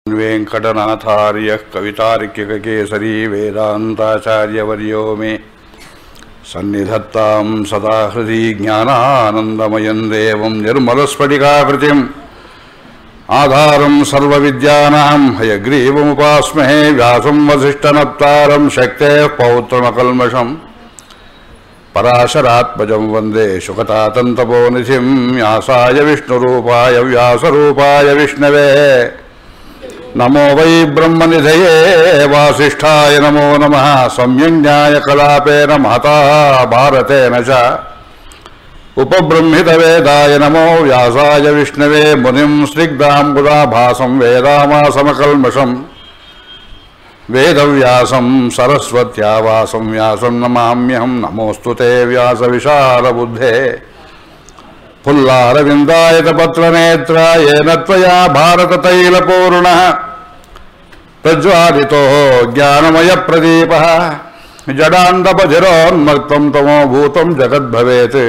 वेङ्कटनाथार्यः कवितार्किककेसरी वेदान्ताचार्यवर्यो मे सन्निधत्तां सदा हृदि ज्ञानानन्दमयं देवं निर्मलस्फटिकाकृतिम् आधारं सर्वविद्यानां हयग्रीवमुपास्महे व्यासं वसिष्ठनप्तारं शक्तेः पौत्रमकल्मषम् पराशरात्मजं वन्दे शुकतातन्तपोनिधिं व्यासाय विष्णुरूपाय व्यासरूपाय विष्णवे नमो वै ब्रह्मनिधये वासिष्ठाय नमो नमः सम्यङ्ज्ञाय कलापेन महता भारतेन च उपबृंहितवेदाय नमो व्यासाय विष्णवे मुनिं स्निग्धाम्बुदाभासं वेदामासमकल्मषम् वेदव्यासं सरस्वत्या वासं व्यासं नमाम्यहं नमोऽस्तु ते व्यासविशालबुद्धे फुल्लारविन्दायतपत्रनेत्राय न त्वया भारततैलपूर्णः प्रज्वालितो ज्ञानमयप्रदीपः जडान्तपधिरोन्मत्तं तमोभूतं जगद्भवेत्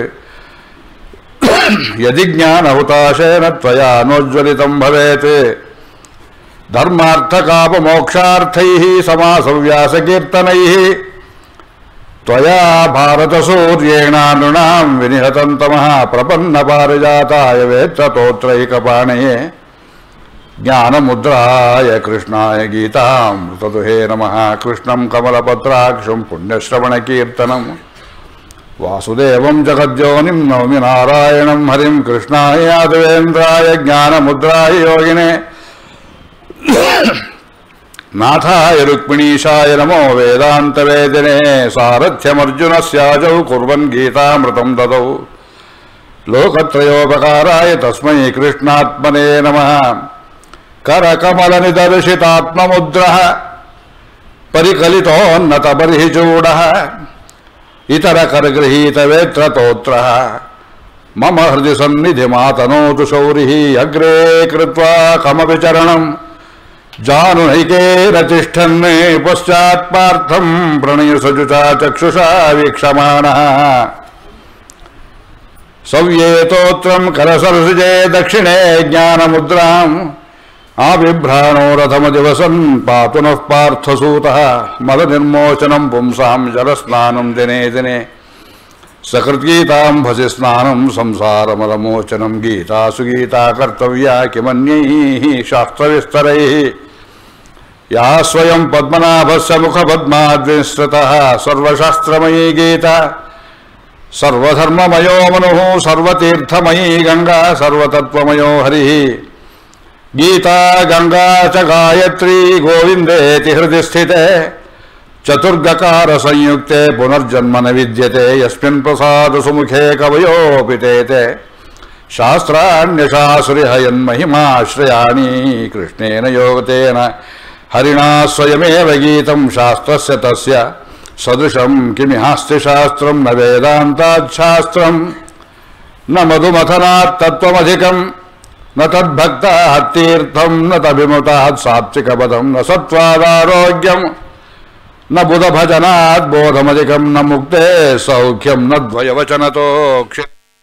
यदि ज्ञानहुताशेन त्वया नोज्ज्वलितं भवेत् धर्मार्थकापमोक्षार्थैः समासव्यासकीर्तनैः त्वया भारतसूर्येण नृणां विनिहतं तमः प्रपन्नपारिजाताय वेत्ततोत्रैकपाणये ज्ञानमुद्राय कृष्णाय गीतामृतदुहे नमः कृष्णं कमलपत्राक्षं पुण्यश्रवणकीर्तनम् वासुदेवं जगद्योनिं नौमि नारायणं हरिं कृष्णाय यादवेन्द्राय ज्ञानमुद्राय योगिने नाथाय रुक्मिणीशाय नमो वेदान्तवेदिने सारथ्यमर्जुनस्याजौ कुर्वन् गीतामृतं ददौ लोकत्रयोपकाराय तस्मै कृष्णात्मने नमः करकमलनिदर्शितात्ममुद्रः परिकलितोन्नतबर्हिचूडः इतरकरगृहीतवेत्रतोत्रः मम हृदि सन्निधिमातनोतु शौरिः अग्रे कृत्वा कमपि चरणम् जानुनैकेन तिष्ठन् पश्चात्पार्थं प्रणयसजुषा चक्षुषा वीक्षमाणः सव्येतोत्रं करसरसुजे दक्षिणे ज्ञानमुद्राम् आबिभ्राणो रथमदिवसन् पातु नः पार्थसूतः मदनिर्मोचनं पुंसां जलस्नानं दिने दिने सकृद्गीताम्भसि स्नानं संसारमलमोचनं गीतासु गीता कर्तव्या किमन्यैः शास्त्रविस्तरैः या स्वयं पद्मनाभस्य मुखपद्माद्विस्तृतः सर्वशास्त्रमयी गीता सर्वधर्ममयो मनुः सर्वतीर्थमयी गङ्गा सर्वतत्त्वमयो हरिः गीता गङ्गा च गायत्री गोविन्देति हृदि स्थिते चतुर्गकारसंयुक्ते पुनर्जन्म न विद्यते यस्मिन् प्रसादसुमुखे कवयोऽपि ते ते शास्त्राण्यशासुरिहयन्महिमाश्रयाणि कृष्णेन योगतेन हरिणा स्वयमेव गीतं शास्त्रस्य तस्य सदृशं किमिहास्ति शास्त्रं न वेदान्ताच्छास्त्रम् न मधुमथनात् तत्त्वमधिकम् न तद्भक्ताः तीर्थं न तभिमुतात् सात्विकपदं न सत्त्वादारोग्यम् न बुधभजनात् बोधमधिकं न मुक्ते सौख्यं न द्वयवचनतो क्षे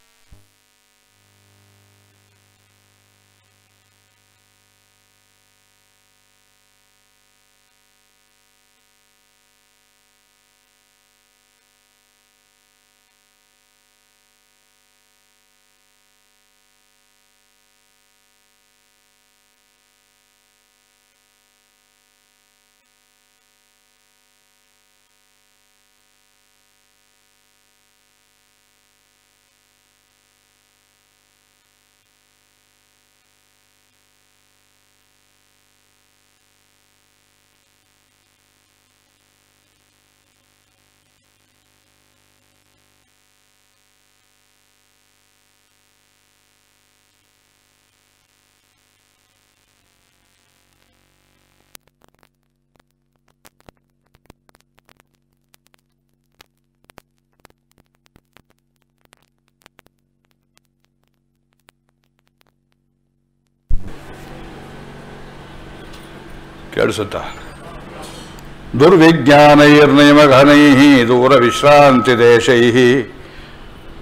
ಕೇಳಿಸುತ್ತಾ ದುರ್ವಿಜ್ಞಾನೈರ್ನೈಮಘನೈಃ ದೂರವಿಶ್ರಾಂತಿದೇಶೈಃ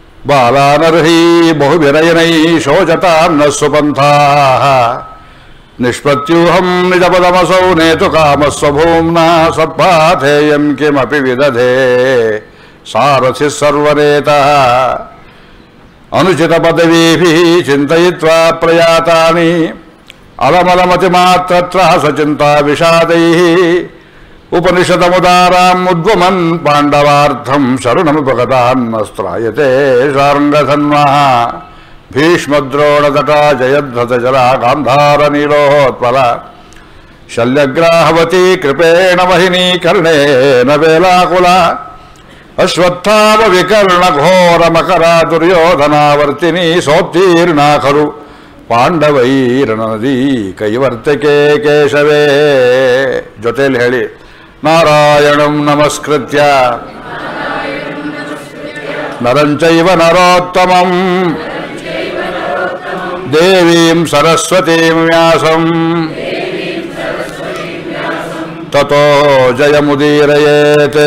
ಬಾಲಾನರ್ಹೈ ಬಹುವಿರಯನೈ ಶೋಚತಾಂ ನ ಸುಪಂಥಾಃ ನಿಷ್ಪತ್ಯೂಹಂ ನಿಜಪದಮಸೌ ನೇತು ಕಾಮಸ್ವಭೂಮ್ನ ಸತ್ಪಾಥೇಯಂ ಕಿಮಪಿ ವಿದಧೆ ಸಾರಥಿ ಸರ್ವನೇತಃ ಅನುಚಿತ ಪದವೀಭಿः ಚಿಂತಯಿತ್ವಾ ಪ್ರಯಾತಾನಿ ಅಲಮಲಮತಿಮಾತ್ರತ್ರ ಸಚಿಂತಾ ವಿಷಾದೈः ಉಪನಿಷದಮುದಾರಾಂ ಉದ್ವಮನ್ ಪಾಂಡವಾರ್ಥಂ ಶರಣಮುಪಗತಾನ್ನಸ್ತ್ರಾಯತೆ ಶಾರ್ಂಗಧನ್ವಃ ಭೀಷ್ಮದ್ರೋಣದಟ ಜಯಧ್ವಜಲ ಗಾಂಧಾರ ನೀಲೋತ್ಪಲ ಶಲ್ಯಗ್ರಾಹವತಿ ಕೃಪೇಣ ವಹಿನಿ ಕರ್ಣೇನ ವೇಲಾಕುಲ ಅಶ್ವತ್ಥಾಮ ವಿಕರ್ಣ ಘೋರ ಮಕರ ದುರ್ಯೋಧನಾವರ್ತಿನಿ ಸೋತ್ತೀರ್ಣಾ ಖಲು ಪಾಂಡವೈರಣನದಿ ಕೈವರ್ತಕೆ ಕೇಶವೇ ಜೊತೆಯಲ್ಲಿ ಹೇಳಿ ನಾರಾಯಣಂ ನಮಸ್ಕೃತ್ಯ ನರಂಚೈವ ನರೋತ್ತಮಂ ದೇವೀಂ ಸರಸ್ವತೀಂ ವ್ಯಾಸಂ ತತೋ ಜಯಮುದೀರಯೇತ್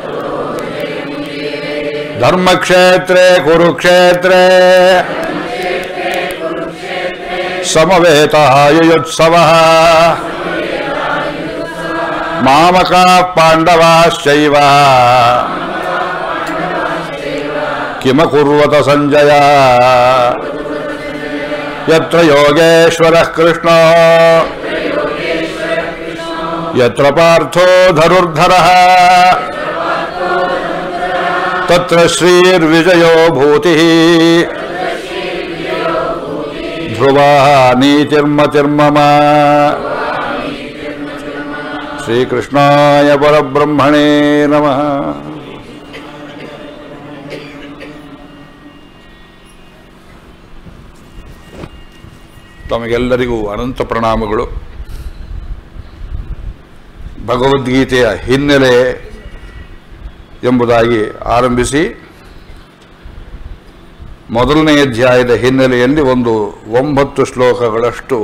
ಧರ್ಮಕ್ಷೇತ್ರೇ ಕುರುಕ್ಷೇತ್ರೇ ಸಮವೇತಾಯುತ್ಸವ ಮಾಮಕಾ ಪಾಂಡವಾಶ್ಚೈವ ಕಿಮಕುರ್ವತ ಸಂಜಯ ಯತ್ರ ಯೋಗೇಶ್ವರಃ ಕೃಷ್ಣ ಯತ್ರ ಪಾರ್ಥೋ ಧನುರ್ಧರಃ ತತ್ರ ಶ್ರೀರ್ವಿಜಯೋ ಭೂತಿಃ ಧ್ರುವ ನೀತಿರ್ಮತಿರ್ಮಮ ಶ್ರೀಕೃಷ್ಣಾಯ ಪರಬ್ರಹ್ಮಣೇ ನಮಃ ತಮಗೆಲ್ಲರಿಗೂ ಅನಂತ ಪ್ರಣಾಮಗಳು ಭಗವದ್ಗೀತೆಯ ಹಿನ್ನೆಲೆ ಎಂಬುದಾಗಿ ಆರಂಭಿಸಿ ಮೊದಲನೇ ಅಧ್ಯಾಯದ ಹಿನ್ನೆಲೆಯಲ್ಲಿ ಒಂದು ಒಂಬತ್ತು ಶ್ಲೋಕಗಳಷ್ಟು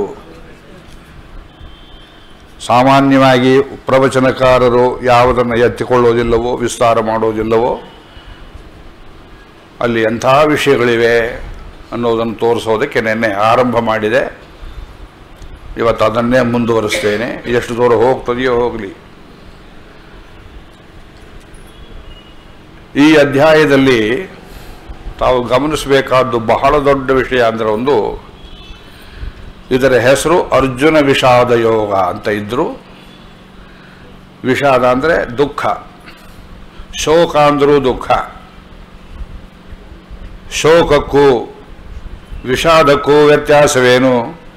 ಸಾಮಾನ್ಯವಾಗಿ ಪ್ರವಚನಕಾರರು ಯಾವುದನ್ನು ಎತ್ತಿಕೊಳ್ಳೋದಿಲ್ಲವೋ ವಿಸ್ತಾರ ಮಾಡೋದಿಲ್ಲವೋ ಅಲ್ಲಿ ಎಂಥ ವಿಷಯಗಳಿವೆ ಅನ್ನೋದನ್ನು ತೋರಿಸೋದಕ್ಕೆ ನಿನ್ನೆ ಆರಂಭ ಮಾಡಿದೆ ಇವತ್ತು ಅದನ್ನೇ ಮುಂದುವರಿಸ್ತೇನೆ ಎಷ್ಟು ದೂರ ಹೋಗ್ತದೆಯೋ ಹೋಗಲಿ ಈ ಅಧ್ಯಾಯದಲ್ಲಿ ತಾವು ಗಮನಿಸಬೇಕಾದ್ದು ಬಹಳ ದೊಡ್ಡ ವಿಷಯ ಅಂದರೆ ಒಂದು ಇದರ ಹೆಸರು ಅರ್ಜುನ ವಿಷಾದ ಯೋಗ ಅಂತ ಇದ್ರು ವಿಷಾದ ಅಂದರೆ ದುಃಖ ಶೋಕ ಅಂದರೂ ದುಃಖ ಶೋಕಕ್ಕೂ ವಿಷಾದಕ್ಕೂ ವ್ಯತ್ಯಾಸವೇನು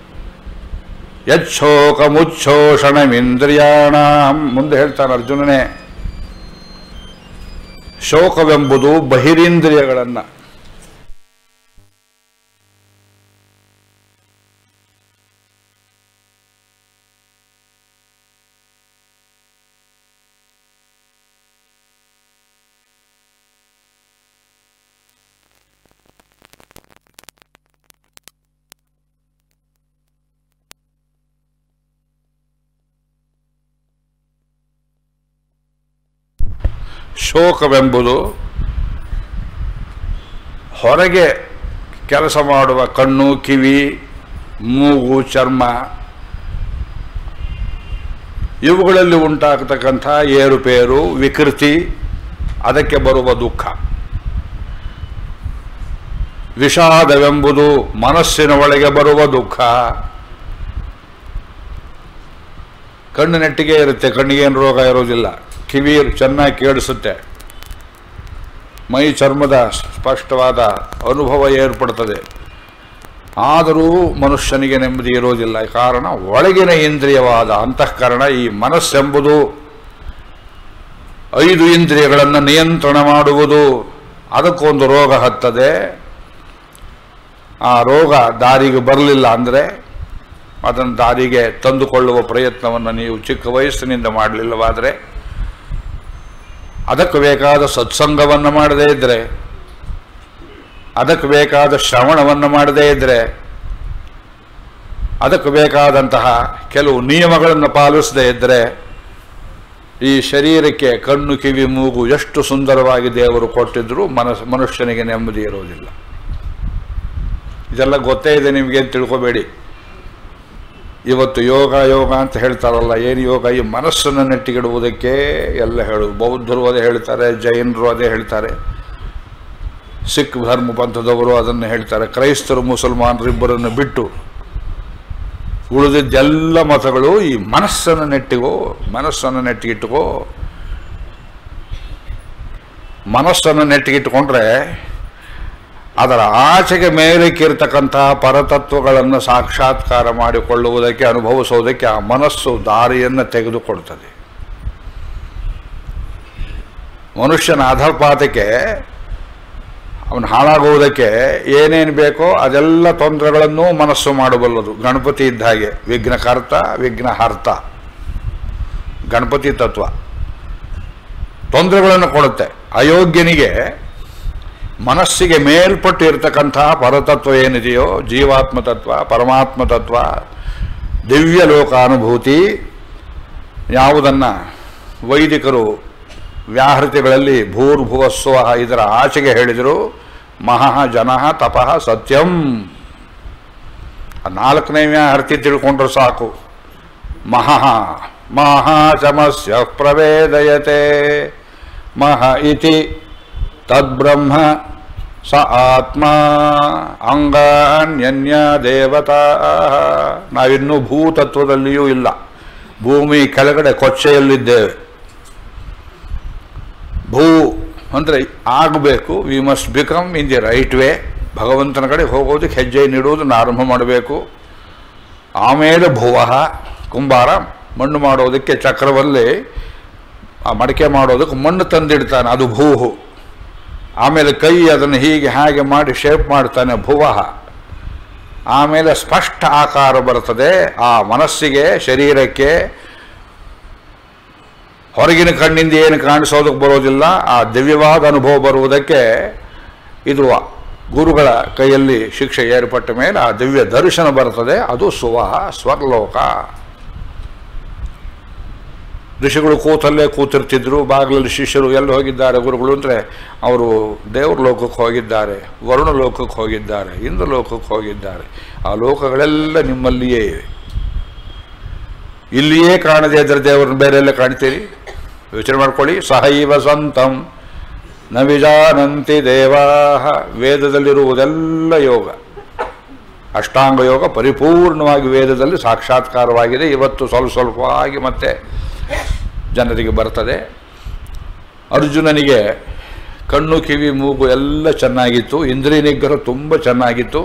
ಯಚ್ಛೋಕ ಮುಚ್ಛೋಷಣಮಿಂದ್ರಿಯಾಣ ಮುಂದೆ ಹೇಳ್ತಾನೆ ಅರ್ಜುನನೇ ಶೋಕವೆಂಬುದು ಬಹಿರಿಂದ್ರಿಯಗಳನ್ನು ಶೋಕವೆಂಬುದು ಹೊರಗೆ ಕೆಲಸ ಮಾಡುವ ಕಣ್ಣು ಕಿವಿ ಮೂಗು ಚರ್ಮ ಇವುಗಳಲ್ಲಿ ಉಂಟಾಗತಕ್ಕಂಥ ಏರುಪೇರು ವಿಕೃತಿ ಅದಕ್ಕೆ ಬರುವ ದುಃಖ ವಿಷಾದವೆಂಬುದು ಮನಸ್ಸಿನ ಒಳಗೆ ಬರುವ ದುಃಖ ಕಣ್ಣು ನೆಟ್ಟಿಗೆ ಇರುತ್ತೆ ಕಣ್ಣಿಗೇನು ರೋಗ ಇರೋದಿಲ್ಲ ಕಿವಿ ಚೆನ್ನಾಗಿ ಕೇಳಿಸುತ್ತೆ ಮೈ ಚರ್ಮದ ಸ್ಪಷ್ಟವಾದ ಅನುಭವ ಏರ್ಪಡ್ತದೆ ಆದರೂ ಮನುಷ್ಯನಿಗೆ ನೆಮ್ಮದಿ ಇರೋದಿಲ್ಲ ಕಾರಣ ಒಳಗಿನ ಇಂದ್ರಿಯವಾದ ಅಂತಃಕರಣ ಈ ಮನಸ್ಸೆಂಬುದು ಐದು ಇಂದ್ರಿಯಗಳನ್ನು ನಿಯಂತ್ರಣ ಮಾಡುವುದು ಅದಕ್ಕೊಂದು ರೋಗ ಹತ್ತದೆ ಆ ರೋಗ ದಾರಿಗೆ ಬರಲಿಲ್ಲ ಅಂದರೆ ಅದನ್ನು ದಾರಿಗೆ ತಂದುಕೊಳ್ಳುವ ಪ್ರಯತ್ನವನ್ನು ನೀವು ಚಿಕ್ಕ ವಯಸ್ಸಿನಿಂದ ಮಾಡಲಿಲ್ಲವಾದರೆ ಅದಕ್ಕೆ ಬೇಕಾದ ಸತ್ಸಂಗವನ್ನು ಮಾಡದೇ ಇದ್ದರೆ ಅದಕ್ಕೆ ಬೇಕಾದ ಶ್ರವಣವನ್ನು ಮಾಡದೇ ಇದ್ದರೆ ಅದಕ್ಕೆ ಬೇಕಾದಂತಹ ಕೆಲವು ನಿಯಮಗಳನ್ನು ಪಾಲಿಸದೇ ಇದ್ದರೆ ಈ ಶರೀರಕ್ಕೆ ಕಣ್ಣು ಕಿವಿ ಮೂಗು ಎಷ್ಟು ಸುಂದರವಾಗಿ ದೇವರು ಕೊಟ್ಟಿದ್ರೂ ಮನಸ್ ಮನುಷ್ಯನಿಗೆ ನೆಮ್ಮದಿ ಇರೋದಿಲ್ಲ ಇದೆಲ್ಲ ಗೊತ್ತೇ ಇದೆ ನಿಮಗೆ ಅಂತ ತಿಳ್ಕೊಬೇಡಿ ಇವತ್ತು ಯೋಗ ಯೋಗ ಅಂತ ಹೇಳ್ತಾರಲ್ಲ ಏನು ಯೋಗ ಈ ಮನಸ್ಸನ್ನು ನೆಟ್ಟಿಗಿಡುವುದಕ್ಕೆ ಎಲ್ಲ ಹೇಳು ಬೌದ್ಧರು ಅದೇ ಹೇಳ್ತಾರೆ ಜೈನರು ಅದೇ ಹೇಳ್ತಾರೆ ಸಿಖ್ ಧರ್ಮ ಪಂಥದವರು ಅದನ್ನು ಹೇಳ್ತಾರೆ ಕ್ರೈಸ್ತರು ಮುಸಲ್ಮಾನರು ಇಬ್ಬರನ್ನು ಬಿಟ್ಟು ಉಳಿದಿದ್ದೆಲ್ಲ ಮತಗಳು ಈ ಮನಸ್ಸನ್ನು ನೆಟ್ಟಿಗೋ ಮನಸ್ಸನ್ನು ನೆಟ್ಟಿಗಿಟ್ಟುಕೋ ಮನಸ್ಸನ್ನು ನೆಟ್ಟಿಗಿಟ್ಟುಕೊಂಡ್ರೆ ಅದರ ಆಚೆಗೆ ಮೇಲಕ್ಕಿರ್ತಕ್ಕಂತಹ ಪರತತ್ವಗಳನ್ನು ಸಾಕ್ಷಾತ್ಕಾರ ಮಾಡಿಕೊಳ್ಳುವುದಕ್ಕೆ ಅನುಭವಿಸುವುದಕ್ಕೆ ಆ ಮನಸ್ಸು ದಾರಿಯನ್ನು ತೆಗೆದುಕೊಡ್ತದೆ ಮನುಷ್ಯನ ಅಧಪಾತಕ್ಕೆ ಅವನು ಹಾಳಾಗುವುದಕ್ಕೆ ಏನೇನು ಬೇಕೋ ಅದೆಲ್ಲ ತೊಂದರೆಗಳನ್ನೂ ಮನಸ್ಸು ಮಾಡಬಲ್ಲದು ಗಣಪತಿ ಇದ್ದ ಹಾಗೆ ವಿಘ್ನಕರ್ತ ವಿಘ್ನಹರ್ತ ಗಣಪತಿ ತತ್ವ ತೊಂದರೆಗಳನ್ನು ಕೊಡುತ್ತೆ ಅಯೋಗ್ಯನಿಗೆ ಮನಸ್ಸಿಗೆ ಮೇಲ್ಪಟ್ಟು ಇರತಕ್ಕಂತಹ ಪರತತ್ವ ಏನಿದೆಯೋ ಜೀವಾತ್ಮ ತತ್ವ ಪರಮಾತ್ಮ ತತ್ವ ದಿವ್ಯ ಲೋಕಾನುಭೂತಿ ಯಾವುದನ್ನು ವೈದಿಕರು ವ್ಯಾಹೃತಿಗಳಲ್ಲಿ ಭೂರ್ಭುವಸ್ವ ಇದರ ಆಚೆಗೆ ಹೇಳಿದರು ಮಹಃ ಜನಃ ತಪಃ ಸತ್ಯಂ ಆ ನಾಲ್ಕನೇ ವ್ಯಾಹೃತಿ ತಿಳ್ಕೊಂಡ್ರೆ ಸಾಕು ಮಹಃ ಮಹಾಚಮಸ್ಯ ಪ್ರವೇದಯತೆ ಮಹ ಇತಿ ತದ್ಬ್ರಹ್ಮ ಸ ಆತ್ಮ ಅಂಗಾನ್ಯನ್ಯ ದೇವತಾ ನಾವಿನ್ನೂ ಭೂತತ್ವದಲ್ಲಿಯೂ ಇಲ್ಲ ಭೂಮಿ ಕೆಳಗಡೆ ಕೊಚ್ಚೆಯಲ್ಲಿದ್ದೇವೆ ಭೂ ಅಂದರೆ ಆಗಬೇಕು we must become in the right way ಭಗವಂತನ ಕಡೆ ಹೋಗೋದಕ್ಕೆ ಹೆಜ್ಜೆ ನೀಡುವುದನ್ನು ಆರಂಭ ಮಾಡಬೇಕು ಆಮೇಲೆ ಭುವಃ ಕುಂಬಾರ ಮಣ್ಣು ಮಾಡೋದಕ್ಕೆ ಚಕ್ರವಲ್ಲಿ ಆ ಮಡಿಕೆ ಮಾಡೋದಕ್ಕೆ ಮಣ್ಣು ತಂದಿಡ್ತಾನೆ ಅದು ಭೂಹು ಆಮೇಲೆ ಕೈ ಅದನ್ನು ಹೀಗೆ ಹಾಗೆ ಮಾಡಿ ಶೇಪ್ ಮಾಡ್ತಾನೆ ಭುವಃ ಆಮೇಲೆ ಸ್ಪಷ್ಟ ಆಕಾರ ಬರ್ತದೆ ಆ ಮನಸ್ಸಿಗೆ ಶರೀರಕ್ಕೆ ಹೊರಗಿನ ಕಣ್ಣಿಂದ ಏನು ಕಾಣಿಸೋದಕ್ಕೆ ಬರೋದಿಲ್ಲ ಆ ದಿವ್ಯವಾದ ಅನುಭವ ಬರುವುದಕ್ಕೆ ಇದು ಗುರುಗಳ ಕೈಯಲ್ಲಿ ಶಿಕ್ಷೆ ಏರ್ಪಟ್ಟ ಮೇಲೆ ಆ ದಿವ್ಯ ದರ್ಶನ ಬರ್ತದೆ ಅದು ಸುವಹ ಸ್ವರ್ಲೋಕ ಋಷಿಗಳು ಕೂತಲ್ಲೇ ಕೂತಿರ್ತಿದ್ರು ಬಾಗಿಲಲ್ಲಿ ಶಿಷ್ಯರು ಎಲ್ಲಿ ಹೋಗಿದ್ದಾರೆ ಗುರುಗಳು ಅಂದರೆ ಅವರು ದೇವ್ರ ಲೋಕಕ್ಕೆ ಹೋಗಿದ್ದಾರೆ ವರುಣ ಲೋಕಕ್ಕೆ ಹೋಗಿದ್ದಾರೆ ಇಂದ್ರ ಲೋಕಕ್ಕೆ ಹೋಗಿದ್ದಾರೆ ಆ ಲೋಕಗಳೆಲ್ಲ ನಿಮ್ಮಲ್ಲಿಯೇ ಇವೆ ಇಲ್ಲಿಯೇ ಕಾಣದೇ ಇದ್ರೆ ದೇವರನ್ನ ಬೇರೆ ಎಲ್ಲ ಕಾಣ್ತೀರಿ ಯೋಚನೆ ಮಾಡ್ಕೊಳ್ಳಿ ಸಹೈವ ಸಂತಂ ನ ವಿಜಾನಂತಿ ದೇವಾಹ ವೇದದಲ್ಲಿರುವುದೆಲ್ಲ ಯೋಗ ಅಷ್ಟಾಂಗ ಯೋಗ ಪರಿಪೂರ್ಣವಾಗಿ ವೇದದಲ್ಲಿ ಸಾಕ್ಷಾತ್ಕಾರವಾಗಿದೆ ಇವತ್ತು ಸ್ವಲ್ಪ ಸ್ವಲ್ಪವಾಗಿ ಮತ್ತೆ ಜನರಿಗೆ ಬರ್ತದೆ ಅರ್ಜುನನಿಗೆ ಕಣ್ಣು ಕಿವಿ ಮೂಗು ಎಲ್ಲ ಚೆನ್ನಾಗಿತ್ತು ಇಂದ್ರಿಯ ನಿಗ್ರಹ ತುಂಬ ಚೆನ್ನಾಗಿತ್ತು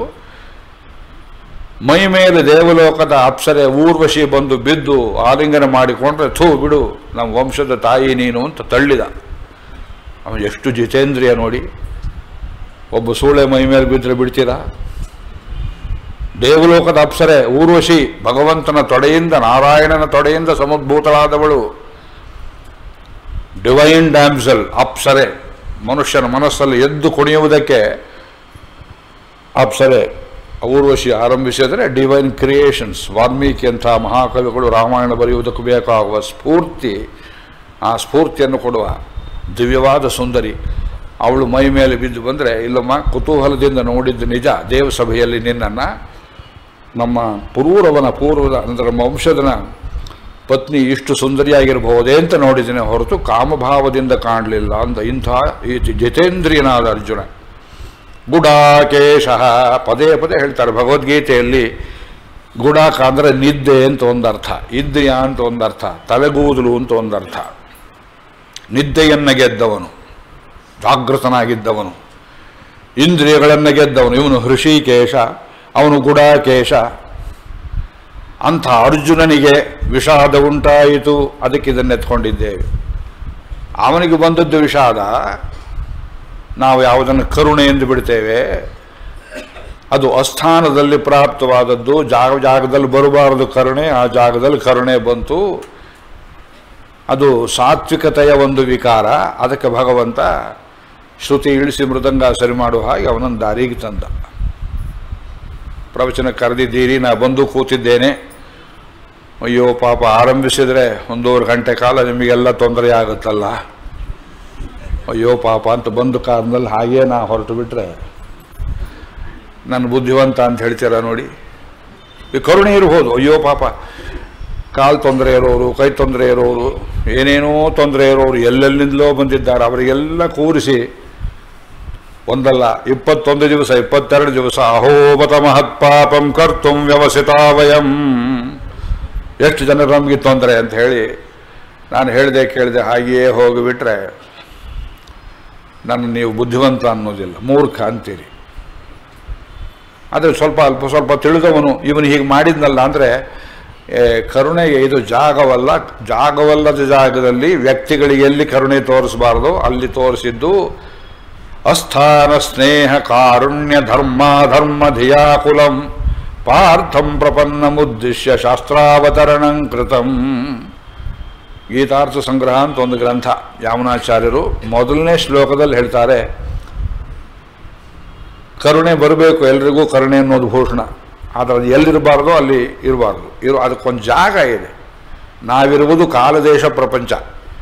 ಮೈ ಮೇಲೆ ದೇವಲೋಕದ ಅಪ್ಸರೆ ಊರ್ವಶಿ ಬಂದು ಬಿದ್ದು ಆಲಿಂಗನ ಮಾಡಿಕೊಂಡ್ರೆ ಥೂ ಬಿಡು ನಮ್ಮ ವಂಶದ ತಾಯಿ ನೀನು ಅಂತ ತಳ್ಳಿದ ಅವನು ಎಷ್ಟು ಜಿತೇಂದ್ರಿಯ ನೋಡಿ ಒಬ್ಬ ಸೂಳೆ ಮೈ ಮೇಲೆ ಬಿದ್ದರೆ ಬಿಡ್ತೀರಾ ದೇವಲೋಕದ ಅಪ್ಸರೆ ಊರ್ವಶಿ ಭಗವಂತನ ತೊಡೆಯಿಂದ ನಾರಾಯಣನ ತೊಡೆಯಿಂದ ಸಮುದ್ಭೂತಳಾದವಳು ಡಿವೈನ್ ಡ್ಯಾಮ್ಸಲ್ ಅಪ್ಸರೆ ಮನುಷ್ಯನ ಮನಸ್ಸಲ್ಲಿ ಎದ್ದು ಕುಣಿಯುವುದಕ್ಕೆ ಅಪ್ಸರೆ ಊರ್ವಶಿ ಆರಂಭಿಸಿದರೆ ಡಿವೈನ್ ಕ್ರಿಯೇಷನ್ಸ್ ವಾಲ್ಮೀಕಿ ಅಂತ ಮಹಾಕವಿಗಳು ರಾಮಾಯಣ ಬರೆಯುವುದಕ್ಕೂ ಬೇಕಾಗುವ ಸ್ಫೂರ್ತಿ ಆ ಸ್ಫೂರ್ತಿಯನ್ನು ಕೊಡುವ ದಿವ್ಯವಾದ ಸುಂದರಿ ಅವಳು ಮೈ ಮೇಲೆ ಬಿದ್ದು ಬಂದರೆ ಇಲ್ಲಮ್ಮ ಕುತೂಹಲದಿಂದ ನೋಡಿದ್ದು ನಿಜ ದೇವಸಭೆಯಲ್ಲಿ ನಿನ್ನನ್ನು ನಮ್ಮ ಪೂರ್ವವನ ಪೂರ್ವದ ಅಂದರೆ ನಮ್ಮ ವಂಶದನ ಪತ್ನಿ ಇಷ್ಟು ಸುಂದರಿಯಾಗಿರಬಹುದೇ ಅಂತ ನೋಡಿದ್ದೇನೆ ಹೊರತು ಕಾಮಭಾವದಿಂದ ಕಾಣಲಿಲ್ಲ ಅಂತ ಇಂಥ ಈ ಜಿತೇಂದ್ರಿಯನಾದ ಅರ್ಜುನ ಗುಡಾಕೇಶ ಪದೇ ಪದೇ ಹೇಳ್ತಾರೆ ಭಗವದ್ಗೀತೆಯಲ್ಲಿ ಗುಡಾಕ ಅಂದರೆ ನಿದ್ದೆ ಅಂತ ಒಂದರ್ಥ ಇದ್ರಿಯ ಅಂತ ಒಂದರ್ಥ ತಲೆಗೂದಲು ಅಂತ ಒಂದರ್ಥ ನಿದ್ದೆಯನ್ನು ಗೆದ್ದವನು ಜಾಗೃತನಾಗಿದ್ದವನು ಇಂದ್ರಿಯಗಳನ್ನು ಗೆದ್ದವನು ಇವನು ಹೃಷಿಕೇಶ ಅವನು ಗುಡಾಕೇಶ ಅಂಥ ಅರ್ಜುನನಿಗೆ ವಿಷಾದ ಉಂಟಾಯಿತು ಅದಕ್ಕೆ ಇದನ್ನು ಎತ್ಕೊಂಡಿದ್ದೇವೆ ಅವನಿಗೆ ಬಂದದ್ದು ವಿಷಾದ ನಾವು ಯಾವುದನ್ನು ಕರುಣೆ ಎಂದು ಬಿಡ್ತೇವೆ ಅದು ಅಸ್ಥಾನದಲ್ಲಿ ಪ್ರಾಪ್ತವಾದದ್ದು ಜಾಗ ಜಾಗದಲ್ಲಿ ಬರಬಾರದು ಕರುಣೆ ಆ ಜಾಗದಲ್ಲಿ ಕರುಣೆ ಬಂತು ಅದು ಸಾತ್ವಿಕತೆಯ ಒಂದು ವಿಕಾರ ಅದಕ್ಕೆ ಭಗವಂತ ಶ್ರುತಿ ಇಳಿಸಿ ಮೃದಂಗ ಸರಿ ಮಾಡುವ ಹಾಗೆ ಅವನನ್ನು ದಾರಿಗೆ ತಂದ ಪ್ರವಚನ ಕರೆದಿದ್ದೀರಿ ನಾ ಬಂದು ಕೂತಿದ್ದೇನೆ ಅಯ್ಯೋ ಪಾಪ ಆರಂಭಿಸಿದರೆ ಒಂದೂವರೆ ಗಂಟೆ ಕಾಲ ನಿಮಗೆಲ್ಲ ತೊಂದರೆ ಆಗುತ್ತಲ್ಲ ಅಯ್ಯೋ ಪಾಪ ಅಂತ ಬಂದು ಕಾರಣದಲ್ಲಿ ಹಾಗೇ ನಾ ಹೊರಟು ಬಿಟ್ರೆ ನನ್ನ ಬುದ್ಧಿವಂತ ಅಂತ ಹೇಳ್ತೀರಾ ನೋಡಿ ಈ ಕರುಣೆ ಇರ್ಬೋದು ಅಯ್ಯೋ ಪಾಪ ಕಾಲು ತೊಂದರೆ ಇರೋರು ಕೈ ತೊಂದರೆ ಇರೋರು ಏನೇನೋ ತೊಂದರೆ ಇರೋರು ಎಲ್ಲೆಲ್ಲಿಂದಲೋ ಬಂದಿದ್ದಾರೆ ಅವರಿಗೆಲ್ಲ ಕೂರಿಸಿ ಒಂದಲ್ಲ ಇಪ್ಪತ್ತೊಂದು ದಿವಸ ಇಪ್ಪತ್ತೆರಡು ದಿವಸ ಅಹೋಬತ ಮಹತ್ಪಾಪಂ ಕರ್ತುಂ ವ್ಯವಸಿತ ವಯಂ ಎಷ್ಟು ಜನರು ನಮಗೆ ತೊಂದರೆ ಅಂತ ಹೇಳಿ ನಾನು ಹೇಳಿದೆ ಕೇಳಿದೆ ಹಾಗೆಯೇ ಹೋಗಿಬಿಟ್ರೆ ನನ್ನ ನೀವು ಬುದ್ಧಿವಂತ ಅನ್ನೋದಿಲ್ಲ ಮೂರ್ಖ ಅಂತೀರಿ ಆದರೆ ಸ್ವಲ್ಪ ಅಲ್ಪ ಸ್ವಲ್ಪ ತಿಳಿದವನು ಇವನು ಹೀಗೆ ಮಾಡಿದ್ನಲ್ಲ ಅಂದರೆ ಕರುಣೆಗೆ ಇದು ಜಾಗವಲ್ಲ ಜಾಗವಲ್ಲದ ಜಾಗದಲ್ಲಿ ವ್ಯಕ್ತಿಗಳಿಗೆ ಎಲ್ಲಿ ಕರುಣೆ ತೋರಿಸಬಾರ್ದು ಅಲ್ಲಿ ತೋರಿಸಿದ್ದು ಅಸ್ಥಾನ ಸ್ನೇಹ ಕಾರುಣ್ಯ ಧರ್ಮ ಧರ್ಮ ಧಿಯಾಕುಲಂ ಪಾರ್ಥಂ ಪ್ರಪನ್ನಮುದ್ದೇಶ್ಯ ಶಾಸ್ತ್ರಾವತರಣಂ ಕೃತಂ ಗೀತಾರ್ಥ ಸಂಗ್ರಹ ಅಂತ ಒಂದು ಗ್ರಂಥ ಯಾಮನಾಚಾರ್ಯರು ಮೊದಲನೇ ಶ್ಲೋಕದಲ್ಲಿ ಹೇಳ್ತಾರೆ ಕರುಣೆ ಬರಬೇಕು ಎಲ್ರಿಗೂ ಕರುಣೆ ಅನ್ನೋದು ಭೂಷಣ ಆದರೆ ಅದು ಎಲ್ಲಿರಬಾರ್ದು ಅಲ್ಲಿ ಇರಬಾರ್ದು ಇರೋ ಅದಕ್ಕೊಂದು ಜಾಗ ಇದೆ ನಾವಿರುವುದು ಕಾಲದೇಶ ಪ್ರಪಂಚ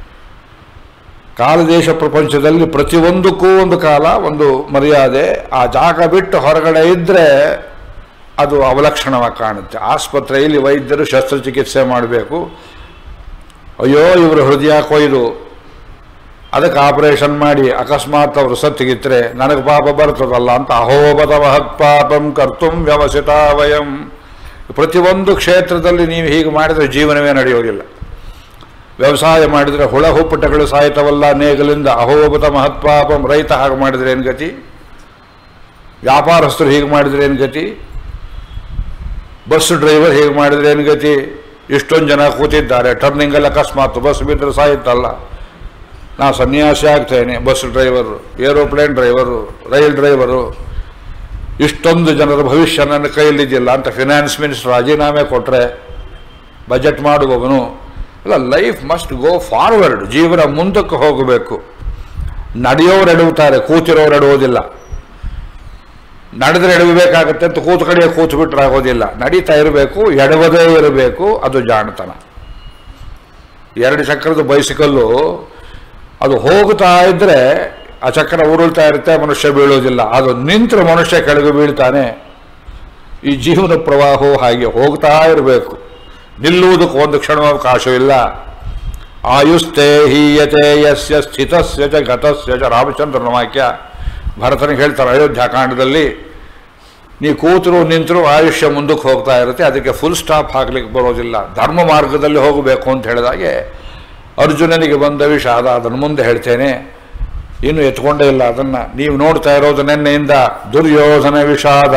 ಕಾಲದೇಶ ಪ್ರಪಂಚದಲ್ಲಿ ಪ್ರತಿಯೊಂದಕ್ಕೂ ಒಂದು ಕಾಲ ಒಂದು ಮರ್ಯಾದೆ ಆ ಜಾಗ ಬಿಟ್ಟು ಹೊರಗಡೆ ಇದ್ದರೆ ಅದು ಅವಲಕ್ಷಣವಾಗಿ ಕಾಣುತ್ತೆ ಆಸ್ಪತ್ರೆಯಲ್ಲಿ ವೈದ್ಯರು ಶಸ್ತ್ರಚಿಕಿತ್ಸೆ ಮಾಡಬೇಕು ಅಯ್ಯೋ ಇವರು ಹೃದಯ ಕೊಯ್ದು ಅದಕ್ಕೆ ಆಪರೇಷನ್ ಮಾಡಿ ಅಕಸ್ಮಾತ್ ಅವರು ಸತ್ತಿಗಿದ್ರೆ ನನಗೆ ಪಾಪ ಬರ್ತದಲ್ಲ ಅಂತ ಅಹೋಬದ ಮಹತ್ಪಾಪಂ ಕರ್ತುಂ ವ್ಯವಸಿತ ವಯಂ ಪ್ರತಿಯೊಂದು ಕ್ಷೇತ್ರದಲ್ಲಿ ನೀವು ಹೀಗೆ ಮಾಡಿದರೆ ಜೀವನವೇ ನಡೆಯೋದಿಲ್ಲ ವ್ಯವಸಾಯ ಮಾಡಿದರೆ ಹುಳ ಹುಪ್ಪಟಗಳು ಸಾಯ್ತವಲ್ಲ ನೇಗಲಿಂದ ಅಹೋಬತ ಮಹತ್ಪಾಪಂ ರೈತ ಹಾಗೆ ಮಾಡಿದ್ರೆ ಏನು ಗತಿ ವ್ಯಾಪಾರಸ್ಥರು ಹೀಗೆ ಮಾಡಿದ್ರೆ ಏನು ಗತಿ ಬಸ್ ಡ್ರೈವರ್ ಹೀಗೆ ಮಾಡಿದ್ರೆ ಏನು ಗತಿ ಇಷ್ಟೊಂದು ಜನ ಕೂತಿದ್ದಾರೆ ಟರ್ನಿಂಗಲ್ಲಿ ಅಕಸ್ಮಾತ್ ಬಸ್ ಬಿದ್ದರೆ ಸಾಯುತ್ತಲ್ಲ ನಾ ಸನ್ಯಾಸಿ ಆಗ್ತೇನೆ bus driver aeroplane driver rail driver ಇಷ್ಟೊಂದು ಜನರ ಭವಿಷ್ಯ ನನ್ನ ಕೈಯಲ್ಲಿದೆಯಲ್ಲ ಅಂತ ಫಿನಾನ್ಸ್ ಮಿನಿಸ್ಟರ್ ರಾಜೀನಾಮೆ ಕೊಟ್ಟರೆ ಬಜೆಟ್ ಮಾಡುವವನು ಅಲ್ಲ ಲೈಫ್ ಮಸ್ಟ್ ಗೋ ಫಾರ್ವರ್ಡ್ ಜೀವನ ಮುಂದಕ್ಕೆ ಹೋಗಬೇಕು ನಡೆಯೋರು ಎಡುತ್ತಾರೆ ಕೂತಿರೋರು ಎಡುವುದಿಲ್ಲ ನಡೆದ್ರೆ ಎಡವಬೇಕಾಗತ್ತೆ ಅಂತ ಕೂತು ಕಡೆ ಕೂತು ಬಿಟ್ರೆ ಆಗೋದಿಲ್ಲ ನಡೀತಾ ಇರಬೇಕು ಎಡವದೇ ಇರಬೇಕು ಅದು ಜಾಣತನ ಎರಡು ಚಕ್ರದ ಬೈಸಿಕಲ್ಲು ಅದು ಹೋಗ್ತಾ ಇದ್ರೆ ಆ ಚಕ್ರ ಉರುಳ್ತಾ ಇರುತ್ತೆ ಮನುಷ್ಯ ಬೀಳೋದಿಲ್ಲ ಅದು ನಿಂತರೆ ಮನುಷ್ಯ ಕೆಳಗೆ ಬೀಳ್ತಾನೆ ಈ ಜೀವನ ಪ್ರವಾಹವು ಹಾಗೆ ಹೋಗ್ತಾ ಇರಬೇಕು ನಿಲ್ಲುವುದಕ್ಕೆ ಒಂದು ಕ್ಷಣಾವಕಾಶವಿಲ್ಲ ಆಯುಸ್ತೆ ಹೀಯತೆ ಯಸ್ಯ ಸ್ಥಿತಸ್ಯ ಚ ಗತಸ್ಯ ಚ ರಾಮಚಂದ್ರನ ವಾಕ್ಯ ಭರತನಿಗೆ ಹೇಳ್ತಾರೆ ಅಯೋಧ್ಯಾಕಾಂಡದಲ್ಲಿ ನೀ ಕೂತರು ನಿಂತರೂ ಆಯುಷ್ಯ ಮುಂದಕ್ಕೆ ಹೋಗ್ತಾ ಇರುತ್ತೆ ಅದಕ್ಕೆ ಫುಲ್ ಸ್ಟಾಪ್ ಹಾಕ್ಲಿಕ್ಕೆ ಬರೋದಿಲ್ಲ ಧರ್ಮ ಮಾರ್ಗದಲ್ಲಿ ಹೋಗಬೇಕು ಅಂತ ಹೇಳಿದಾಗೆ ಅರ್ಜುನನಿಗೆ ಬಂದ ವಿಷಾದ ಅದನ್ನು ಮುಂದೆ ಹೇಳ್ತೇನೆ ಇನ್ನು ಎತ್ಕೊಂಡೇ ಇಲ್ಲ ಅದನ್ನು ನೀವು ನೋಡ್ತಾ ಇರೋದು ನಿನ್ನೆಯಿಂದ ದುರ್ಯೋಧನ ವಿಷಾದ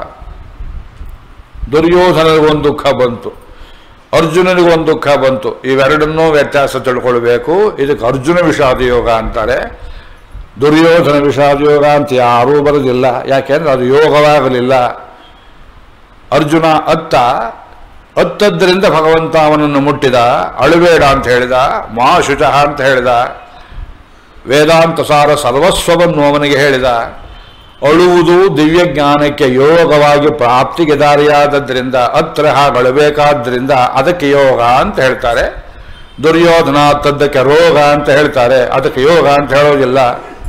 ದುರ್ಯೋಧನನಿಗೊಂದು ದುಃಖ ಬಂತು ಅರ್ಜುನನಿಗೊಂದು ದುಃಖ ಬಂತು ಇವೆರಡನ್ನೂ ವ್ಯತ್ಯಾಸ ತಿಳ್ಕೊಳ್ಬೇಕು ಇದಕ್ಕೆ ಅರ್ಜುನ ವಿಷಾದ ಯೋಗ ಅಂತಾರೆ ದುರ್ಯೋಧನ ವಿಷಾದ ಯೋಗ ಅಂತ ಯಾರೂ ಬರೋದಿಲ್ಲ ಯಾಕೆಂದ್ರೆ ಅದು ಯೋಗವಾಗಲಿಲ್ಲ ಅರ್ಜುನ ಅತ್ತ ಅತ್ತದ್ರಿಂದ ಭಗವಂತ ಅವನನ್ನು ಮುಟ್ಟಿದ ಅಳುಬೇಡ ಅಂತ ಹೇಳಿದ ಮಾ ಶುಚಃ ಅಂತ ಹೇಳಿದ ವೇದಾಂತ ಸಾರ ಸರ್ವಸ್ವವನ್ನು ಅವನಿಗೆ ಹೇಳಿದ ಅಳುವುದು ದಿವ್ಯ ಜ್ಞಾನಕ್ಕೆ ಯೋಗವಾಗಿ ಪ್ರಾಪ್ತಿಗೆ ದಾರಿಯಾದದ್ರಿಂದ ಹತ್ರ ಹಾಗಳಬೇಕಾದ್ರಿಂದ ಅದಕ್ಕೆ ಯೋಗ ಅಂತ ಹೇಳ್ತಾರೆ ದುರ್ಯೋಧನ ತದ್ದಕ್ಕೆ ರೋಗ ಅಂತ ಹೇಳ್ತಾರೆ ಅದಕ್ಕೆ ಯೋಗ ಅಂತ ಹೇಳೋದಿಲ್ಲ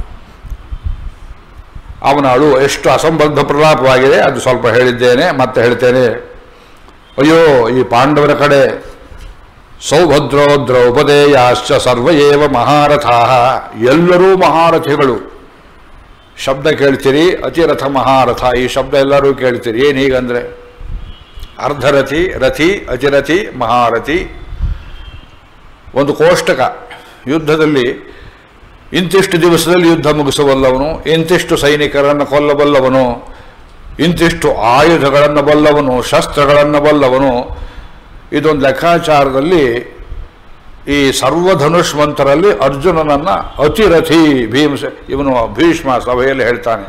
ಅವನ ಅಳು ಎಷ್ಟು ಅಸಂಬದ್ಧ ಪ್ರಲಾಪವಾಗಿದೆ ಅದು ಸ್ವಲ್ಪ ಹೇಳಿದ್ದೇನೆ ಮತ್ತೆ ಹೇಳ್ತೇನೆ ಅಯ್ಯೋ ಈ ಪಾಂಡವರ ಕಡೆ ಸೌಭದ್ರೋ ದ್ರೌಪದೇಯಾಶ್ಚ ಸರ್ವ ಏವ ಮಹಾರಥಾ ಎಲ್ಲರೂ ಮಹಾರಥಿಗಳು ಶಬ್ದ ಕೇಳ್ತೀರಿ ಅತಿರಥ ಮಹಾರಥ ಈ ಶಬ್ದ ಎಲ್ಲರೂ ಕೇಳ್ತೀರಿ ಏನು ಹೀಗಂದ್ರೆ ಅರ್ಧರಥಿ ರಥಿ ಅತಿರಥಿ ಮಹಾರಥಿ ಒಂದು ಕೋಷ್ಟಕ ಯುದ್ಧದಲ್ಲಿ ಇಂತಿಷ್ಟು ದಿವಸದಲ್ಲಿ ಯುದ್ಧ ಮುಗಿಸಬಲ್ಲವನು ಇಂತಿಷ್ಟು ಸೈನಿಕರನ್ನು ಕೊಲ್ಲಬಲ್ಲವನು ಇಂತಿಷ್ಟು ಆಯುಧಗಳನ್ನು ಬಲ್ಲವನು ಶಸ್ತ್ರಗಳನ್ನು ಬಲ್ಲವನು ಇದೊಂದು ಲೆಕ್ಕಾಚಾರದಲ್ಲಿ ಈ ಸರ್ವಧನುಷ್ಮಂತರಲ್ಲಿ ಅರ್ಜುನನನ್ನ ಅತಿರಥಿ ಭೀಮಸ ಇವನು ಭೀಷ್ಮ ಸಭೆಯಲ್ಲಿ ಹೇಳ್ತಾನೆ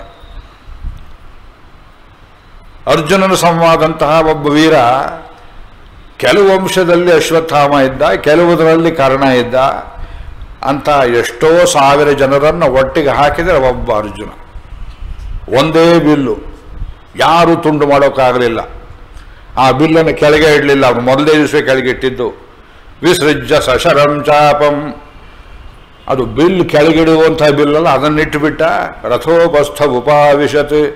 ಅರ್ಜುನನ ಸಂವಾದಂತಹ ಒಬ್ಬ ವೀರ ಕೆಲವು ಅಂಶದಲ್ಲಿ ಅಶ್ವತ್ಥಾಮ ಇದ್ದ ಕೆಲವುದರಲ್ಲಿ ಕರ್ಣ ಇದ್ದ ಅಂತ ಎಷ್ಟೋ ಸಾವಿರ ಜನರನ್ನು ಒಟ್ಟಿಗೆ ಹಾಕಿದರೆ ಒಬ್ಬ ಅರ್ಜುನ ಒಂದೇ ಬಿಲ್ಲು ಯಾರೂ ತುಂಡು ಮಾಡೋಕ್ಕಾಗಲಿಲ್ಲ ಆ ಬಿಲ್ಲನ್ನು ಕೆಳಗೆ ಇಡಲಿಲ್ಲ ಅವನು ಮೊದಲೇ ದಿವಸ ಕೆಳಗೆ ಇಟ್ಟಿದ್ದು ವಿಸೃಜ್ಯ ಸಶರಂ ಚಾಪಂ ಅದು ಬಿಲ್ ಕೆಳಗಿಡುವಂಥ ಬಿಲ್ಲಲ್ಲ ಅದನ್ನಿಟ್ಟುಬಿಟ್ಟ ರಥೋಪಸ್ಥ ಉಪಾವಿಶತ್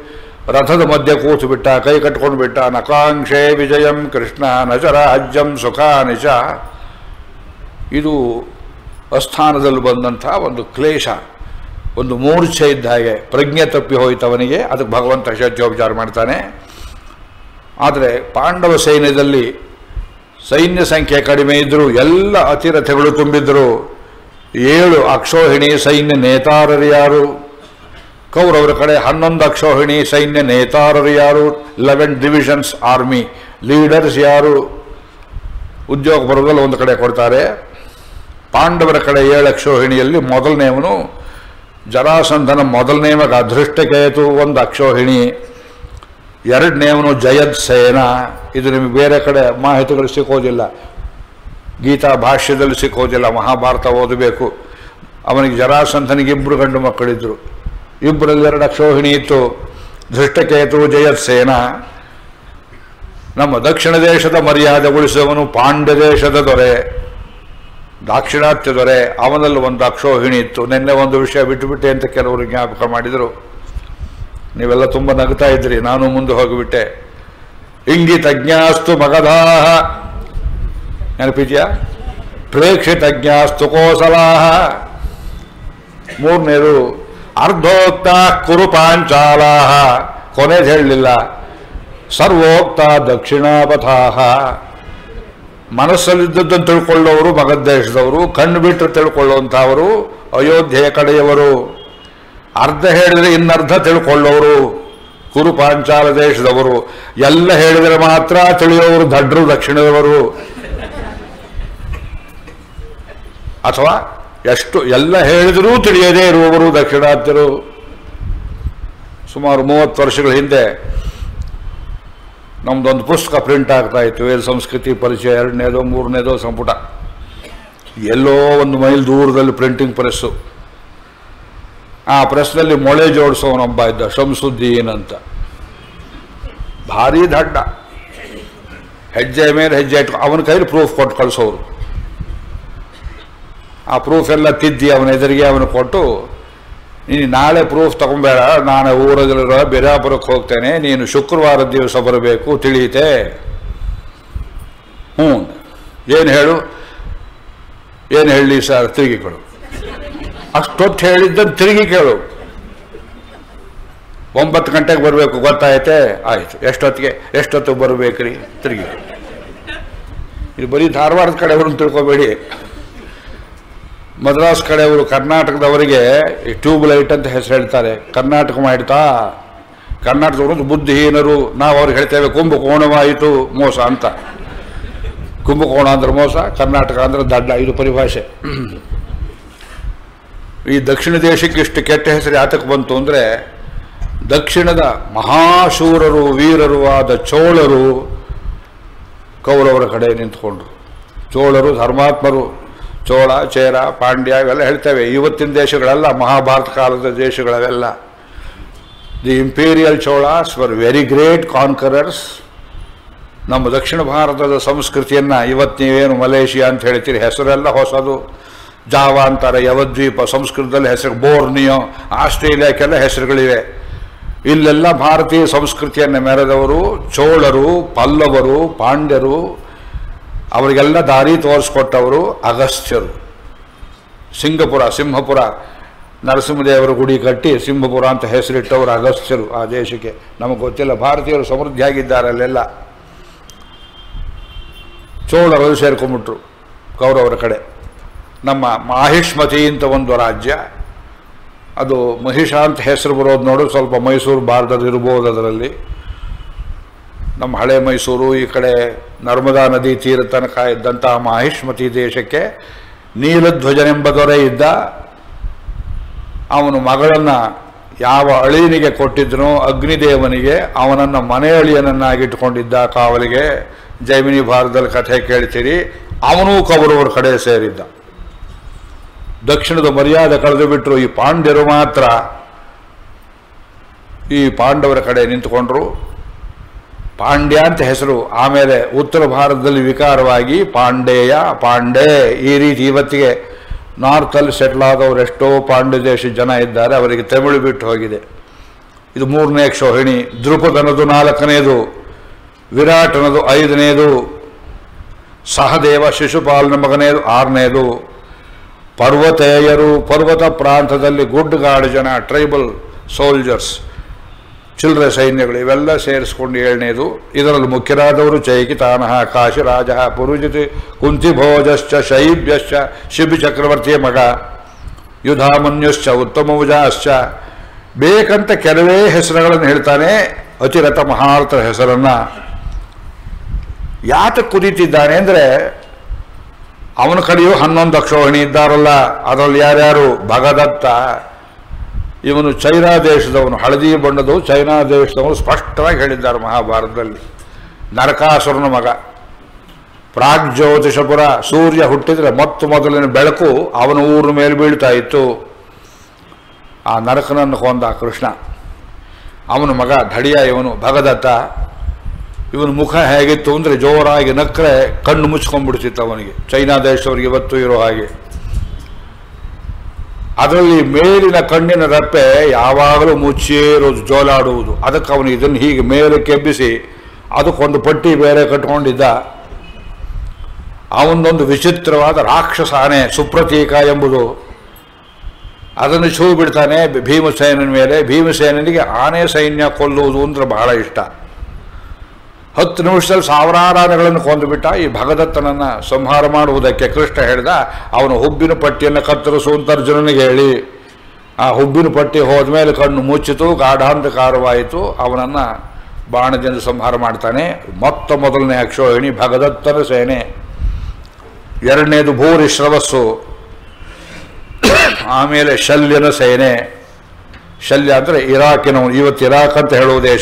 ರಥದ ಮಧ್ಯೆ ಕೂತು ಬಿಟ್ಟ ಕೈ ಕಟ್ಕೊಂಡು ಬಿಟ್ಟ ನಕಾಂಕ್ಷೆ ವಿಜಯಂ ಕೃಷ್ಣ ನಚರ ಅಜ್ಜಂ ಸುಖ ನಿಜ ಇದು ಅಸ್ಥಾನದಲ್ಲಿ ಬಂದಂಥ ಒಂದು ಕ್ಲೇಶ ಒಂದು ಮೂರ್ಛೆ ಇದ್ದ ಹಾಗೆ ಪ್ರಜ್ಞೆ ತಪ್ಪಿ ಹೋಯ್ತವನಿಗೆ ಅದಕ್ಕೆ ಭಗವಂತ ಷಡ್ಯೋಪಚಾರ ಮಾಡ್ತಾನೆ ಆದರೆ ಪಾಂಡವ ಸೈನ್ಯದಲ್ಲಿ ಸೈನ್ಯ ಸಂಖ್ಯೆ ಕಡಿಮೆ ಇದ್ದರೂ ಎಲ್ಲ ಅತಿರಥಗಳು ತುಂಬಿದ್ರು ಏಳು ಅಕ್ಷೋಹಿಣಿ ಸೈನ್ಯ ನೇತಾರರು ಯಾರು ಕೌರವರ ಕಡೆ ಹನ್ನೊಂದು ಅಕ್ಷೋಹಿಣಿ ಸೈನ್ಯ ನೇತಾರರು ಯಾರು ಲೆವೆನ್ ಡಿವಿಷನ್ಸ್ ಆರ್ಮಿ ಲೀಡರ್ಸ್ ಯಾರು ಉದ್ಯೋಗ ಬರೋದಲ್ಲ ಒಂದು ಕಡೆ ಕೊಡ್ತಾರೆ ಪಾಂಡವರ ಕಡೆ ಏಳು ಅಕ್ಷೋಹಿಣಿಯಲ್ಲಿ ಮೊದಲನೇವನು ಜರಾಸಂಧನ ಮೊದಲನೇ ಮಗ ಅದೃಷ್ಟಕೇತು ಒಂದು ಅಕ್ಷೋಹಿಣಿ ಎರಡನೇವನು ಜಯದ್ ಸೇನ ಇದು ನಿಮಗೆ ಬೇರೆ ಕಡೆ ಮಾಹಿತಿಗಳು ಸಿಕ್ಕೋದಿಲ್ಲ ಗೀತಾ ಭಾಷ್ಯದಲ್ಲಿ ಸಿಕ್ಕೋದಿಲ್ಲ ಮಹಾಭಾರತ ಓದಬೇಕು ಅವನಿಗೆ ಜರಾಸಂಧನಿಗೆ ಇಬ್ಬರು ಗಂಡು ಮಕ್ಕಳಿದ್ರು ಇಬ್ಬರಲ್ಲಿ ಎರಡು ಅಕ್ಷೋಹಿಣಿ ಇತ್ತು ಧೃಷ್ಟಕೇತು ಜಯದ್ ಸೇನ ನಮ್ಮ ದಕ್ಷಿಣ ದೇಶದ ಮರ್ಯಾದೆ ಉಳಿಸುವವನು ಪಾಂಡ್ಯ ದೇಶದ ದೊರೆ ದಾಕ್ಷಿಣಾತ್ಯ ದೊರೆ ಅವನಲ್ಲಿ ಒಂದು ಅಕ್ಷೋಹಿಣಿ ಇತ್ತು ನಿನ್ನೆ ಒಂದು ವಿಷಯ ಬಿಟ್ಟುಬಿಟ್ಟೆ ಅಂತ ಕೆಲವರು ಜ್ಞಾಪಕ ಮಾಡಿದರು ನೀವೆಲ್ಲ ತುಂಬ ನಗ್ತಾ ಇದ್ರಿ ನಾನು ಮುಂದೆ ಹೋಗಿಬಿಟ್ಟೆ ಇಂಗಿತಜ್ಞಾಸ್ತು ಮಗಧಾಹ ನೆನಪಿದ್ಯಾ ಪ್ರೇಕ್ಷಿತಜ್ಞಾಸ್ತು ಕೋಸಲಾಹ ಮೂರನೇದು ಅರ್ಧೋಕ್ತ ಕುರು ಪಾಂಚಾಲಾಹ ಕೊನೆದು ಹೇಳಲಿಲ್ಲ ಸರ್ವೋಕ್ತ ದಕ್ಷಿಣಾಪಥಾಹ ಮನಸ್ಸಲ್ಲಿದ್ದದ್ದನ್ನು ತಿಳ್ಕೊಳ್ಳೋರು ಮಗದ್ದೇಶದವರು ಕಣ್ಣು ಬಿಟ್ಟು ತಿಳ್ಕೊಳ್ಳುವಂಥವರು ಅಯೋಧ್ಯೆಯ ಕಡೆಯವರು ಅರ್ಧ ಹೇಳಿದರೆ ಇನ್ನರ್ಧ ತಿಳ್ಕೊಳ್ಳೋರು ಕುರು ಪಾಂಚಾಲ ದೇಶದವರು ಎಲ್ಲ ಹೇಳಿದರೆ ಮಾತ್ರ ತಿಳಿಯೋರು ದಡ್ರು ದಕ್ಷಿಣದವರು ಅಥವಾ ಎಷ್ಟು ಎಲ್ಲ ಹೇಳಿದರೂ ತಿಳಿಯದೇ ಇರುವವರು ದಕ್ಷಿಣಾತ್ಯರು ಸುಮಾರು ಮೂವತ್ತು ವರ್ಷಗಳ ಹಿಂದೆ ನಮ್ದೊಂದು ಪುಸ್ತಕ ಪ್ರಿಂಟ್ ಆಗ್ತಾ ಇತ್ತು ವೇದ ಸಂಸ್ಕೃತಿ ಪರಿಚಯ ಎರಡನೇದೋ ಮೂರನೇದೋ ಸಂಪುಟ ಎಲ್ಲೋ ಒಂದು ಮೈಲ್ ದೂರದಲ್ಲಿ ಪ್ರಿಂಟಿಂಗ್ ಪ್ರೆಸ್ಸು ಆ ಪ್ರೆಸ್ನಲ್ಲಿ ಮೊಳೆ ಜೋಡಿಸೋನೊಬ್ಬ ಇದ್ದ ಶಂಸುದ್ದೀನ್ ಅಂತ ಭಾರಿ ದಡ್ಡ ಹೆಜ್ಜೆ ಮೇಲೆ ಹೆಜ್ಜೆ ಇಟ್ಟು ಅವನ ಕೈಲಿ ಪ್ರೂಫ್ ಕೊಟ್ಟು ಕಳಿಸೋರು ಆ ಪ್ರೂಫ್ ಎಲ್ಲ ತಿದ್ದಿ ಅವನ ಎದುರಿಗೆ ಅವನು ಕೊಟ್ಟು ನೀನು ನಾಳೆ ಪ್ರೂಫ್ ತಗೊಂಬೇಡ ನಾನು ಊರಲ್ಲಿರೋ ಬಿಜಾಪುರಕ್ಕೆ ಹೋಗ್ತೇನೆ ನೀನು ಶುಕ್ರವಾರ ದಿವಸ ಬರಬೇಕು ತಿಳಿಯುತ್ತೆ ಹ್ಞೂ ಏನು ಹೇಳು ಏನು ಹೇಳಿ ಸರ್ ತಿರುಗಿ ಕೊಡು ಅಷ್ಟೊತ್ತು ಹೇಳಿದ್ದನ್ನು ತಿರುಗಿ ಕೇಳು ಒಂಬತ್ತು ಗಂಟೆಗೆ ಬರಬೇಕು ಗೊತ್ತಾಯ್ತೆ ಆಯಿತು ಎಷ್ಟೊತ್ತಿಗೆ ಎಷ್ಟೊತ್ತಿಗೆ ಬರಬೇಕ್ರಿ ತಿರುಗಿ ಇದು ಬರೀ ಧಾರವಾಡದ ಕಡೆಯವ್ರನ್ನ ತಿಳ್ಕೊಬೇಡಿ ಮದ್ರಾಸ್ ಕಡೆಯವರು ಕರ್ನಾಟಕದವರಿಗೆ ಈ ಟ್ಯೂಬ್ ಲೈಟ್ ಅಂತ ಹೆಸರು ಹೇಳ್ತಾರೆ ಕರ್ನಾಟಕ ಮಾಡಿತಾ ಕರ್ನಾಟಕದವರು ಬುದ್ಧಿಹೀನರು ನಾವು ಅವ್ರಿಗೆ ಹೇಳ್ತೇವೆ ಕುಂಭಕೋಣವಾಯಿತು ಮೋಸ ಅಂತ ಕುಂಭಕೋಣ ಅಂದ್ರೆ ಮೋಸ ಕರ್ನಾಟಕ ಅಂದ್ರೆ ದಡ್ಡ ಇದು ಪರಿಭಾಷೆ ಈ ದಕ್ಷಿಣ ದೇಶಕ್ಕೆ ಇಷ್ಟು ಕೆಟ್ಟ ಹೆಸರು ಯಾತಕ್ಕೆ ಬಂತು ಅಂದರೆ ದಕ್ಷಿಣದ ಮಹಾಶೂರರು ವೀರರು ಆದ ಚೋಳರು ಕೌರವರ ಕಡೆ ನಿಂತ್ಕೊಂಡ್ರು ಚೋಳರು ಧರ್ಮಾತ್ಮರು ಚೋಳ ಚೇರ ಪಾಂಡ್ಯ ಇವೆಲ್ಲ ಹೇಳ್ತೇವೆ ಇವತ್ತಿನ ದೇಶಗಳೆಲ್ಲ ಮಹಾಭಾರತ ಕಾಲದ ದೇಶಗಳವೆಲ್ಲ the imperial Cholas were very great conquerors ನಮ್ಮ ದಕ್ಷಿಣ ಭಾರತದ ಸಂಸ್ಕೃತಿಯನ್ನು ಇವತ್ತು ನೀವೇನು ಮಲೇಷಿಯಾ ಅಂತ ಹೇಳ್ತೀರಿ ಹೆಸರೆಲ್ಲ ಹೊಸದು ಜಾವ ಅಂತಾರೆ ಯವದ್ವೀಪ ಸಂಸ್ಕೃತದಲ್ಲಿ ಹೆಸರು ಬೋರ್ನಿಯೋ ಆಸ್ಟ್ರೇಲಿಯಾಕ್ಕೆಲ್ಲ ಹೆಸರುಗಳಿವೆ ಇಲ್ಲೆಲ್ಲ ಭಾರತೀಯ ಸಂಸ್ಕೃತಿಯನ್ನು ಮೆರೆದವರು ಚೋಳರು ಪಲ್ಲವರು ಪಾಂಡ್ಯರು ಅವರಿಗೆಲ್ಲ ದಾರಿ ತೋರಿಸ್ಕೊಟ್ಟವರು ಅಗಸ್ತ್ಯರು ಸಿಂಗಪುರ ಸಿಂಹಪುರ ನರಸಿಂಹದೇವರ ಗುಡಿ ಕಟ್ಟಿ ಸಿಂಹಪುರ ಅಂತ ಹೆಸರಿಟ್ಟವರು ಅಗಸ್ತ್ಯರು ಆ ದೇಶಕ್ಕೆ ನಮಗೆ ಗೊತ್ತಿಲ್ಲ ಭಾರತೀಯರು ಸಮೃದ್ಧಿಯಾಗಿದ್ದಾರೆ ಅಲ್ಲೆಲ್ಲ ಚೋಳರು ಸೇರ್ಕೊಂಡ್ಬಿಟ್ರು ಕೌರವರ ಕಡೆ ನಮ್ಮ ಮಾಹಿಷ್ಮತಿ ಅಂತ ಒಂದು ರಾಜ್ಯ ಅದು ಮಹಿಷ ಅಂತ ಹೆಸರು ಬರೋದು ನೋಡು ಸ್ವಲ್ಪ ಮೈಸೂರು ಭಾರತದಲ್ಲಿ ಇರ್ಬೋದು ಅದರಲ್ಲಿ ನಮ್ಮ ಹಳೆ ಮೈಸೂರು ಈ ಕಡೆ ನರ್ಮದಾ ನದಿ ತೀರ ತನಕ ಇದ್ದಂತಹ ಮಾಹಿಷ್ಮತಿ ದೇಶಕ್ಕೆ ನೀಲಧ್ವಜನೆಂಬ ದೊರೆ ಇದ್ದ ಅವನು ಮಗಳನ್ನು ಯಾವ ಅಳಿಯನಿಗೆ ಕೊಟ್ಟಿದ್ದನೋ ಅಗ್ನಿದೇವನಿಗೆ ಅವನನ್ನು ಮನೆ ಅಳಿಯನನ್ನಾಗಿಟ್ಟುಕೊಂಡಿದ್ದ ಕಾವಲಿಗೆ ಜೈಮಿನಿ ಭಾರತದಲ್ಲಿ ಕಥೆ ಕೇಳ್ತೀರಿ ಅವನೂ ಕೌರವರ ಕಡೆ ಸೇರಿದ್ದ ದಕ್ಷಿಣದ ಮರ್ಯಾದೆ ಕಳೆದು ಬಿಟ್ಟರು ಈ ಪಾಂಡ್ಯರು ಮಾತ್ರ ಈ ಪಾಂಡವರ ಕಡೆ ನಿಂತುಕೊಂಡ್ರು ಪಾಂಡ್ಯ ಅಂತ ಹೆಸರು ಆಮೇಲೆ ಉತ್ತರ ಭಾರತದಲ್ಲಿ ವಿಕಾರವಾಗಿ ಪಾಂಡೇಯ ಪಾಂಡೆ ಈ ರೀತಿ ಇವತ್ತಿಗೆ ನಾರ್ತಲ್ಲಿ ಸೆಟ್ಲ್ ಆದವರು ಎಷ್ಟೋ ಪಾಂಡ್ಯ ದೇಶದ ಜನ ಇದ್ದಾರೆ ಅವರಿಗೆ ತಮಿಳು ಬಿಟ್ಟು ಹೋಗಿದೆ ಇದು ಮೂರನೇ ಕ್ಷೋಹಿಣಿ ದ್ರುಪದನದು ನಾಲ್ಕನೇದು ವಿರಾಟನದು ಐದನೇದು ಸಹದೇವ ಶಿಶುಪಾಲನ ಮಗನೇದು ಆರನೇದು ಪರ್ವತೇಯರು ಪರ್ವತ ಪ್ರಾಂತದಲ್ಲಿ ಗುಡ್ಡಗಾಡು ಜನ ಟ್ರೈಬಲ್ ಸೋಲ್ಜರ್ಸ್ ಚಿಲ್ಲರೆ ಸೈನ್ಯಗಳು ಇವೆಲ್ಲ ಸೇರಿಸ್ಕೊಂಡು ಏಳನೇದು ಇದರಲ್ಲಿ ಮುಖ್ಯರಾದವರು ಚೈಕಿತಾನಃ ಕಾಶಿರಾಜ ಪುರುಜಿತಿ ಕುಂತಿಭೋಜಶ್ಚ ಶೈಬ್ಯಶ್ಚ ಶಿಬಿ ಚಕ್ರವರ್ತಿಯ ಮಗ ಯುಧಾಮನ್ಯುಶ್ಚ ಉತ್ತಮವುಜಾಶ್ಚ ಬೇಕಂತ ಕೆಲವೇ ಹೆಸರುಗಳನ್ನು ಹೇಳ್ತಾನೆ ಅತಿರಥ ಮಹಾರಥರ ಹೆಸರನ್ನ ಯಾತಕ್ಕೆ ಕುದೀತಿದ್ದಾನೆ ಅಂದರೆ ಅವನ ಕಡೆಯೂ ಹನ್ನೊಂದು ಅಕ್ಷೋಹಿಣಿ ಇದ್ದಾರಲ್ಲ ಅದರಲ್ಲಿ ಯಾರ್ಯಾರು ಭಗದತ್ತ ಇವನು ಚೈನಾ ದೇಶದವನು ಹಳದಿ ಬಣ್ಣದು ಚೈನಾ ದೇಶದವನು ಸ್ಪಷ್ಟವಾಗಿ ಹೇಳಿದ್ದಾರೆ ಮಹಾಭಾರತದಲ್ಲಿ ನರಕಾಸುರನ ಮಗ ಪ್ರಾಗ್ಜ್ಯೋತಿಷಪುರ ಸೂರ್ಯ ಹುಟ್ಟಿದರೆ ಮೊತ್ತ ಮೊದಲಿನ ಬೆಳಕು ಅವನ ಊರಿನ ಮೇಲೆ ಬೀಳ್ತಾ ಇತ್ತು ಆ ನರಕನನ್ನು ಕೊಂದ ಕೃಷ್ಣ ಅವನ ಮಗ ಧಡಿಯ ಇವನು ಭಗದತ್ತ ಇವನ ಮುಖ ಹೇಗಿತ್ತು ಅಂದರೆ ಜೋರಾಗಿ ನಕ್ಕರೆ ಕಣ್ಣು ಮುಚ್ಕೊಂಡ್ಬಿಡ್ತಿತ್ತು ಅವನಿಗೆ ಚೈನಾ ದೇಶದವರಿಗೆ ಇವತ್ತು ಇರೋ ಹಾಗೆ ಅದರಲ್ಲಿ ಮೇಲಿನ ಕಣ್ಣಿನ ರೆಪ್ಪೆ ಯಾವಾಗಲೂ ಮುಚ್ಚೇ ಇರೋದು ಜೋಲಾಡುವುದು ಅದಕ್ಕೆ ಅವನು ಇದನ್ನು ಹೀಗೆ ಮೇಲೆ ಕೆಬ್ಬಿಸಿ ಅದಕ್ಕೊಂದು ಪಟ್ಟಿ ಬೇರೆ ಕಟ್ಕೊಂಡಿದ್ದ ಅವನದೊಂದು ವಿಚಿತ್ರವಾದ ರಾಕ್ಷಸ ಆನೆ ಸುಪ್ರತೀಕ ಎಂಬುದು ಅದನ್ನು ಶೂ ಬಿಡ್ತಾನೆ ಭೀಮಸೇನನ ಮೇಲೆ ಭೀಮಸೇನನಿಗೆ ಆನೆ ಸೈನ್ಯ ಕೊಲ್ಲುವುದು ಅಂದ್ರೆ ಬಹಳ ಇಷ್ಟ ಹತ್ತು ನಿಮಿಷದಲ್ಲಿ ಸಾವಿರಾರು ಆನೆಗಳನ್ನು ಕೊಂದುಬಿಟ್ಟ ಈ ಭಗದತ್ತನನ್ನ ಸಂಹಾರ ಮಾಡುವುದಕ್ಕೆ ಕೃಷ್ಣ ಹೇಳಿದ ಅವನ ಹುಬ್ಬಿನ ಪಟ್ಟಿಯನ್ನು ಕತ್ತರಿಸು ಅಂತ ಅರ್ಜುನನಿಗೆ ಹೇಳಿ ಆ ಹುಬ್ಬಿನ ಪಟ್ಟಿ ಹೋದ್ಮೇಲೆ ಕಣ್ಣು ಮುಚ್ಚಿತು ಗಾಢಾಂಧಕಾರವಾಯಿತು ಅವನನ್ನು ಬಾಣದಿಂದ ಸಂಹಾರ ಮಾಡ್ತಾನೆ ಮೊತ್ತ ಮೊದಲನೇ ಅಕ್ಷೋಹಿಣಿ ಭಗದತ್ತನ ಸೇನೆ ಎರಡನೇದು ಭೂರಿ ಶ್ರವಸ್ಸು ಆಮೇಲೆ ಶಲ್ಯನ ಸೇನೆ ಶಲ್ಯ ಅಂದರೆ ಇರಾಕಿನವನು ಇವತ್ತು ಇರಾಕ್ ಅಂತ ಹೇಳುವ ದೇಶ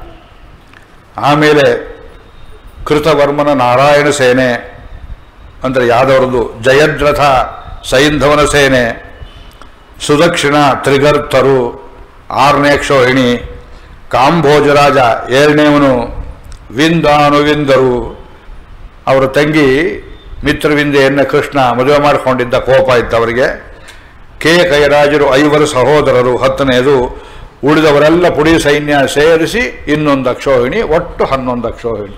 ಆಮೇಲೆ ಕೃತವರ್ಮನ ನಾರಾಯಣ ಸೇನೆ ಅಂದರೆ ಯಾದವರದು ಜಯದ್ರಥ ಸೈಂಧವನ ಸೇನೆ ಸುದಕ್ಷಿಣ ತ್ರಿಗರ್ತರು ಆರನೇ ಕ್ಷೋಹಿಣಿ ಕಾಂಭೋಜರಾಜ ಏಳನೇವನು ವಿಂದಾನುವಿಂದರು ಅವರ ತಂಗಿ ಮಿತ್ರವಿಂದೆಯನ್ನು ಕೃಷ್ಣ ಮದುವೆ ಮಾಡಿಕೊಂಡಿದ್ದ ಕೋಪ ಇತ್ತು ಅವರಿಗೆ ಕೆ ಕೈರಾಜರು ಐವರು ಸಹೋದರರು ಹತ್ತನೆಯದು ಉಳಿದವರೆಲ್ಲ ಪುಡಿ ಸೈನ್ಯ ಸೇರಿಸಿ ಇನ್ನೊಂದು ಅಕ್ಷೋಹಿಣಿ ಒಟ್ಟು ಹನ್ನೊಂದು ಅಕ್ಷೋಹಿಣಿ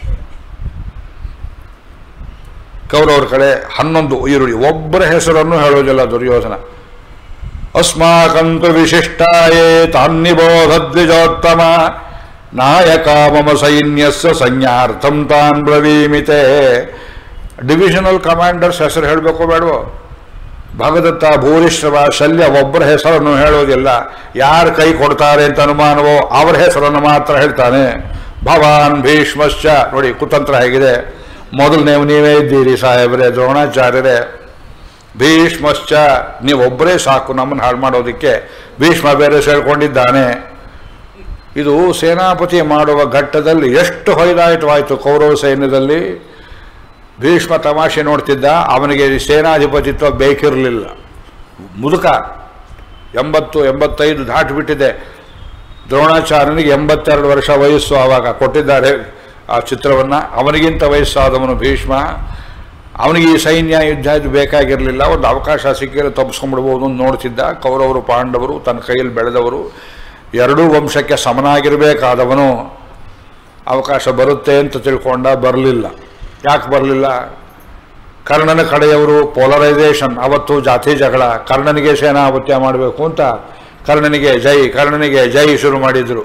ಕೌರವರ ಕಡೆ ಹನ್ನೊಂದು ಈರುಳ್ಳಿ ಒಬ್ಬರ ಹೆಸರನ್ನು ಹೇಳೋದಿಲ್ಲ ದುರ್ಯೋಧನ ಅಸ್ಮಾಕಂತು ವಿಶಿಷ್ಟಾಯೇ ತಾನ್ನಿಬೋಧದ್ವಿಜೋತ್ತಮ ನಾಯಕ ಮಮ ಸೈನ್ಯಸ್ಸ ಸಂಜ್ಞಾರ್ಥಂ ತಾನ್ ಬ್ರವೀಮಿತೆ ಡಿವಿಷನಲ್ ಕಮಾಂಡರ್ಸ್ ಹೆಸರು ಹೇಳಬೇಕು ಬೇಡವೋ ಭಗದತ್ತ ಭೂರಿಶ್ರವ ಶಲ್ಯ ಒಬ್ಬರ ಹೆಸರನ್ನು ಹೇಳೋದಿಲ್ಲ ಯಾರು ಕೈ ಕೊಡ್ತಾರೆ ಅಂತ ಅನುಮಾನವೋ ಅವರ ಹೆಸರನ್ನು ಮಾತ್ರ ಹೇಳ್ತಾನೆ ಭವಾನ್ ಭೀಷ್ಮಶ್ಚ ನೋಡಿ ಕುತಂತ್ರ ಹೇಗಿದೆ ಮೊದಲನೇವು ನೀವೇ ಇದ್ದೀರಿ ಸಾಹೇಬರೇ ದ್ರೋಣಾಚಾರ್ಯರೇ ಭೀಷ್ಮಶ್ಚ ನೀವೊಬ್ಬರೇ ಸಾಕು ನಮ್ಮನ್ನು ಹಾಳು ಮಾಡೋದಕ್ಕೆ ಭೀಷ್ಮ ಬೇರೆ ಸೇರ್ಕೊಂಡಿದ್ದಾನೆ ಇದು ಸೇನಾಪತಿ ಮಾಡುವ ಘಟ್ಟದಲ್ಲಿ ಎಷ್ಟು ಹೊಯ್ದಾಯಿತವಾಯಿತು ಕೌರವ ಸೈನ್ಯದಲ್ಲಿ ಭೀಷ್ಮ ತಮಾಷೆ ನೋಡ್ತಿದ್ದ ಅವನಿಗೆ ಸೇನಾಧಿಪತಿತ್ವ ಬೇಕಿರಲಿಲ್ಲ ಮುದುಕ ಎಂಬತ್ತು ಎಂಬತ್ತೈದು ದಾಟಿಬಿಟ್ಟಿದೆ ದ್ರೋಣಾಚಾರ್ಯನಿಗೆ ಎಂಬತ್ತೆರಡು ವರ್ಷ ವಯಸ್ಸು ಆವಾಗ ಕೊಟ್ಟಿದ್ದಾರೆ ಆ ಚಿತ್ರವನ್ನು ಅವನಿಗಿಂತ ವಯಸ್ಸಾದವನು ಭೀಷ್ಮ ಅವನಿಗೆ ಈ ಸೈನ್ಯ ಯುದ್ಧ ಇದು ಬೇಕಾಗಿರಲಿಲ್ಲ ಒಂದು ಅವಕಾಶ ಸಿಕ್ಕಿದ್ರೆ ತಪ್ಪಿಸ್ಕೊಂಡ್ಬಿಡ್ಬೋದು ಅಂತ ನೋಡ್ತಿದ್ದ ಕೌರವರು ಪಾಂಡವರು ತನ್ನ ಕೈಯಲ್ಲಿ ಬೆಳೆದವರು ಎರಡೂ ವಂಶಕ್ಕೆ ಸಮನಾಗಿರಬೇಕಾದವನು ಅವಕಾಶ ಬರುತ್ತೆ ಅಂತ ತಿಳ್ಕೊಂಡ ಬರಲಿಲ್ಲ ಯಾಕೆ ಬರಲಿಲ್ಲ ಕರ್ಣನ ಕಡೆಯವರು ಪೋಲರೈಸೇಷನ್ ಅವತ್ತು ಜಾತಿ ಜಗಳ ಕರ್ಣನಿಗೆ ಸೇನಾಪತ್ಯ ಮಾಡಬೇಕು ಅಂತ ಕರ್ಣನಿಗೆ ಜೈ ಕರ್ಣನಿಗೆ ಜೈ ಶುರು ಮಾಡಿದರು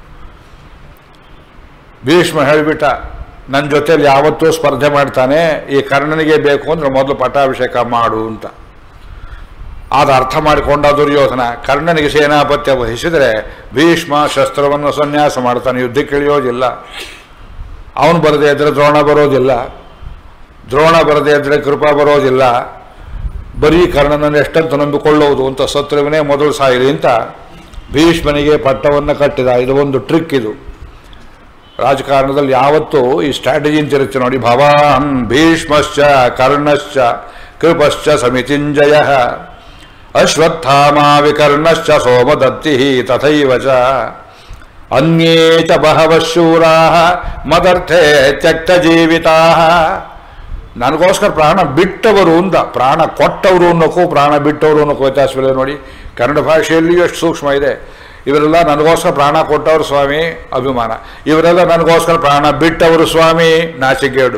ಭೀಷ್ಮ ಹೇಳಿಬಿಟ್ಟ ನನ್ನ ಜೊತೆಲಿ ಯಾವತ್ತೂ ಸ್ಪರ್ಧೆ ಮಾಡ್ತಾನೆ ಈ ಕರ್ಣನಿಗೆ ಬೇಕು ಅಂದ್ರೆ ಮೊದಲು ಪಟ್ಟಾಭಿಷೇಕ ಮಾಡು ಅಂತ ಆದ ಅರ್ಥ ಮಾಡಿಕೊಂಡ ದುರ್ಯೋಧನ ಕರ್ಣನಿಗೆ ಸೇನಾಪತ್ಯ ವಹಿಸಿದರೆ ಭೀಷ್ಮ ಶಸ್ತ್ರವನ್ನು ಸನ್ಯಾಸ ಮಾಡ್ತಾನೆ ಯುದ್ಧಕ್ಕೆ ಇಳಿಯೋದಿಲ್ಲ ಅವನು ಬರದೇ ಇದ್ದರೆ ದ್ರೋಣ ಬರೋದಿಲ್ಲ ದ್ರೋಣ ಬರದೇ ಇದ್ದರೆ ಕೃಪಾ ಬರೋದಿಲ್ಲ ಬರೀ ಕರ್ಣನನ್ನು ಎಷ್ಟಂತ ನಂಬಿಕೊಳ್ಳುವುದು ಅಂತ ಶತ್ರುವಿನೇ ಮೊದಲು ಸಾಯಿರಿ ಅಂತ ಭೀಷ್ಮನಿಗೆ ಪಟ್ಟವನ್ನು ಕಟ್ಟಿದ ಇದು ಒಂದು ಟ್ರಿಕ್ ಇದು ರಾಜಕಾರಣದಲ್ಲಿ ಯಾವತ್ತೂ ಈ ಸ್ಟ್ರಾಟಜಿ ಅಂತ ಇರುತ್ತೆ ನೋಡಿ ಭವಾನ್ ಭೀಷ್ಮಶ್ಚ ಕರ್ಣಶ್ಚ ಕೃಪಶ್ಚ ಸಮಿತಿಂಜಯ ಅಶ್ವತ್ಥಾಮ ವಿಕರ್ಣಶ್ಚ ಸೋಮದತ್ತಿ ತಥೈವ ಚ ಅನ್ಯೇ ಚ ಬಹವಃ ಶೂರಾ ಮದರ್ಥೆ ತ್ಯಕ್ತ ಜೀವಿತಾ ನನಗೋಸ್ಕರ ಪ್ರಾಣ ಬಿಟ್ಟವರು ಅಂದ ಪ್ರಾಣ ಕೊಟ್ಟವರು ಅನ್ನೋಕ್ಕೂ ಪ್ರಾಣ ಬಿಟ್ಟವರು ಅನ್ನೋಕ್ಕೂ ವ್ಯತ್ಯಾಸವಿಲ್ಲ ನೋಡಿ ಕನ್ನಡ ಭಾಷೆಯಲ್ಲಿ ಎಷ್ಟು ಸೂಕ್ಷ್ಮ ಇದೆ ಇವರೆಲ್ಲ ನನಗೋಸ್ಕರ ಪ್ರಾಣ ಕೊಟ್ಟವರು ಸ್ವಾಮಿ ಅಭಿಮಾನ ಇವರೆಲ್ಲ ನನಗೋಸ್ಕರ ಪ್ರಾಣ ಬಿಟ್ಟವರು ಸ್ವಾಮಿ ನಾಚಿಗೇಡು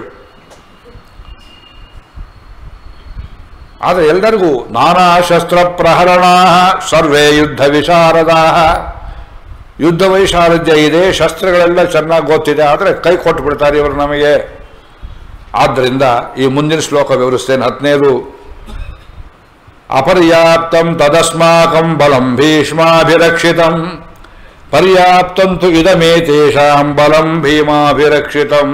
ಆದರೆ ಎಲ್ಲರಿಗೂ ನಾನಾ ಶಸ್ತ್ರ ಪ್ರಹರಣ ಸರ್ವೇ ಯುದ್ಧ ವಿಶಾರದಾ ಯುದ್ಧ ವೈಶಾರದ್ಯ ಇದೆ ಶಸ್ತ್ರಗಳೆಲ್ಲ ಚೆನ್ನಾಗಿ ಗೊತ್ತಿದೆ ಆದರೆ ಕೈ ಕೊಟ್ಟು ಬಿಡ್ತಾರೆ ಇವರು ನಮಗೆ ಆದ್ದರಿಂದ ಈ ಮುಂದಿನ ಶ್ಲೋಕ ವಿವರಿಸ್ತೇನೆ ಹತ್ತನೇದು ಅಪರ್ಯಾಪ್ತಂ ತದಸ್ಮಾಕಂ ಬಲಂ ಭೀಷ್ಮಾಭಿರಕ್ಷಿತಂ ಪರ್ಯಾಪ್ತಂತು ಇದಮೇತೇಷಾಂ ಬಲಂ ಭೀಮಾಭಿರಕ್ಷಿತಂ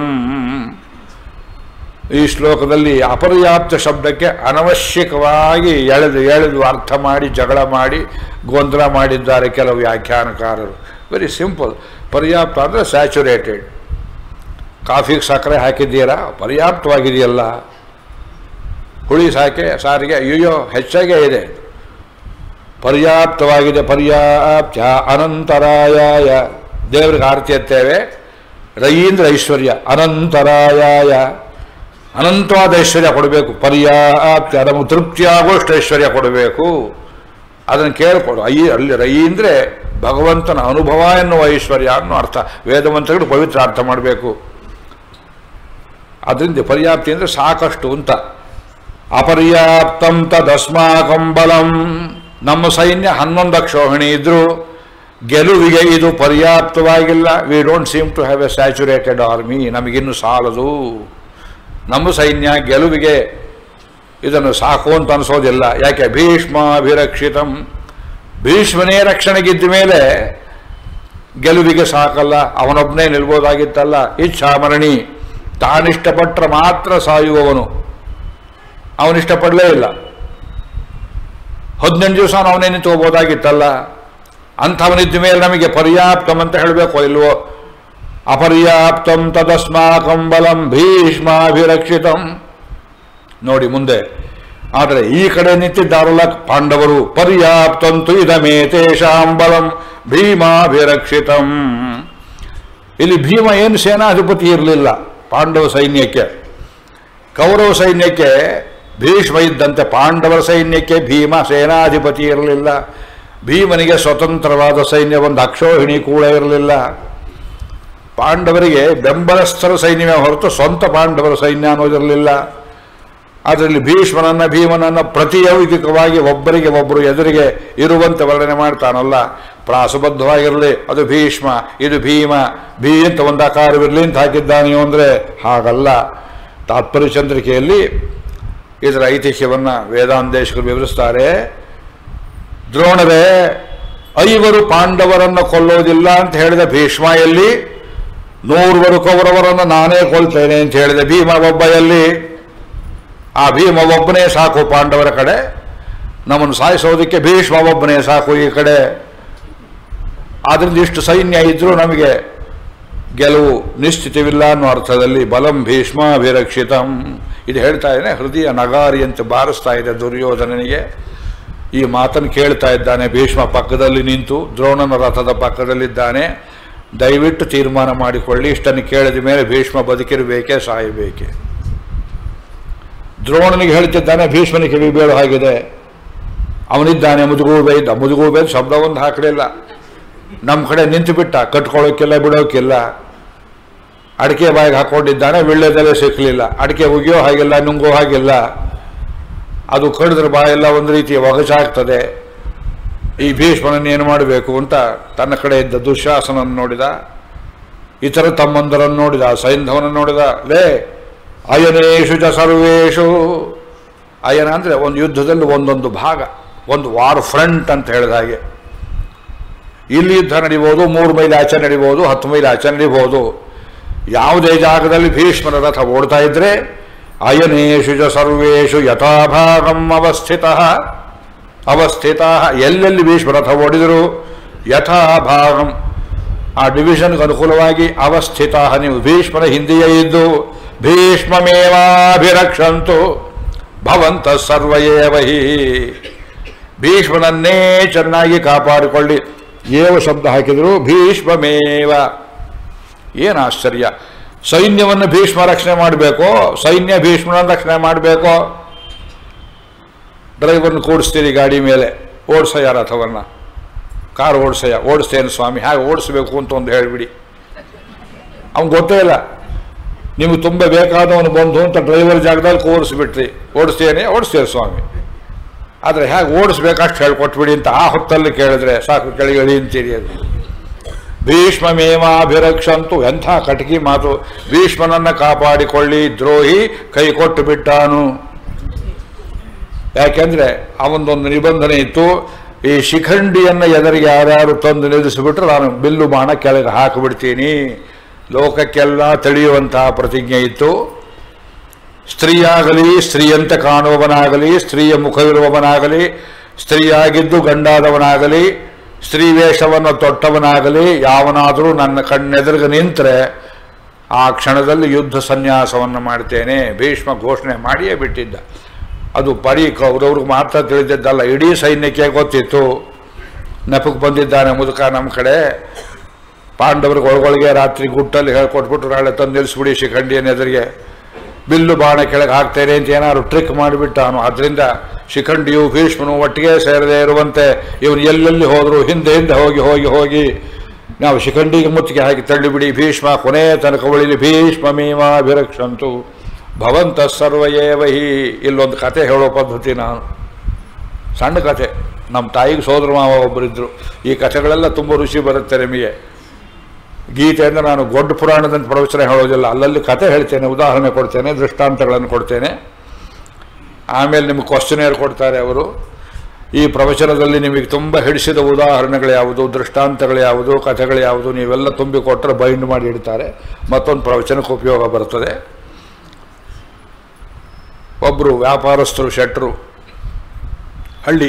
ಈ ಶ್ಲೋಕದಲ್ಲಿ ಅಪರ್ಯಾಪ್ತ ಶಬ್ದಕ್ಕೆ ಅನವಶ್ಯಕವಾಗಿ ಎಳೆದು ಎಳೆದು ಅರ್ಥ ಮಾಡಿ ಜಗಳ ಮಾಡಿ ಗೊಂದಲ ಮಾಡಿದ್ದಾರೆ ಕೆಲವು ವ್ಯಾಖ್ಯಾನಕಾರರು ವೆರಿ ಸಿಂಪಲ್ ಪರ್ಯಾಪ್ತ ಅಂದರೆ ಸ್ಯಾಚುರೇಟೆಡ್ ಕಾಫಿಗೆ ಸಕ್ಕರೆ ಹಾಕಿದ್ದೀರಾ ಪರ್ಯಾಪ್ತವಾಗಿದೆಯಲ್ಲ ಹುಳಿ ಸಾಕೆ ಸಾರಿಗೆ ಅಯ್ಯೋ ಹೆಚ್ಚಾಗೇ ಇದೆ ಪರ್ಯಾಪ್ತವಾಗಿದೆ ಪರ್ಯಾಪ್ತ ಅನಂತರಾಯಾಯ ದೇವರಿಗೆ ಆರತಿ ಎತ್ತೇವೆ ರಯೀಂದ್ರ ಐಶ್ವರ್ಯ ಅನಂತರಾಯಾಯ ಅನಂತವಾದ ಐಶ್ವರ್ಯ ಕೊಡಬೇಕು ಪರ್ಯಾಪ್ತ ನಮಗೆ ತೃಪ್ತಿಯಾಗುವಷ್ಟು ಐಶ್ವರ್ಯ ಕೊಡಬೇಕು ಅದನ್ನು ಕೇಳಿಕೊಡು ಅಯ್ಯ ಅಲ್ಲಿ ರೈ ಅಂದರೆ ಭಗವಂತನ ಅನುಭವ ಎನ್ನುವ ಐಶ್ವರ್ಯ ಅನ್ನೋ ಅರ್ಥ ವೇದಮಂತ್ರಗಳು ಪವಿತ್ರ ಅರ್ಥ ಮಾಡಬೇಕು ಅದರಿಂದ ಪರ್ಯಾಪ್ತಿ ಅಂದರೆ ಸಾಕಷ್ಟು ಅಂತ ಅಪರ್ಯಾಪ್ತಂ ತದಸ್ಮಾಕಂ ಬಲಂ ನಮ್ಮ ಸೈನ್ಯ ಹನ್ನೊಂದು ಅಕ್ಷೋಹಿಣಿ ಇದ್ರು ಗೆಲುವಿಗೆ ಇದು ಪರ್ಯಾಪ್ತವಾಗಿಲ್ಲ we don't seem to have a saturated army ನಮಗಿನ್ನು ಸಾಲದು ನಮ್ಮ ಸೈನ್ಯ ಗೆಲುವಿಗೆ ಇದನ್ನು ಸಾಕು ಅಂತ ಅನಿಸೋದಿಲ್ಲ ಯಾಕೆ ಭೀಷ್ಮಾಭಿರಕ್ಷಿತಂ ಭೀಷ್ಮನೇ ರಕ್ಷಣೆಗಿದ್ದ ಮೇಲೆ ಗೆಲುವಿಗೆ ಸಾಕಲ್ಲ ಅವನೊಬ್ಬನೇ ನಿಲ್ಬೋದಾಗಿತ್ತಲ್ಲ ಇಚ್ಛಾಮರಣಿ ತಾನಿಷ್ಟಪಟ್ಟರೆ ಮಾತ್ರ ಸಾಯುವವನು ಅವನಿಷ್ಟಪಡಲೇ ಇಲ್ಲ ಹದಿನೆಂಟು ದಿವಸ ಅವನೇ ನಿಂತ್ಕೋಬೋದಾಗಿತ್ತಲ್ಲ ಅಂಥವನಿದ್ದ ಮೇಲೆ ನಮಗೆ ಪರ್ಯಾಪ್ತಂ ಅಂತ ಹೇಳಬೇಕು ಇಲ್ವೋ ಅಪರ್ಯಾಪ್ತಂ ತದಸ್ಮಾಕಂ ಬಲಂ ಭೀಷ್ಮಾಭಿರಕ್ಷಿತಂ ನೋಡಿ ಮುಂದೆ ಆದರೆ ಈ ಕಡೆ ನಿಂತಿದ್ದಾರಲ್ಲ ಪಾಂಡವರು ಪರ್ಯಾಪ್ತಂತು ಇದಮೇ ತೇಷಾಂ ಬಲಂ ಭೀಮಾಭಿರಕ್ಷಿತಂ ಇಲ್ಲಿ ಭೀಮ ಏನು ಸೇನಾಧಿಪತಿ ಇರಲಿಲ್ಲ ಪಾಂಡವ ಸೈನ್ಯಕ್ಕೆ ಕೌರವ ಸೈನ್ಯಕ್ಕೆ ಭೀಷ್ಮ ಇದ್ದಂತೆ ಪಾಂಡವರ ಸೈನ್ಯಕ್ಕೆ ಭೀಮ ಸೇನಾಧಿಪತಿ ಇರಲಿಲ್ಲ ಭೀಮನಿಗೆ ಸ್ವತಂತ್ರವಾದ ಸೈನ್ಯ ಒಂದು ಅಕ್ಷೋಹಿಣಿ ಕೂಡ ಇರಲಿಲ್ಲ ಪಾಂಡವರಿಗೆ ಬೆಂಬಲಸ್ಥರ ಸೈನ್ಯವೇ ಹೊರತು ಸ್ವಂತ ಪಾಂಡವರ ಸೈನ್ಯ ಅನ್ನೋದಿರಲಿಲ್ಲ ಅದರಲ್ಲಿ ಭೀಷ್ಮನನ್ನ ಭೀಮನನ್ನ ಪ್ರತಿಯೌಗಿಕವಾಗಿ ಒಬ್ಬರಿಗೆ ಒಬ್ಬರು ಎದುರಿಗೆ ಇರುವಂತೆ ವರ್ಣನೆ ಮಾಡ್ತಾನಲ್ಲ ಪ್ರಾಸಬದ್ಧವಾಗಿರಲಿ ಅದು ಭೀಷ್ಮ ಇದು ಭೀಮ ಭೀ ಅಂತ ಒಂದು ಆಕಾರವಿರಲಿ ಅಂತ ಹಾಕಿದ್ದಾನೆ ಅಂದರೆ ಹಾಗಲ್ಲ ತಾತ್ಪರ್ಯ ಚಂದ್ರಿಕೆಯಲ್ಲಿ ಇದರ ಐತಿಹ್ಯವನ್ನು ವೇದಾಂತೇಶಕರು ವಿವರಿಸ್ತಾರೆ ದ್ರೋಣರೇ ಐವರು ಪಾಂಡವರನ್ನು ಕೊಲ್ಲೋದಿಲ್ಲ ಅಂತ ಹೇಳಿದ ಭೀಷ್ಮ ಎಲ್ಲಿ ನೂರುವರು ಕೌರವರನ್ನು ನಾನೇ ಕೊಲ್ತೇನೆ ಅಂತ ಹೇಳಿದ ಭೀಮ ಒಬ್ಬ ಎಲ್ಲಿ ಆ ಭೀಮ ಒಬ್ಬನೇ ಸಾಕು ಪಾಂಡವರ ಕಡೆ ನಮ್ಮನ್ನು ಸಾಯಿಸೋದಕ್ಕೆ ಭೀಷ್ಮ ಒಬ್ಬನೇ ಸಾಕು ಈ ಕಡೆ ಆದ್ರಿಂದ ಇಷ್ಟು ಸೈನ್ಯ ಇದ್ರೂ ನಮಗೆ ಗೆಲುವು ನಿಶ್ಚಿತವಿಲ್ಲ ಅನ್ನೋ ಅರ್ಥದಲ್ಲಿ ಬಲಂ ಭೀಷ್ಮಾಭಿರಕ್ಷಿತಂ ಇದು ಹೇಳ್ತಾ ಇದ್ದೇನೆ ಹೃದಯ ನಗಾರಿ ಅಂತ ಬಾರಿಸ್ತಾ ಇದೆ ದುರ್ಯೋಧನನಿಗೆ ಈ ಮಾತನ್ನು ಕೇಳ್ತಾ ಇದ್ದಾನೆ ಭೀಷ್ಮ ಪಕ್ಕದಲ್ಲಿ ನಿಂತು ದ್ರೋಣನ ರಥದ ಪಕ್ಕದಲ್ಲಿದ್ದಾನೆ ದಯವಿಟ್ಟು ತೀರ್ಮಾನ ಮಾಡಿಕೊಳ್ಳಿ ಇಷ್ಟನ್ನು ಕೇಳಿದ ಮೇಲೆ ಭೀಷ್ಮ ಬದುಕಿರಬೇಕೇ ಸಾಯಬೇಕೆ ದ್ರೋಣನಿಗೆ ಹೇಳ್ತಿದ್ದಾನೆ ಭೀಷ್ಮನಿಗೆ ಕಿವಿ ಬೀಳು ಹಾಗಿದೆ ಅವನಿದ್ದಾನೆ ಮುದುಗೂಬೆ ಇದ್ದ ಮುದುಗೂಬೆ ಶಬ್ದ ಒಂದು ಹಾಕಲಿಲ್ಲ ನಮ್ಮ ಕಡೆ ನಿಂತು ಬಿಟ್ಟ ಕಟ್ಕೊಳ್ಳೋಕ್ಕಿಲ್ಲ ಬಿಡೋಕ್ಕಿಲ್ಲ ಅಡಿಕೆ ಬಾಯಿಗೆ ಹಾಕೊಂಡಿದ್ದಾನೆ ವಿಳ್ಳೆದೆಲೆ ಸಿಕ್ಕಲಿಲ್ಲ ಅಡಿಕೆ ಉಗಿಯೋ ಹಾಗಿಲ್ಲ ನುಂಗೋ ಹಾಗಿಲ್ಲ ಅದು ಕಡಿದ್ರೆ ಬಾಯೆಲ್ಲ ಒಂದು ರೀತಿಯ ಒಗಚಾಗ್ತದೆ ಈ ಭೀಷ್ಮನನ್ನು ಏನು ಮಾಡಬೇಕು ಅಂತ ತನ್ನ ಕಡೆ ಇದ್ದ ದುಶ್ಯಾಸನನ್ನು ನೋಡಿದ ಇತರ ತಮ್ಮಂದರನ್ನು ನೋಡಿದ ಸೈಂಧವನನ್ನು ನೋಡಿದ ಲೇ ಅಯನೇಶು ಚ ಸರ್ವೇಶು ಅಯನ ಅಂದರೆ ಒಂದು ಯುದ್ಧದಲ್ಲಿ ಒಂದೊಂದು ಭಾಗ ಒಂದು ವಾರ್ ಫ್ರಂಟ್ ಅಂತ ಹೇಳಿದ ಹಾಗೆ ಇಲ್ಲಿ ಯುದ್ಧ ನಡಿಬೋದು ಮೂರು ಮೈಲಿ ಆಚೆ ನಡಿಬೋದು ಹತ್ತು ಮೈಲಿ ಆಚೆ ನಡಿಬೋದು ಯಾವುದೇ ಜಾಗದಲ್ಲಿ ಭೀಷ್ಮರ ರಥ ಓಡ್ತಾ ಇದ್ರೆ ಅಯನೇಶು ಚ ಸರ್ವೇಶು ಯಥಾಭಾಗಂ ಅವಸ್ಥಿತ ಅವಸ್ಥಿತ ಎಲ್ಲೆಲ್ಲಿ ಭೀಷ್ಮ ರಥ ಓಡಿದರು ಯಥಾಭಾಗಂ ಆ ಡಿವಿಷನ್ಗೆ ಅನುಕೂಲವಾಗಿ ಅವಸ್ಥಿತ ನೀವು ಭೀಷ್ಮನ ಹಿಂದೆಯೇ ಇದ್ದು ಭೀಷ್ಮಮೇವಾಭಿರಕ್ಷಂತು ಭವಂತ ಸರ್ವಯೇವ ಹಿ ಭೀಷ್ಮನನ್ನೇ ಚೆನ್ನಾಗಿ ಕಾಪಾಡಿಕೊಳ್ಳಿ ಏವ ಶಬ್ದ ಹಾಕಿದರು ಭೀಷ್ಮಮೇವ ಏನು ಆಶ್ಚರ್ಯ ಸೈನ್ಯವನ್ನು ಭೀಷ್ಮ ರಕ್ಷಣೆ ಮಾಡಬೇಕೋ ಸೈನ್ಯ ಭೀಷ್ಮನ ರಕ್ಷಣೆ ಮಾಡಬೇಕೋ ಡ್ರೈವರ್ನ ಕೂಡಿಸ್ತೀರಿ ಗಾಡಿ ಮೇಲೆ ಓಡಿಸೋ ಯಾರ ರಥವನ್ನು ಕಾರು ಓಡಿಸಯ್ಯ ಓಡಿಸ್ತೇನೆ ಸ್ವಾಮಿ ಹೇಗೆ ಓಡಿಸ್ಬೇಕು ಅಂತ ಒಂದು ಹೇಳಿಬಿಡಿ ಅವ್ನು ಗೊತ್ತೇ ಇಲ್ಲ ನಿಮಗೆ ತುಂಬ ಬೇಕಾದವನು ಬಂದು ಅಂತ ಡ್ರೈವರ್ ಜಾಗದಲ್ಲಿ ಕೂರಿಸ್ಬಿಟ್ರಿ ಓಡಿಸ್ತೇನೆ ಓಡಿಸ್ತೇನೆ ಸ್ವಾಮಿ ಆದರೆ ಹೇಗೆ ಓಡಿಸ್ಬೇಕು ಅಷ್ಟು ಹೇಳ್ಕೊಟ್ಬಿಡಿ ಅಂತ ಆ ಹೊತ್ತಲ್ಲಿ ಕೇಳಿದ್ರೆ ಸಾಕು ಕೆಳಗಳಿ ಅಂತೀರಿ ಅದು ಭೀಷ್ಮಮೇವಾಭಿರಕ್ಷಂತು ಎಂಥ ಕಟಕಿ ಮಾತು ಭೀಷ್ಮನನ್ನ ಕಾಪಾಡಿಕೊಳ್ಳಿ ದ್ರೋಹಿ ಕೈ ಕೊಟ್ಟು ಬಿಟ್ಟಾನು ಯಾಕೆಂದ್ರೆ ಅವನದೊಂದು ನಿಬಂಧನೆ ಇತ್ತು ಈ ಶಿಖಂಡಿಯನ್ನು ಎದುರಿಗೆ ಯಾರ್ಯಾರು ತಂದು ನಿಲ್ಲಿಸಿಬಿಟ್ರೆ ನಾನು ಬಿಲ್ಲು ಬಾಣ ಕೆಳಗೆ ಹಾಕಿಬಿಡ್ತೀನಿ ಲೋಕಕ್ಕೆಲ್ಲ ತಿಳಿಯುವಂತಹ ಪ್ರತಿಜ್ಞೆ ಇತ್ತು ಸ್ತ್ರೀಯಾಗಲಿ ಸ್ತ್ರೀಯಂತೆ ಕಾಣುವವನಾಗಲಿ ಸ್ತ್ರೀಯ ಮುಖವಿರುವವನಾಗಲಿ ಸ್ತ್ರೀಯಾಗಿದ್ದು ಗಂಡಾದವನಾಗಲಿ ಸ್ತ್ರೀ ವೇಷವನ್ನು ತೊಟ್ಟವನಾಗಲಿ ಯಾವನಾದರೂ ನನ್ನ ಕಣ್ಣೆದುರಿಗೆ ನಿಂತರೆ ಆ ಕ್ಷಣದಲ್ಲಿ ಯುದ್ಧ ಸನ್ಯಾಸವನ್ನು ಮಾಡ್ತೇನೆ ಭೀಷ್ಮ ಘೋಷಣೆ ಮಾಡಿಯೇ ಬಿಟ್ಟಿದ್ದ ಅದು ಬರೀ ಕೌರವ್ರಿಗೆ ಮಾತ್ರ ತಿಳಿದಿದ್ದಲ್ಲ ಇಡೀ ಸೈನ್ಯಕ್ಕೆ ಗೊತ್ತಿತ್ತು ನೆಪಕ್ಕೆ ಬಂದಿದ್ದಾನೆ ಮುದುಕ ನಮ್ಮ ಕಡೆ ಪಾಂಡವರಿಗೆ ಒಳಗೊಳಗೆ ರಾತ್ರಿ ಗುಟ್ಟಲ್ಲಿ ಹೇಳ್ಕೊಟ್ಬಿಟ್ಟು ನಾಳೆ ತಂದು ನಿಲ್ಲಿಸ್ಬಿಡಿ ಶಿಖಂಡಿಯನ್ನ ಎದುರಿಗೆ ಬಿಲ್ಲು ಬಾಣ ಕೆಳಗೆ ಹಾಕ್ತೇನೆ ಅಂತ ಏನಾದ್ರು ಟ್ರಿಕ್ ಮಾಡಿಬಿಟ್ಟಾನು ಅದರಿಂದ ಶಿಖಂಡಿಯು ಭೀಷ್ಮನು ಒಟ್ಟಿಗೆ ಸೇರದೇ ಇರುವಂತೆ ಇವನು ಎಲ್ಲೆಲ್ಲಿ ಹೋದ್ರು ಹಿಂದೆ ಹಿಂದೆ ಹೋಗಿ ಹೋಗಿ ಹೋಗಿ ನಾವು ಶಿಖಂಡಿಗೆ ಮುತ್ತಿಗೆ ಹಾಕಿ ತಳ್ಳಿಬಿಡಿ ಭೀಷ್ಮ ಕೊನೆಯ ತನಕ ಉಳಿಲಿ ಭೀಷ್ಮ ಮೀಮಾಭಿರಕ್ಷಂತು ಭವಂತ ಸರ್ವಯೇವ ಹಿ ಇಲ್ಲೊಂದು ಕತೆ ಹೇಳೋ ಪದ್ಧತಿ ನಾನು ಸಣ್ಣ ಕತೆ ನಮ್ಮ ತಾಯಿಗೆ ಸೋದರ ಮಾವ ಒಬ್ಬರಿದ್ದರು ಈ ಕಥೆಗಳೆಲ್ಲ ತುಂಬ ರುಚಿ ಬರುತ್ತೆ ನಿಮಗೆ ಗೀತೆಯಿಂದ ನಾನು ಗೊಡ್ಡ ಪುರಾಣದಂತ ಪ್ರವಚನ ಹೇಳೋದಿಲ್ಲ ಅಲ್ಲಲ್ಲಿ ಕತೆ ಹೇಳ್ತೇನೆ ಉದಾಹರಣೆ ಕೊಡ್ತೇನೆ ದೃಷ್ಟಾಂತಗಳನ್ನು ಕೊಡ್ತೇನೆ ಆಮೇಲೆ ನಿಮಗೆ ಕ್ವಶನೇರ್ ಕೊಡ್ತಾರೆ ಅವರು ಈ ಪ್ರವಚನದಲ್ಲಿ ನಿಮಗೆ ತುಂಬ ಹಿಡಿಸಿದ ಉದಾಹರಣೆಗಳು ಯಾವುದು ದೃಷ್ಟಾಂತಗಳು ಯಾವುದು ಕಥೆಗಳು ಯಾವುದು ನೀವೆಲ್ಲ ತುಂಬಿ ಕೊಟ್ಟರೆ ಬೈಂಡ್ ಮಾಡಿ ಇಡ್ತಾರೆ ಮತ್ತೊಂದು ಪ್ರವಚನಕ್ಕೆ ಉಪಯೋಗ ಬರ್ತದೆ ಒಬ್ಬರು ವ್ಯಾಪಾರಸ್ಥರು ಶೆಟ್ರು ಹಳ್ಳಿ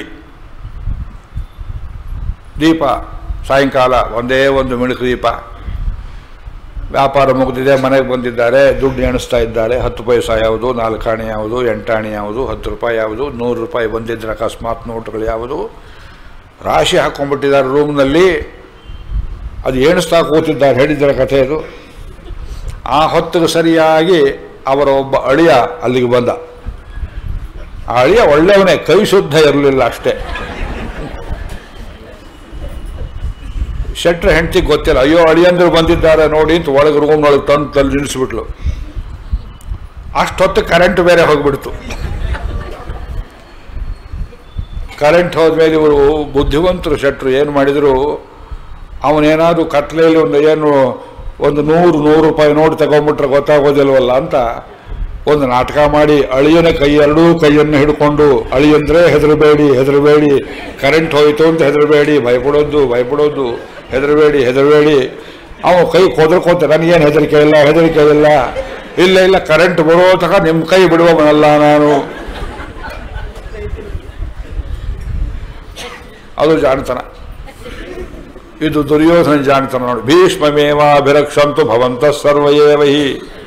ದೀಪ ಸಾಯಂಕಾಲ ಒಂದೇ ಒಂದು ಮಿಣುಕು ದೀಪ ವ್ಯಾಪಾರ ಮುಗಿದಿದೆ ಮನೆಗೆ ಬಂದಿದ್ದಾರೆ ದುಡ್ಡು ಎಣಿಸ್ತಾ ಇದ್ದಾರೆ ಹತ್ತು ಪೈಸಾ ಯಾವುದು ನಾಲ್ಕಾಣಿ ಯಾವುದು ಎಂಟಾಣಿ ಯಾವುದು ಹತ್ತು ರೂಪಾಯಿ ಯಾವುದು ನೂರು ರೂಪಾಯಿ ಬಂದಿದ್ರೆ ಅಕಸ್ಮಾತ್ ನೋಟುಗಳು ಯಾವುದು ರಾಶಿ ಹಾಕ್ಕೊಂಡ್ಬಿಟ್ಟಿದ್ದಾರೆ ರೂಮ್ನಲ್ಲಿ ಅದು ಎಣಿಸ್ತಾ ಕೂತಿದ್ದಾರೆ ಹೇಳಿದ್ದಾರೆ ಕಥೆ ಇದು ಆ ಹೊತ್ತಿಗೆ ಸರಿಯಾಗಿ ಅವರ ಒಬ್ಬ ಅಳಿಯ ಅಲ್ಲಿಗೆ ಬಂದ ಆ ಅಳಿಯ ಒಳ್ಳೆಯವನೇ ಕೈ ಶುದ್ಧ ಇರಲಿಲ್ಲ ಅಷ್ಟೇ ಶೆಟ್ರ ಹೆಂಡತಿಗೆ ಗೊತ್ತಿಲ್ಲ ಅಯ್ಯೋ ಅಳಿಯಂದ್ರು ಬಂದಿದ್ದಾರೆ ನೋಡಿ ಅಂತ ಒಳಗೆ ರೂಮ್ನೊಳಗೆ ತಂದು ತಲ್ಲಿ ನಿಲ್ಲಿಸ್ಬಿಟ್ಲು ಅಷ್ಟೊತ್ತು ಕರೆಂಟ್ ಬೇರೆ ಹೋಗ್ಬಿಡ್ತು ಕರೆಂಟ್ ಹೋದ್ಮೇಲೆ ಇವರು ಬುದ್ಧಿವಂತರು ಶೆಟ್ರು ಏನು ಮಾಡಿದ್ರು ಅವನೇನಾದ್ರು ಕತ್ಲೆಯಲ್ಲಿ ಒಂದು ಏನು ಒಂದು ನೂರು ನೂರು ರೂಪಾಯಿ ನೋಡಿ ತಗೊಂಡ್ಬಿಟ್ರೆ ಗೊತ್ತಾಗೋದಿಲ್ವಲ್ಲ ಅಂತ ಒಂದು ನಾಟಕ ಮಾಡಿ ಅಳಿಯನ ಕೈ ಎರಡೂ ಕೈಯನ್ನು ಹಿಡ್ಕೊಂಡು ಅಳಿಯಂದ್ರೆ ಹೆದರಬೇಡಿ ಹೆದರಬೇಡಿ ಕರೆಂಟ್ ಹೋಯಿತು ಅಂತ ಹೆದರಬೇಡಿ ಭಯಪಡೋದು ಭಯಪಡೋದು ಹೆದರಬೇಡಿ ಹೆದರಬೇಡಿ ಅವನು ಕೈ ಕೊದ್ರಕೋತ ನನಗೇನು ಹೆದರಿಕೆ ಇಲ್ಲ ಹೆದರಿಕೆ ಇಲ್ಲ ಇಲ್ಲ ಇಲ್ಲ ಕರೆಂಟ್ ಬರೋ ತನಕ ನಿಮ್ಮ ಕೈ ಬಿಡುವವನಲ್ಲ ನಾನು ಅದು ಜಾಣತನ ಇದು ದುರ್ಯೋಧನ ಜಾಣತನ ನೋಡಿ ಭೀಷ್ಮಮೇವಾಭಿರಕ್ಷಂತು ಭವಂತ ಸರ್ವಯೇವ ಹಿ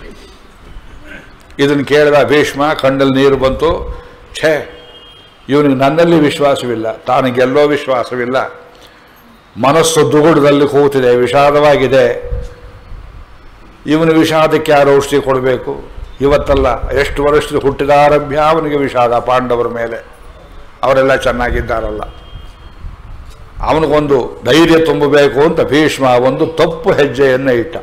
ಇದನ್ನು ಕೇಳಿದ ಭೀಷ್ಮ ಕಣ್ಣಲ್ಲಿ ನೀರು ಬಂತು ಛೇ ಇವನಿಗೆ ನನ್ನಲ್ಲಿ ವಿಶ್ವಾಸವಿಲ್ಲ ತಾನು ಗೆಲ್ಲೋ ವಿಶ್ವಾಸವಿಲ್ಲ ಮನಸ್ಸು ದುಗುಡದಲ್ಲಿ ಕೂತಿದೆ ವಿಷಾದವಾಗಿದೆ ಇವನು ವಿಷಾದಕ್ಕೆ ಯಾರು ಔಷಧಿ ಕೊಡಬೇಕು ಇವತ್ತಲ್ಲ ಎಷ್ಟು ವರ್ಷದ ಹುಟ್ಟಿದಾರಭ್ಯ ಅವನಿಗೆ ವಿಷಾದ ಪಾಂಡವರ ಮೇಲೆ ಅವರೆಲ್ಲ ಚೆನ್ನಾಗಿದ್ದಾರಲ್ಲ ಅವನಿಗೊಂದು ಧೈರ್ಯ ತುಂಬಬೇಕು ಅಂತ ಭೀಷ್ಮ ಒಂದು ತಪ್ಪು ಹೆಜ್ಜೆಯನ್ನು ಇಟ್ಟ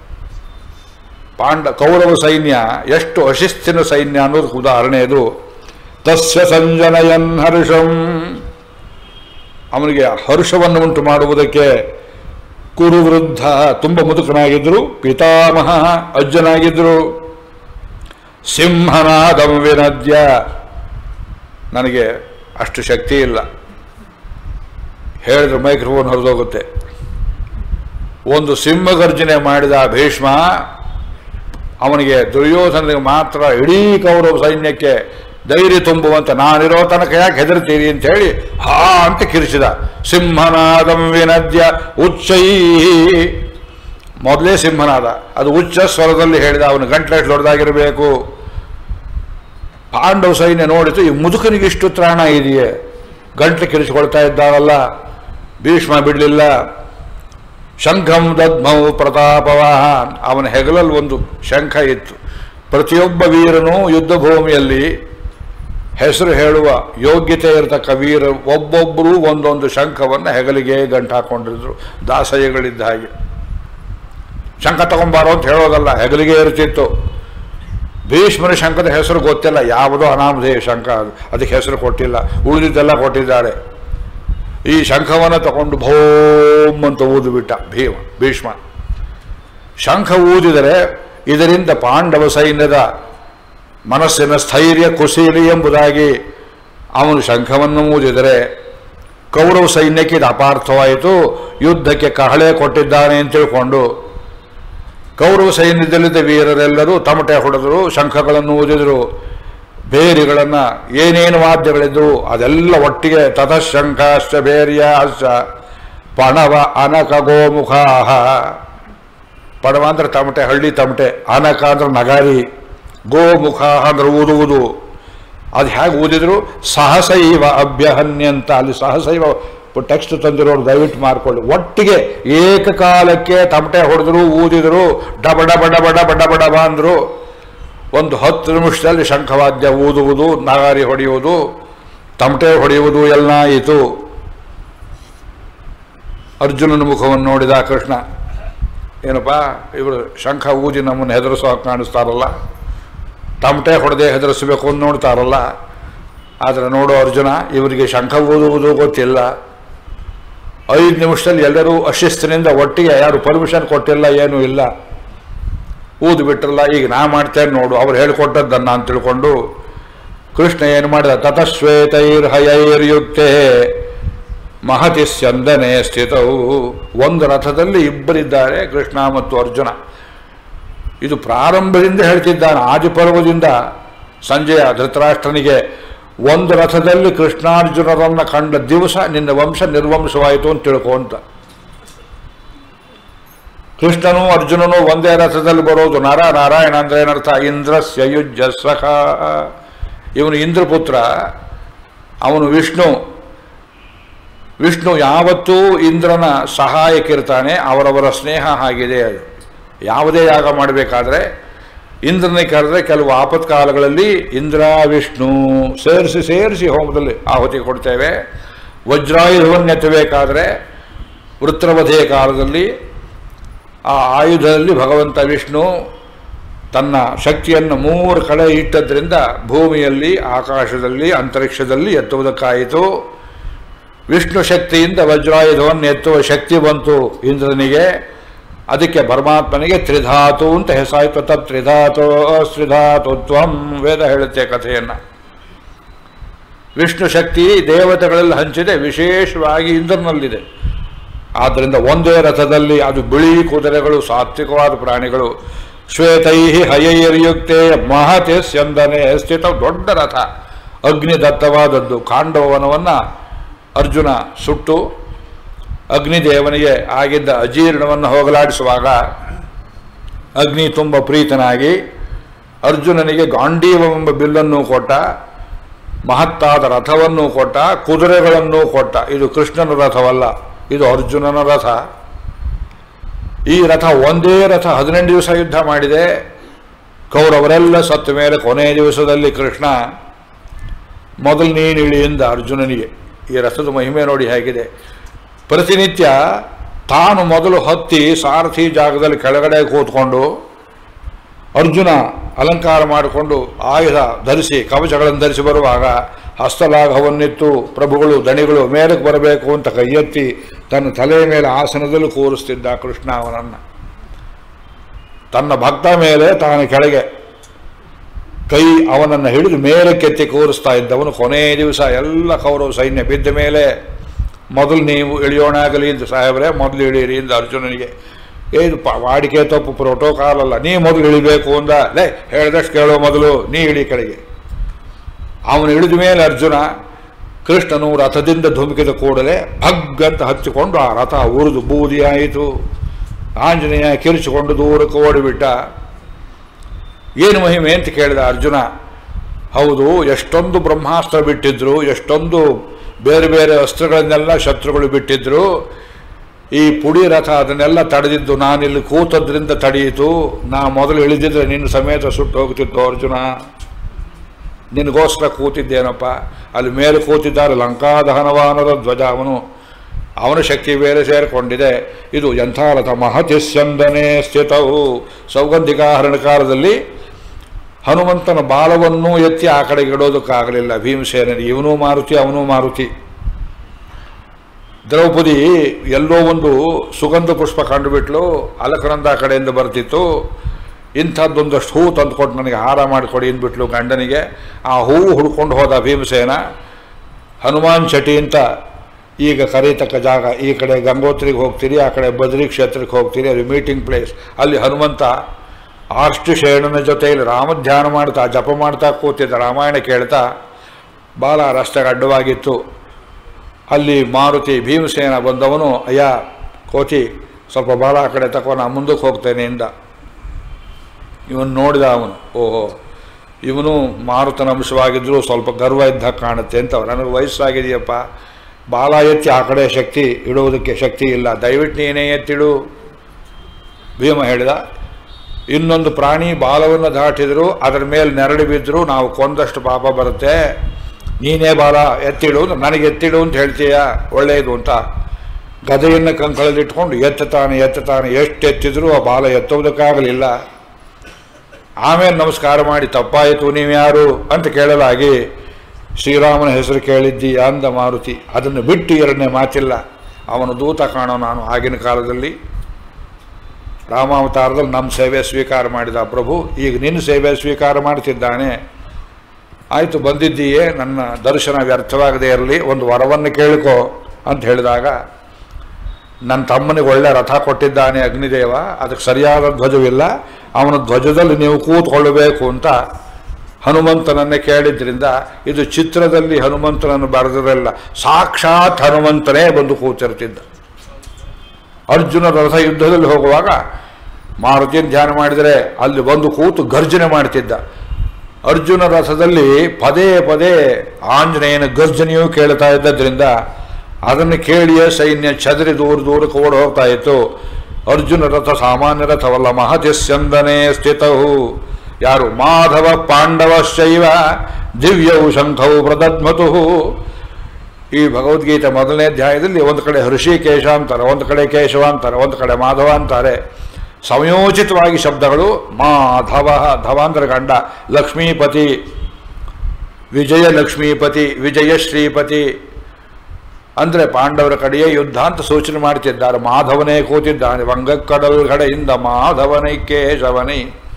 ಪಾಂಡ ಕೌರವ ಸೈನ್ಯ ಎಷ್ಟು ಅಶಿಸ್ತಿನ ಸೈನ್ಯ ಅನ್ನೋದಕ್ಕೆ ಉದಾಹರಣೆ ಇದು ತಸ್ಯ ಸಂಜನಯನ್ ಹರ್ಷಂ ಅವನಿಗೆ ಹರ್ಷವನ್ನು ಉಂಟು ಮಾಡುವುದಕ್ಕೆ ಕುರುವೃದ್ಧ ತುಂಬ ಮುದುಕನಾಗಿದ್ದರು ಪಿತಾಮಹ ಅಜ್ಜನಾಗಿದ್ದರು ಸಿಂಹನಾದಂ ವಿನದ್ಯ ನನಗೆ ಅಷ್ಟು ಶಕ್ತಿ ಇಲ್ಲ ಹೇಳಿದ್ರೆ ಮೈಕ್ರೋಫೋನ್ ಹೊರದೋಗುತ್ತೆ ಒಂದು ಸಿಂಹಗರ್ಜನೆ ಮಾಡಿದ ಭೀಷ್ಮ ಅವನಿಗೆ ದುರ್ಯೋಧನಿಗೆ ಮಾತ್ರ ಇಡೀ ಕೌರವ ಸೈನ್ಯಕ್ಕೆ ಧೈರ್ಯ ತುಂಬುವಂತ ನಾನಿರೋ ತನಕ ಯಾಕೆ ಹೆದರ್ತೀರಿ ಅಂತ ಹೇಳಿ ಹಾ ಅಂತ ಕಿರಿಸಿದ ಸಿಂಹನಾದಂ ವಿನದ್ಯ ಉಚ್ಚೈ ಮೊದಲೇ ಸಿಂಹನಾದ ಅದು ಉಚ್ಚ ಸ್ವರದಲ್ಲಿ ಹೇಳಿದ ಅವನು ಗಂಟ್ಲೆ ದೊಡ್ಡದಾಗಿರಬೇಕು ಪಾಂಡವ ಸೈನ್ಯ ನೋಡಿತು ಈ ಮುದುಕನಿಗೆ ಇಷ್ಟು ತ್ರಾಣ ಇದೆಯೇ ಗಂಟ್ಲು ಕಿರಿಸಿಕೊಳ್ತಾ ಇದ್ದಾರಲ್ಲ ಭೀಷ್ಮ ಬಿಡಲಿಲ್ಲ ಶಂಖಂ ದದ್ಮೌ ಪ್ರತಾಪವಾಹ ಅವನ ಹೆಗಲಲ್ಲಿ ಒಂದು ಶಂಖ ಇತ್ತು ಪ್ರತಿಯೊಬ್ಬ ವೀರನು ಯುದ್ಧ ಭೂಮಿಯಲ್ಲಿ ಹೆಸರು ಹೇಳುವ ಯೋಗ್ಯತೆ ಇರತಕ್ಕ ವೀರ ಒಬ್ಬೊಬ್ಬರೂ ಒಂದೊಂದು ಶಂಖವನ್ನು ಹೆಗಲಿಗೆ ಗಂಟು ಹಾಕೊಂಡಿದ್ರು ದಾಸಯ್ಯಗಳಿದ್ದ ಹಾಗೆ ಶಂಖ ತಗೊಂಬಾರೋ ಅಂತ ಹೇಳೋದಲ್ಲ ಹೆಗಲಿಗೆ ಇರ್ತಿತ್ತು ಭೀಷ್ಮನ ಶಂಖದ ಹೆಸರು ಗೊತ್ತಿಲ್ಲ ಯಾವುದೋ ಅನಾಮಧೇಯ ಶಂಖ ಅದು ಅದಕ್ಕೆ ಹೆಸರು ಕೊಟ್ಟಿಲ್ಲ ಉಳಿದಿದ್ದೆಲ್ಲ ಕೊಟ್ಟಿದ್ದಾರೆ ಈ ಶಂಖವನ್ನು ತಗೊಂಡು ಭೋಮ್ ಅಂತ ಊದುಬಿಟ್ಟ ಭೀಮ ಭೀಷ್ಮ ಶಂಖ ಊದಿದರೆ ಇದರಿಂದ ಪಾಂಡವ ಸೈನ್ಯದ ಮನಸ್ಸಿನ ಸ್ಥೈರ್ಯ ಕುಸೀಲಿ ಎಂಬುದಾಗಿ ಅವನು ಶಂಖವನ್ನು ಊದಿದರೆ ಕೌರವ ಸೈನ್ಯಕ್ಕೆ ಇದು ಅಪಾರ್ಥವಾಯಿತು ಯುದ್ಧಕ್ಕೆ ಕಹಳೆ ಕೊಟ್ಟಿದ್ದಾನೆ ಅಂತ ತಿಳ್ಕೊಂಡು ಕೌರವ ಸೈನ್ಯದಲ್ಲಿದ್ದ ವೀರರೆಲ್ಲರೂ ತಮಟೆ ಹೊಡೆದರು ಶಂಖಗಳನ್ನು ಊದಿದರು ಬೇರಿಗಳನ್ನು ಏನೇನು ವಾದ್ಯಗಳಿದ್ದವು ಅದೆಲ್ಲ ಒಟ್ಟಿಗೆ ತತಶಂಖಾಶ್ಚ ಬೇರ್ಯಾಶ್ಚ ಪಣವ ಅನಕ ಗೋಮುಖಾಹ ಪಣವ ಅಂದ್ರೆ ತಮಟೆ ಹಳ್ಳಿ ತಮಟೆ ಅನಕ ಅಂದ್ರೆ ನಗಾರಿ ಗೋಮುಖ ಅಂದ್ರೆ ಊದುವುದು ಅದು ಹೇಗೆ ಊದಿದ್ರು ಸಹಸೈವ ಅಭ್ಯಹನ್ಯಂತ ಅಲ್ಲಿ ಸಹಸೈವ ಟೆಕ್ಸ್ಟ್ ತಂದಿರೋರು ದಯವಿಟ್ಟು ಮಾಡ್ಕೊಳ್ಳಿ ಒಟ್ಟಿಗೆ ಏಕಕಾಲಕ್ಕೆ ತಮಟೆ ಹೊಡೆದ್ರು ಊದಿದ್ರು ಡಬ ಡಬ ಡಬ ಡಬ ಡಬ ಡಬ ಅಂದರು ಒಂದು ಹತ್ತು ನಿಮಿಷದಲ್ಲಿ ಶಂಖವಾದ್ಯ ಊದುವುದು ನಗಾರಿ ಹೊಡೆಯುವುದು ತಮಟೆ ಹೊಡೆಯುವುದು ಎಲ್ಲ ಆಯಿತು ಅರ್ಜುನನ ಮುಖವನ್ನು ನೋಡಿದ ಕೃಷ್ಣ ಏನಪ್ಪ ಇವರು ಶಂಖ ಊದಿ ನಮ್ಮನ್ನು ಹೆದರಿಸೋ ಹಾಗೆ ಕಾಣಿಸ್ತಾರಲ್ಲ ತಮಟೆ ಹೊಡೆದೇ ಹೆದರಿಸಬೇಕು ಅಂತ ನೋಡ್ತಾರಲ್ಲ ಆದರೆ ನೋಡು ಅರ್ಜುನ ಇವರಿಗೆ ಶಂಖ ಊದುವುದು ಗೊತ್ತಿಲ್ಲ ಐದು ನಿಮಿಷದಲ್ಲಿ ಎಲ್ಲರೂ ಅಶಿಸ್ತಿನಿಂದ ಒಟ್ಟಿಗೆ ಯಾರು ಪರ್ಮಿಷನ್ ಕೊಟ್ಟಿಲ್ಲ ಏನೂ ಇಲ್ಲ ಊದು ಬಿಟ್ರಲ್ಲ ಈಗ ನಾ ಮಾಡ್ತೇನೆ ನೋಡು ಅವ್ರು ಹೇಳಿಕೊಟ್ಟದ್ದನ್ನ ಅಂತ ತಿಳ್ಕೊಂಡು ಕೃಷ್ಣ ಏನು ಮಾಡಿದ ತತಶ್ವೇತೈರ್ ಹಯೈರ್ಯುಕ್ತೆ ಮಹತಿ ಸ್ಯಂದನೆ ಸ್ಥಿತವು ಒಂದು ರಥದಲ್ಲಿ ಇಬ್ಬರಿದ್ದಾರೆ ಕೃಷ್ಣ ಮತ್ತು ಅರ್ಜುನ ಇದು ಪ್ರಾರಂಭದಿಂದ ಹೇಳ್ತಿದ್ದಾನೆ ಆದಿಪರ್ವದಿಂದ ಸಂಜೆಯ ಧೃತರಾಷ್ಟ್ರನಿಗೆ ಒಂದು ರಥದಲ್ಲಿ ಕೃಷ್ಣಾರ್ಜುನರನ್ನು ಕಂಡ ದಿವಸ ನಿನ್ನ ವಂಶ ನಿರ್ವಂಶವಾಯಿತು ಅಂತ ತಿಳ್ಕೊ ಅಂತ ಕೃಷ್ಣನು ಅರ್ಜುನನು ಒಂದೇ ರಥದಲ್ಲಿ ಬರೋದು ನರ ನಾರಾಯಣ ಅಂದ್ರೆ ಏನರ್ಥ ಇಂದ್ರಸ್ಯ ಯುಜ್ಯ ಸಖ ಇವನು ಇಂದ್ರಪುತ್ರ ಅವನು ವಿಷ್ಣು ವಿಷ್ಣು ಯಾವತ್ತೂ ಇಂದ್ರನ ಸಹಾಯಕ್ಕಿರ್ತಾನೆ ಅವರವರ ಸ್ನೇಹ ಆಗಿದೆ ಅದು ಯಾವುದೇ ಯಾಗ ಮಾಡಬೇಕಾದ್ರೆ ಇಂದ್ರನೇ ಕರೆದ್ರೆ ಕೆಲವು ಆಪತ್ಕಾಲಗಳಲ್ಲಿ ಇಂದ್ರ ವಿಷ್ಣು ಸೇರಿಸಿ ಸೇರಿಸಿ ಹೋಮದಲ್ಲಿ ಆಹುತಿ ಕೊಡ್ತೇವೆ ವಜ್ರಾಯುಧವನ್ನು ಎತ್ತಬೇಕಾದ್ರೆ ವೃತ್ರವಧೆಯ ಕಾಲದಲ್ಲಿ ಆ ಆಯುಧದಲ್ಲಿ ಭಗವಂತ ವಿಷ್ಣು ತನ್ನ ಶಕ್ತಿಯನ್ನು ಮೂರು ಕಡೆ ಇಟ್ಟದ್ರಿಂದ ಭೂಮಿಯಲ್ಲಿ ಆಕಾಶದಲ್ಲಿ ಅಂತರಿಕ್ಷದಲ್ಲಿ ಎತ್ತುವುದಕ್ಕಾಯಿತು ವಿಷ್ಣು ಶಕ್ತಿಯಿಂದ ವಜ್ರಾಯುಧವನ್ನು ಎತ್ತುವ ಶಕ್ತಿ ಬಂತು ಇಂದ್ರನಿಗೆ ಅದಕ್ಕೆ ಪರಮಾತ್ಮನಿಗೆ ತ್ರಿಧಾತು ಅಂತ ಹೆಸರಾಯಿತು ತತ್ ತ್ರಿಧಾತು ತ್ರಿಧಾತು ತ್ವಂ ವೇದ ಹೇಳುತ್ತೆ ಕಥೆಯನ್ನು ವಿಷ್ಣು ಶಕ್ತಿ ದೇವತೆಗಳಲ್ಲಿ ಹಂಚಿದೆ ವಿಶೇಷವಾಗಿ ಇಂದ್ರನಲ್ಲಿದೆ ಆದ್ದರಿಂದ ಒಂದೇ ರಥದಲ್ಲಿ ಅದು ಬಿಳಿ ಕುದುರೆಗಳು ಸಾತ್ವಿಕವಾದ ಪ್ರಾಣಿಗಳು ಶ್ವೇತೈ ಹಯೈರ್ಯುಕ್ತೆ ಮಹತೆ ಸ್ಯಂದನೆ ಸ್ಥಿತ ದೊಡ್ಡ ರಥ ಅಗ್ನಿದತ್ತವಾದದ್ದು ಕಾಂಡವನವನ್ನು ಅರ್ಜುನ ಸುಟ್ಟು ಅಗ್ನಿದೇವನಿಗೆ ಆಗಿದ್ದ ಅಜೀರ್ಣವನ್ನು ಹೋಗಲಾಡಿಸುವಾಗ ಅಗ್ನಿ ತುಂಬ ಪ್ರೀತನಾಗಿ ಅರ್ಜುನನಿಗೆ ಗಾಂಡೀವವೆಂಬ ಬಿಲ್ಲನ್ನು ಕೊಟ್ಟ ಮಹತ್ತಾದ ರಥವನ್ನು ಕೊಟ್ಟ ಕುದುರೆಗಳನ್ನು ಕೊಟ್ಟ ಇದು ಕೃಷ್ಣನ ರಥವಲ್ಲ ಇದು ಅರ್ಜುನನ ರಥ ಈ ರಥ ಒಂದೇ ರಥ ಹದಿನೆಂಟು ದಿವಸ ಯುದ್ಧ ಮಾಡಿದೆ ಕೌರವರೆಲ್ಲ ಸತ್ತ ಮೇಲೆ ಕೊನೆಯ ದಿವಸದಲ್ಲಿ ಕೃಷ್ಣ ಮೊದಲು ನೀನು ಇಳಿಯಿಂದ ಅರ್ಜುನನಿಗೆ ಈ ರಥದ ಮಹಿಮೆ ನೋಡಿ ಹೇಗಿದೆ ಪ್ರತಿನಿತ್ಯ ತಾನು ಮೊದಲು ಹತ್ತಿ ಸಾರಥಿ ಜಾಗದಲ್ಲಿ ಕೆಳಗಡೆ ಕೂತ್ಕೊಂಡು ಅರ್ಜುನ ಅಲಂಕಾರ ಮಾಡಿಕೊಂಡು ಆಯುಧ ಧರಿಸಿ ಕವಚಗಳನ್ನು ಧರಿಸಿ ಬರುವಾಗ ಹಸ್ತಲಾಘವನ್ನಿತ್ತು ಪ್ರಭುಗಳು ದಣಿಗಳು ಮೇಲಕ್ಕೆ ಬರಬೇಕು ಅಂತ ಕೈ ಎತ್ತಿ ತನ್ನ ತಲೆಯ ಮೇಲೆ ಆಸನದಲ್ಲಿ ಕೂರಿಸ್ತಿದ್ದ ಕೃಷ್ಣ ಅವನನ್ನು ತನ್ನ ಭಕ್ತ ಮೇಲೆ ತಾನು ಕೆಳಗೆ ಕೈ ಅವನನ್ನು ಹಿಡಿದು ಮೇಲಕ್ಕೆತ್ತಿ ಕೂರಿಸ್ತಾ ಇದ್ದವನು ಕೊನೆಯ ದಿವಸ ಎಲ್ಲ ಕೌರವ ಸೈನ್ಯ ಬಿದ್ದ ಮೇಲೆ ಮೊದಲು ನೀವು ಇಳಿಯೋಣಾಗಲಿ ಅಂತ ಸಾಹೇಬ್ರೆ ಮೊದಲು ಇಳೀರಿ ಅಂತ ಅರ್ಜುನನಿಗೆ ಏನು ಪ ವಾಡಿಕೆ ತಪ್ಪು ಪ್ರೋಟೋಕಾಲ್ ಅಲ್ಲ ನೀ ಮೊದಲು ಇಳಿಬೇಕು ಅಂದ ಲೇ ಹೇಳ್ದಷ್ಟು ಕೇಳೋ ಮೊದಲು ನೀ ಇಳಿ ಕೆಳಗೆ ಅವನು ಇಳಿದ ಮೇಲೆ ಅರ್ಜುನ ಕೃಷ್ಣನು ರಥದಿಂದ ಧುಮುಕಿದ ಕೂಡಲೇ ಭಗ್ ಅಂತ ಹಚ್ಚಿಕೊಂಡು ಆ ರಥ ಉರಿದು ಬೂದಿಯಾಯಿತು ಆಂಜನೇಯ ಕಿರಿಚಿಕೊಂಡು ದೂರಕ್ಕೆ ಓಡಿಬಿಟ್ಟ ಏನು ಮಹಿಮೆ ಅಂತ ಕೇಳಿದ ಅರ್ಜುನ ಹೌದು ಎಷ್ಟೊಂದು ಬ್ರಹ್ಮಾಸ್ತ್ರ ಬಿಟ್ಟಿದ್ರು ಎಷ್ಟೊಂದು ಬೇರೆ ಬೇರೆ ಅಸ್ತ್ರಗಳನ್ನೆಲ್ಲ ಶತ್ರುಗಳು ಬಿಟ್ಟಿದ್ರು ಈ ಪುಡಿ ರಥ ಅದನ್ನೆಲ್ಲ ತಡೆದಿದ್ದು ನಾನಿಲ್ಲಿ ಕೂತದ್ರಿಂದ ತಡೆಯಿತು ನಾ ಮೊದಲು ಇಳಿದಿದ್ರೆ ನಿನ್ನ ಸಮೇತ ಸುಟ್ಟು ಹೋಗ್ತಿತ್ತು ಅರ್ಜುನ ನಿನಗೋಸ್ಕರ ಕೂತಿದ್ದೇನಪ್ಪ ಅಲ್ಲಿ ಮೇಲೆ ಕೂತಿದ್ದಾರೆ ಲಂಕಾದಹನವಾನರ ಧ್ವಜ ಅವನು ಅವನ ಶಕ್ತಿ ಬೇರೆ ಸೇರಿಕೊಂಡಿದೆ ಇದು ಎಂಥಾರಥ ಮಹತಿಸ್ಯಂದನೆ ಸ್ಥಿತವು ಸೌಗಂಧಿಕಾಹರಣ ಕಾಲದಲ್ಲಿ ಹನುಮಂತನ ಬಾಲವನ್ನೂ ಎತ್ತಿ ಆ ಕಡೆಗೆ ಇಡೋದಕ್ಕಾಗಲಿಲ್ಲ ಭೀಮಸೇನನಿಗೆ ಇವನೂ ಮಾರುತಿ ಅವನೂ ಮಾರುತಿ ದ್ರೌಪದಿ ಎಲ್ಲೋ ಒಂದು ಸುಗಂಧ ಪುಷ್ಪ ಕಂಡುಬಿಟ್ಲು ಅಲಕನಂದ ಕಡೆಯಿಂದ ಬರ್ತಿತ್ತು ಇಂಥದ್ದೊಂದಷ್ಟು ಹೂ ತಂದುಕೊಟ್ಟು ನನಗೆ ಹಾರ ಮಾಡಿಕೊಡಿ ಅಂದ್ಬಿಟ್ಲು ಗಂಡನಿಗೆ ಆ ಹೂವು ಹುಡ್ಕೊಂಡು ಹೋದ ಭೀಮಸೇನ ಹನುಮಾನ್ ಚಟಿ ಅಂತ ಈಗ ಕರೀತಕ್ಕ ಜಾಗ ಈ ಕಡೆ ಗಂಗೋತ್ರಿಗೆ ಹೋಗ್ತೀರಿ ಆ ಕಡೆ ಬದ್ರಿ ಕ್ಷೇತ್ರಕ್ಕೆ ಹೋಗ್ತೀರಿ ಅದು ಮೀಟಿಂಗ್ ಪ್ಲೇಸ್ ಅಲ್ಲಿ ಹನುಮಂತ ಆರ್ಷ್ಟು ಶೇಣನ ಜೊತೆಯಲ್ಲಿ ರಾಮಧ್ಯಾನ ಮಾಡ್ತಾ ಜಪ ಮಾಡ್ತಾ ಕೂತಿದ್ದ ರಾಮಾಯಣ ಕೇಳ್ತಾ ಬಾಲ ರಸ್ತೆಗೆ ಅಡ್ಡವಾಗಿತ್ತು ಅಲ್ಲಿ ಮಾರುತಿ ಭೀಮಸೇನ ಬಂದವನು ಅಯ್ಯ ಕೋತಿ ಸ್ವಲ್ಪ ಬಾಲ ಆ ಕಡೆ ತಕೋ ನಾ ಮುಂದಕ್ಕೆ ಹೋಗ್ತೇನೆ ಇಂದ ಇವನು ನೋಡಿದ ಅವನು ಓಹೋ ಇವನು ಮಾರುತನ ಅಂಶವಾಗಿದ್ದರೂ ಸ್ವಲ್ಪ ಗರ್ವ ಇದ್ದ ಕಾಣುತ್ತೆ ಅಂತ ನನಗೆ ವಯಸ್ಸಾಗಿದೆಯಪ್ಪ ಬಾಲ ಎತ್ತಿ ಆ ಕಡೆ ಶಕ್ತಿ ಇಡುವುದಕ್ಕೆ ಶಕ್ತಿ ಇಲ್ಲ ದಯವಿಟ್ಟು ನೀನೇ ಎತ್ತಿಡು ಭೀಮ ಹೇಳಿದ ಇನ್ನೊಂದು ಪ್ರಾಣಿ ಬಾಲವನ್ನು ದಾಟಿದ್ರು ಅದರ ಮೇಲೆ ನೆರಳು ಬಿದ್ದರೂ ನಾವು ಕೊಂದಷ್ಟು ಪಾಪ ಬರುತ್ತೆ ನೀನೇ ಬಾಲ ಎತ್ತಿಡು ನನಗೆ ಎತ್ತಿಡು ಅಂತ ಹೇಳ್ತೀಯ ಒಳ್ಳೆಯದು ಅಂತ ಗದೆಯನ್ನು ಕಂಕಳಲ್ಲಿಟ್ಕೊಂಡು ಎತ್ತುತ್ತಾನೆ ಎತ್ತುತ್ತಾನೆ ಎಷ್ಟು ಎತ್ತಿದ್ರೂ ಆ ಬಾಲ ಎತ್ತುವುದಕ್ಕಾಗಲಿಲ್ಲ ಆಮೇಲೆ ನಮಸ್ಕಾರ ಮಾಡಿ ತಪ್ಪಾಯಿತು ನೀವ್ಯಾರು ಅಂತ ಕೇಳಲಾಗಿ ಶ್ರೀರಾಮನ ಹೆಸರು ಕೇಳಿದ್ದಿ ಅಂದ ಮಾರುತಿ ಅದನ್ನು ಬಿಟ್ಟು ಎರಡನೇ ಮಾತಿಲ್ಲ ಅವನು ದೂತ ಕಾಣೋ ನಾನು ಆಗಿನ ಕಾಲದಲ್ಲಿ ರಾಮಾವತಾರದಲ್ಲಿ ನಮ್ಮ ಸೇವೆ ಸ್ವೀಕಾರ ಮಾಡಿದ ಪ್ರಭು ಈಗ ನಿನ್ನ ಸೇವೆ ಸ್ವೀಕಾರ ಮಾಡ್ತಿದ್ದಾನೆ ಆಯಿತು ಬಂದಿದ್ದೀಯೇ ನನ್ನ ದರ್ಶನ ವ್ಯರ್ಥವಾಗದೇ ಇರಲಿ ಒಂದು ವರವನ್ನು ಕೇಳಿಕೋ ಅಂತ ಹೇಳಿದಾಗ ನನ್ನ ತಮ್ಮನಿಗೆ ಒಳ್ಳೆ ರಥ ಕೊಟ್ಟಿದ್ದಾನೆ ಅಗ್ನಿದೇವ ಅದಕ್ಕೆ ಸರಿಯಾದ ಧ್ವಜವಿಲ್ಲ ಅವನ ಧ್ವಜದಲ್ಲಿ ನೀವು ಕೂತ್ಕೊಳ್ಳಬೇಕು ಅಂತ ಹನುಮಂತನನ್ನೇ ಕೇಳಿದ್ರಿಂದ ಇದು ಚಿತ್ರದಲ್ಲಿ ಹನುಮಂತನನ್ನು ಬರೆದಿರಲ್ಲ ಸಾಕ್ಷಾತ್ ಹನುಮಂತನೇ ಬಂದು ಕೂತಿರ್ತಿದ್ದ ಅರ್ಜುನ ರಥ ಯುದ್ಧದಲ್ಲಿ ಹೋಗುವಾಗ ಮಾರುತಿಯನ್ನು ಧ್ಯಾನ ಮಾಡಿದರೆ ಅಲ್ಲಿ ಬಂದು ಕೂತು ಗರ್ಜನೆ ಮಾಡ್ತಿದ್ದ ಅರ್ಜುನ ರಥದಲ್ಲಿ ಪದೇ ಪದೇ ಆಂಜನೇಯನ ಗರ್ಜನೆಯೂ ಕೇಳ್ತಾ ಇದ್ದದ್ರಿಂದ ಅದನ್ನು ಕೇಳಿಯೇ ಸೈನ್ಯ ಚದರಿ ದೂರ ದೂರಕ್ಕೆ ಓಡಿ ಹೋಗ್ತಾ ಇತ್ತು ಅರ್ಜುನ ರಥ ಸಾಮಾನ್ಯ ರಥವಲ್ಲ ಮಹತಿಸ್ಯಂದನೆ ಸ್ಥಿತವು ಯಾರು ಮಾಧವ ಪಾಂಡವಶ್ಚೈವ ದಿವ್ಯವು ಶಂಖವು ಪ್ರದದ್ಮತು ಈ ಭಗವದ್ಗೀತೆ ಮೊದಲನೇ ಅಧ್ಯಾಯದಲ್ಲಿ ಒಂದು ಕಡೆ ಹೃಷಿಕೇಶ ಅಂತಾರೆ ಒಂದು ಕಡೆ ಕೇಶವ ಅಂತಾರೆ ಒಂದು ಕಡೆ ಮಾಧವ ಅಂತಾರೆ ಸಂಯೋಚಿತವಾಗಿ ಶಬ್ದಗಳು ಮಾಧವ ಧವ ಅಂದ್ರೆ ಗಂಡ ಲಕ್ಷ್ಮೀಪತಿ ವಿಜಯ ಲಕ್ಷ್ಮೀಪತಿ ವಿಜಯ ಶ್ರೀಪತಿ ಅಂದರೆ ಪಾಂಡವರ ಕಡೆಯೇ ಯುದ್ಧ ಅಂತ ಸೂಚನೆ ಮಾಡ್ತಿದ್ದಾರೆ ಮಾಧವನೇ ಕೂತಿದ್ದಾನೆ ವಂಗಕ್ಕಡಲ್ ಕಡೆಯಿಂದ ಮಾಧವನೈ ಕೇಶವನೈ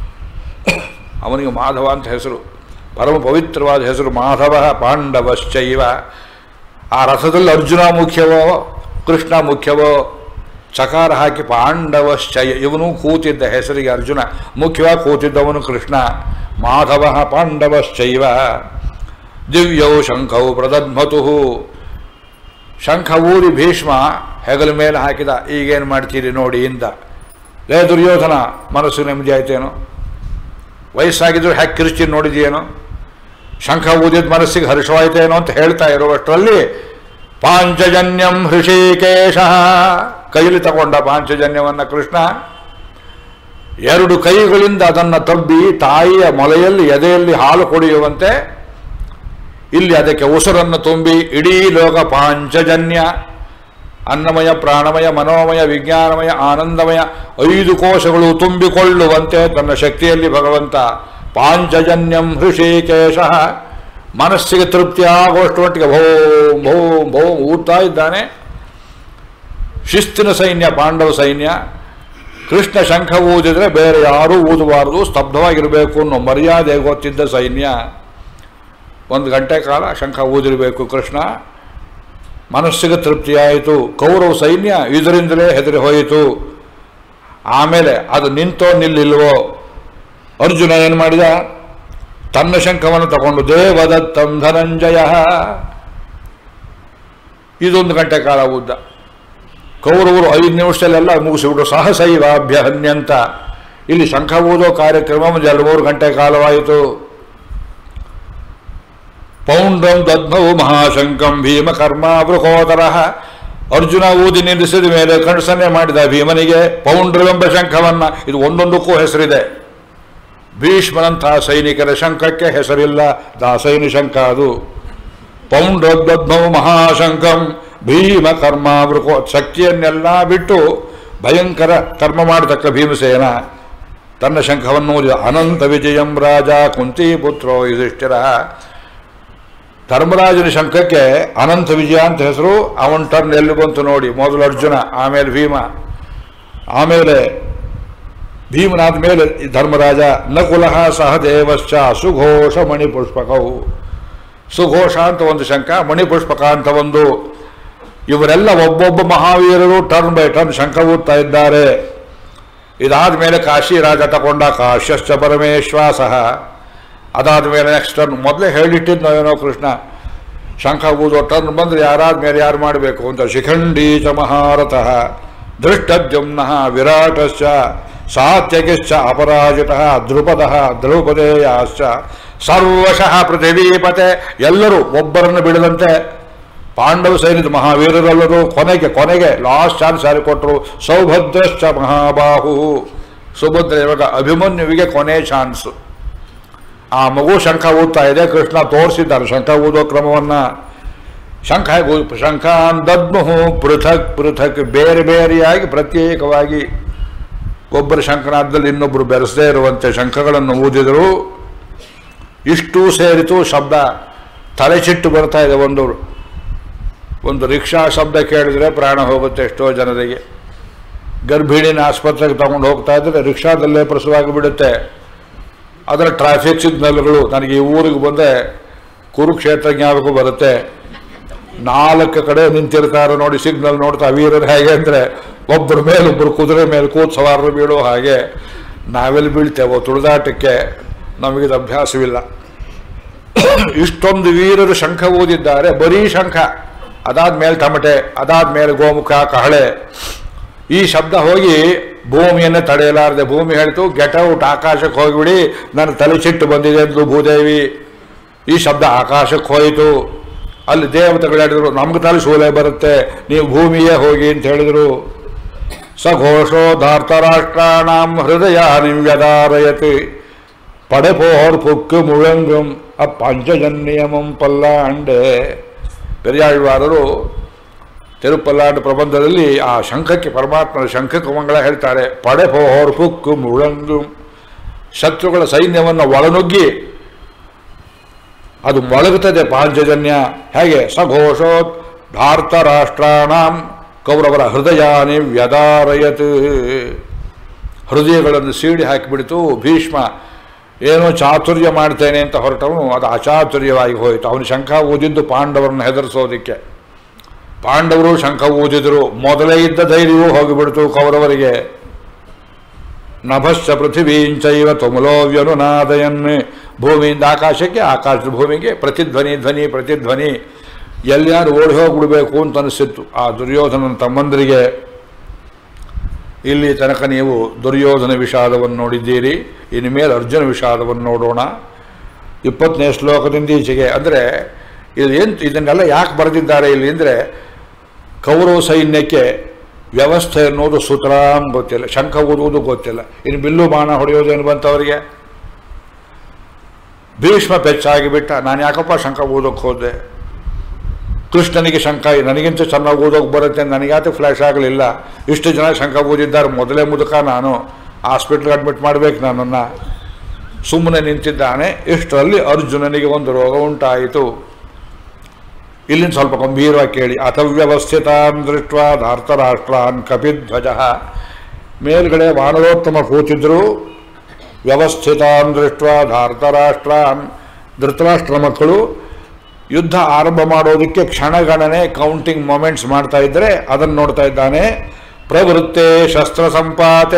ಅವನಿಗೆ ಮಾಧವ ಅಂತ ಹೆಸರು ಪರಮ ಪವಿತ್ರವಾದ ಹೆಸರು ಮಾಧವ ಪಾಂಡವಶ್ಚೈವ ಆ ರಥದಲ್ಲಿ ಅರ್ಜುನ ಮುಖ್ಯವೋ ಕೃಷ್ಣ ಮುಖ್ಯವೋ ಚಕಾರ ಹಾಕಿ ಪಾಂಡವಶ್ಚಯ ಇವನು ಕೂತಿದ್ದ ಹೆಸರಿಗೆ ಅರ್ಜುನ ಮುಖ್ಯವಾಗಿ ಕೂತಿದ್ದವನು ಕೃಷ್ಣ ಮಾಧವ ಪಾಂಡವಶ್ಚೈವ ದಿವ್ಯೌ ಶಂಖವು ಪ್ರದದ್ಮತು ಶಂಖ ಊರಿ ಭೀಷ್ಮ ಹೆಗಲ ಮೇಲೆ ಹಾಕಿದ ಈಗೇನು ಮಾಡ್ತೀರಿ ನೋಡಿ ಇಂದ ಲೇ ದುರ್ಯೋಧನ ಮನಸ್ಸು ನೆಮ್ಮದಿ ಆಯ್ತೇನೋ ವಯಸ್ಸಾಗಿದ್ರು ಹ್ಯಾಕ್ ಕಿರುಚಿ ನೋಡಿದೆಯೇನೋ ಶಂಖ ಊದಿದ ಮನಸ್ಸಿಗೆ ಹರ್ಷವಾಯ್ತೇನೋ ಅಂತ ಹೇಳ್ತಾ ಇರುವಷ್ಟರಲ್ಲಿ ಪಾಂಚಜನ್ಯಂ ಹೃಷಿಕೇಶ ಕೈಲಿ ತಗೊಂಡ ಪಾಂಚಜನ್ಯವನ್ನು ಕೃಷ್ಣ ಎರಡು ಕೈಗಳಿಂದ ಅದನ್ನು ತಬ್ಬಿ ತಾಯಿಯ ಮೊಲೆಯಲ್ಲಿ ಎದೆಯಲ್ಲಿ ಹಾಲು ಕುಡಿಯುವಂತೆ ಇಲ್ಲಿ ಅದಕ್ಕೆ ಉಸಿರನ್ನು ತುಂಬಿ ಇಡೀ ಲೋಕ ಪಾಂಚಜನ್ಯ ಅನ್ನಮಯ ಪ್ರಾಣಮಯ ಮನೋಮಯ ವಿಜ್ಞಾನಮಯ ಆನಂದಮಯ ಐದು ಕೋಶಗಳು ತುಂಬಿಕೊಳ್ಳುವಂತೆ ತನ್ನ ಶಕ್ತಿಯಲ್ಲಿ ಭಗವಂತ ಪಾಂಚಜನ್ಯಂ ಹೃಷಿಕೇಶ ಮನಸ್ಸಿಗೆ ತೃಪ್ತಿ ಆಗುವಷ್ಟು ಮಟ್ಟಿಗೆ ಭೋಂ ಭೋಂ ಭೋಂ ಊದ್ತಾ ಇದ್ದಾನೆ ಶಿಸ್ತಿನ ಸೈನ್ಯ ಪಾಂಡವ ಸೈನ್ಯ ಕೃಷ್ಣ ಶಂಖ ಊದಿದ್ರೆ ಬೇರೆ ಯಾರೂ ಊದಬಾರದು ಸ್ತಬ್ಧವಾಗಿರಬೇಕು ಅನ್ನೋ ಮರ್ಯಾದೆ ಗೊತ್ತಿದ್ದ ಸೈನ್ಯ ಒಂದು ಗಂಟೆ ಕಾಲ ಶಂಖ ಊದಿರಬೇಕು ಕೃಷ್ಣ ಮನಸ್ಸಿಗೆ ತೃಪ್ತಿಯಾಯಿತು ಕೌರವ ಸೈನ್ಯ ಇದರಿಂದಲೇ ಹೆದರಿ ಹೋಯಿತು ಆಮೇಲೆ ಅದು ನಿಂತೋ ನಿಲ್ಲಿಲ್ವೋ ಅರ್ಜುನ ಏನು ಮಾಡಿದ ತನ್ನ ಶಂಖವನ್ನು ತಗೊಂಡು ದೇವದತ್ತಂ ಧನಂಜಯ ಇದೊಂದು ಗಂಟೆ ಕಾಲ ಉದ್ದ ಕೌರವರು ಐದು ನಿಮಿಷದಲ್ಲೆಲ್ಲ ಮುಗಿಸಿಬಿಟ್ಟು ಸಹಸೈವಾಭ್ಯಹನ್ಯ ಅಂತ ಇಲ್ಲಿ ಶಂಖ ಓದೋ ಕಾರ್ಯಕ್ರಮ ಒಂದು ಎರಡು ಮೂರು ಗಂಟೆ ಕಾಲವಾಯಿತು ಪೌಂಡ್ರಂ ದದ್ಮವು ಮಹಾಶಂಕಂ ಭೀಮ ಕರ್ಮ ವೃಕೋದರ ಅರ್ಜುನ ಊದಿ ನಿಲ್ಲಿಸಿದ ಮೇಲೆ ಕಣ್ಸನ್ನೆ ಮಾಡಿದ ಭೀಮನಿಗೆ ಪೌಂಡ್ರವೆಂಬ ಶಂಖವನ್ನ ಇದು ಒಂದೊಂದಕ್ಕೂ ಹೆಸರಿದೆ ಭೀಷ್ಮನಂತಹ ಸೈನಿಕರ ಶಂಖಕ್ಕೆ ಹೆಸರಿಲ್ಲ ದಾಸೈನಿ ಶಂಖ ಅದು ಪೌಂಡೋದ್ಬದ್ಮೌ ಮಹಾಶಂಕಂ ಭೀಮ ಕರ್ಮ ವೃಕೋ ಶಕ್ತಿಯನ್ನೆಲ್ಲ ಬಿಟ್ಟು ಭಯಂಕರ ಕರ್ಮ ಮಾಡತಕ್ಕ ಭೀಮಸೇನ ತನ್ನ ಶಂಖವನ್ನು ಊದಿದ. ಅನಂತ ವಿಜಯಂ ರಾಜ ಕುಂತಿ ಪುತ್ರೋ ಯುಧಿಷ್ಠಿರ ಧರ್ಮರಾಜನ ಶಂಖಕ್ಕೆ ಅನಂತ ವಿಜಯ ಅಂತ ಹೆಸರು ಅವನ ಟರ್ನ್ ಎಲ್ಲಿ ಬಂತು ನೋಡಿ ಮೊದಲು ಅರ್ಜುನ ಆಮೇಲೆ ಭೀಮ ಆಮೇಲೆ ಭೀಮನಾದ ಮೇಲೆ ಈ ಧರ್ಮರಾಜ ನಕುಲಃ ಸಹದೇವಶ್ಚ ಸುಘೋಷ ಮಣಿಪುಷ್ಪಕವು ಸುಘೋಷ ಅಂತ ಒಂದು ಶಂಖ ಮಣಿಪುಷ್ಪಕ ಅಂತ ಒಂದು ಇವರೆಲ್ಲ ಒಬ್ಬೊಬ್ಬ ಮಹಾವೀರರು ಟರ್ನ್ ಬೈ ಟರ್ನ್ ಶಂಖ ಊದ್ತಾ ಇದ್ದಾರೆ ಇದಾದ ಮೇಲೆ ಕಾಶಿ ರಾಜ ತಗೊಂಡ ಕಾಶ್ಯಶ್ಚ ಪರಮೇಶ್ವಾಸ ಅದಾದ ಮೇಲೆ ನೆಕ್ಸ್ಟ್ ಟರ್ನ್ ಮೊದಲೇ ಹೇಳಿಟ್ಟಿದ್ನೋ ಏನೋ ಕೃಷ್ಣ ಶಂಖ ಊದೋ ಟರ್ನ್ ಬಂದ್ರೆ ಯಾರಾದ ಮೇಲೆ ಯಾರು ಮಾಡಬೇಕು ಅಂತ ಶಿಖಂಡಿ ಚ ಮಹಾರಥಃ ದೃಷ್ಟದ್ಯುಮ್ನ ವಿರಾಟಶ್ಚ ಸಾತ್ಯಗಿಶ್ಚ ಅಪರಾಜಿತಃ ಧ್ರುಪದಃ ದ್ರೌಪದೇಯಾಶ್ಚ ಸರ್ವಶಃ ಪೃಥಿವೀಪತೆ ಎಲ್ಲರೂ ಒಬ್ಬರನ್ನು ಬಿಡದಂತೆ ಪಾಂಡವ ಸೈನ್ಯದ ಮಹಾವೀರರೆಲ್ಲರೂ ಕೊನೆಗೆ ಕೊನೆಗೆ ಲಾಸ್ಟ್ ಚಾನ್ಸ್ ಯಾರು ಕೊಟ್ಟರು ಸೌಭದ್ರಶ್ಚ ಮಹಾಬಾಹು ಸುಭದ್ರ ಇವಾಗ ಅಭಿಮನ್ಯುವಿಗೆ ಕೊನೆ ಚಾನ್ಸ್ ಆ ಮಗು ಶಂಖ ಊದ್ತಾ ಇದೆ ಕೃಷ್ಣ ತೋರಿಸಿದ್ದಾರೆ ಶಂಖ ಊದೋ ಕ್ರಮವನ್ನ ಶಂಖ ಹೇಗೆ ಊದ್- ಶಂಖಾನ್ ದದ್ಮುಹು ಪೃಥಕ್ ಪೃಥಕ್ ಬೇರೆ ಬೇರೆಯಾಗಿ ಪ್ರತ್ಯೇಕವಾಗಿ ಒಬ್ಬರು ಶಂಖನಾದಲ್ಲಿ ಇನ್ನೊಬ್ಬರು ಬೆರೆಸದೇ ಇರುವಂತೆ ಶಂಖಗಳನ್ನು ಊದಿದರು ಇಷ್ಟು ಸೇರಿತು ಶಬ್ದ ತಲೆ ಚಿಟ್ಟು ಬರ್ತಾ ಇದೆ ಒಂದು ಒಂದು ರಿಕ್ಷಾ ಶಬ್ದ ಕೇಳಿದ್ರೆ ಪ್ರಾಣ ಹೋಗುತ್ತೆ ಎಷ್ಟೋ ಜನರಿಗೆ ಗರ್ಭಿಣಿನ ಆಸ್ಪತ್ರೆಗೆ ತಗೊಂಡು ಹೋಗ್ತಾ ಇದ್ರೆ ರಿಕ್ಷಾದಲ್ಲೇ ಪ್ರಸವಾಗಿ ಬಿಡುತ್ತೆ ಅದರ ಟ್ರಾಫಿಕ್ ಸಿಗ್ನಲ್ಗಳು ನನಗೆ ಈ ಊರಿಗೆ ಬಂದೆ ಕುರುಕ್ಷೇತ್ರ ಜ್ಞಾಪಕ ಬರುತ್ತೆ ನಾಲ್ಕು ಕಡೆ ನಿಂತಿರ್ತಾರೆ ನೋಡಿ ಸಿಗ್ನಲ್ ನೋಡ್ತಾ ವೀರರು ಹೇಗೆ ಅಂದರೆ ಒಬ್ಬರ ಮೇಲೆ ಒಬ್ಬರು ಕುದುರೆ ಮೇಲೆ ಕೂತ್ ಸವಾರರು ಬೀಳೋ ಹಾಗೆ ನಾವೆಲ್ಲಿ ಬೀಳ್ತೇವೋ ತುಳಿದಾಟಕ್ಕೆ ನಮಗಿದು ಅಭ್ಯಾಸವಿಲ್ಲ ಇಷ್ಟೊಂದು ವೀರರು ಶಂಖ ಓದಿದ್ದಾರೆ ಬರೀ ಶಂಖ ಅದಾದ್ಮೇಲೆ ತಮಟೆ ಅದಾದ್ಮೇಲೆ ಗೋಮುಖ ಕಹಳೆ ಈ ಶಬ್ದ ಹೋಗಿ ಭೂಮಿಯನ್ನೇ ತಡೆಯಲಾರದೆ ಭೂಮಿ ಹೇಳ್ತು ಗೆಟ್ ಔಟ್ ಆಕಾಶಕ್ಕೆ ಹೋಗಿಬಿಡಿ ನನ್ನ ತಲೆ ಸಿಟ್ಟು ಬಂದಿದೆ ಎಂದು ಭೂದೇವಿ ಈ ಶಬ್ದ ಆಕಾಶಕ್ಕೆ ಹೋಯಿತು ಅಲ್ಲಿ ದೇವತೆಗಳು ಹೇಳಿದ್ರು ನಮ್ಗೆ ತಲೆ ಶೂಲೆ ಬರುತ್ತೆ ನೀವು ಭೂಮಿಯೇ ಹೋಗಿ ಅಂತ ಹೇಳಿದರು ಸಘೋಷೋ ಧಾರ್ತರಾಷ್ಟ್ರಾಣಾಂ ಹೃದಯ ನಿವ್ಯದಾರಯತಿ ಪಡೆಪೋರ್ ಪುಕ್ಕು ಮುಳಂಗಂ ಅ ಪಂಚಜನ್ಯಮಂ ಪಲ್ಲಾಂಡೆ ಪೆರಿಯಾಳ್ವಾರರು ತಿರುಪಲ್ಲಾಂಡ ಪ್ರಬಂಧದಲ್ಲಿ ಆ ಶಂಖಕ್ಕೆ ಪರಮಾತ್ಮನ ಶಂಖಕ್ಕೆ ಮಂಗಳ ಹೇಳ್ತಾರೆ ಪಡೆಪೋರ್ ಪುಕ್ಕು ಮುಳಂಗಂ ಶತ್ರುಗಳ ಸೈನ್ಯವನ್ನು ಒಳನುಗ್ಗಿ ಅದು ಮೊಳಗುತ್ತದೆ ಪಾಂಚಜನ್ಯ ಹೇಗೆ ಸಘೋಷೋ ಧಾರ್ತರಾಷ್ಟ್ರಾಣಾಂ ಕೌರವರ ಹೃದಯಾನಿ ವ್ಯದಾರಯತ್ ಹೃದಯಗಳನ್ನು ಸೀಡಿ ಹಾಕಿಬಿಡ್ತು ಭೀಷ್ಮ ಏನೋ ಚಾತುರ್ಯ ಮಾಡ್ತೇನೆ ಅಂತ ಹೊರಟವನು ಅದು ಅಚಾತುರ್ಯವಾಗಿ ಹೋಯಿತು ಅವನು ಶಂಖ ಊದಿದ್ದು ಪಾಂಡವರನ್ನು ಹೆದರಿಸೋದಿಕ್ಕೆ ಪಾಂಡವರು ಶಂಖ ಊದಿದರು ಮೊದಲೇ ಇದ್ದ ಧೈರ್ಯವೂ ಹೋಗಿಬಿಡ್ತು ಕೌರವರಿಗೆ ನಭಶ್ಚ ಪೃಥಿವೀಂಚೈವ ತುಮುಲೋ ವ್ಯನುನಾದಯನ್ ಭೂಮಿಯಿಂದ ಆಕಾಶಕ್ಕೆ ಆಕಾಶದ ಭೂಮಿಗೆ ಪ್ರತಿಧ್ವನಿ ಧ್ವನಿ ಪ್ರತಿಧ್ವನಿ ಎಲ್ಲಿಯಾರು ಓಡಿ ಹೋಗ್ಬಿಡ್ಬೇಕು ಅಂತ ಅನಿಸಿತ್ತು ಆ ದುರ್ಯೋಧನನ ತಮ್ಮಂದರಿಗೆ ಇಲ್ಲಿ ತನಕ ನೀವು ದುರ್ಯೋಧನ ವಿಷಾದವನ್ನು ನೋಡಿದ್ದೀರಿ ಇನ್ಮೇಲೆ ಅರ್ಜುನ ವಿಷಾದವನ್ನು ನೋಡೋಣ ಇಪ್ಪತ್ತನೇ ಶ್ಲೋಕದಿಂದ ಈಚೆಗೆ ಅಂದರೆ ಇದು ಏನು ಇದನ್ನೆಲ್ಲ ಯಾಕೆ ಬರೆದಿದ್ದಾರೆ ಇಲ್ಲಿ ಅಂದರೆ ಕೌರವ ಸೈನ್ಯಕ್ಕೆ ವ್ಯವಸ್ಥೆ ಅನ್ನೋದು ಸುತರಾಂ ಗೊತ್ತಿಲ್ಲ ಶಂಖ ಊದುವುದು ಗೊತ್ತಿಲ್ಲ ಇನ್ನು ಬಿಲ್ಲು ಬಾಣ ಹೊಡೆಯೋದೇನು ಬಂತವರಿಗೆ ಭೀಷ್ಮ ಪೆಚ್ಚಾಗಿ ಬಿಟ್ಟ ನಾನು ಯಾಕಪ್ಪ ಶಂಖ ಊದೋಕೆ ಹೋದೆ ಕೃಷ್ಣನಿಗೆ ಶಂಖ ನನಗಿಂತ ಚೆನ್ನಾಗಿ ಓದೋಕೆ ಬರುತ್ತೆ ನನಗ್ಯಾತ ಫ್ಲ್ಯಾಶ್ ಆಗಲಿಲ್ಲ ಇಷ್ಟು ಜನ ಶಂಖ ಓದಿದ್ದಾರೆ ಮೊದಲೇ ಮುದುಕ ನಾನು ಹಾಸ್ಪಿಟ್ಲ್ಗೆ ಅಡ್ಮಿಟ್ ಮಾಡಬೇಕು ನನ್ನನ್ನು ಸುಮ್ಮನೆ ನಿಂತಿದ್ದಾನೆ ಇಷ್ಟರಲ್ಲಿ ಅರ್ಜುನನಿಗೆ ಒಂದು ರೋಗ ಉಂಟಾಯಿತು ಇಲ್ಲಿಂದ ಸ್ವಲ್ಪ ಗಂಭೀರವಾಗಿ ಕೇಳಿ ಅಥವ್ಯವಸ್ಥಿತಾನ್ ದೃಷ್ಟ ಧಾರ್ತರಾಷ್ಟ್ರಾನ್ ಕಪಿಧ್ವಜ ಮೇಲ್ಗಡೆ ವಾನರೋತ್ತಮ ಕೂತಿದ್ರು ವ್ಯವಸ್ಥಿತಾನ್ ದೃಷ್ಟ ಧಾರ್ತರಾಷ್ಟ್ರಾನ್ ಧೃತರಾಷ್ಟ್ರ ಮಕ್ಕಳು ಯುದ್ಧ ಆರಂಭ ಮಾಡೋದಕ್ಕೆ ಕ್ಷಣಗಣನೆ ಕೌಂಟಿಂಗ್ ಮೊಮೆಂಟ್ಸ್ ಮಾಡ್ತಾ ಇದ್ರೆ ಅದನ್ನು ನೋಡ್ತಾ ಇದ್ದಾನೆ ಪ್ರವೃತ್ತೆ ಶಸ್ತ್ರ ಸಂಪಾತೆ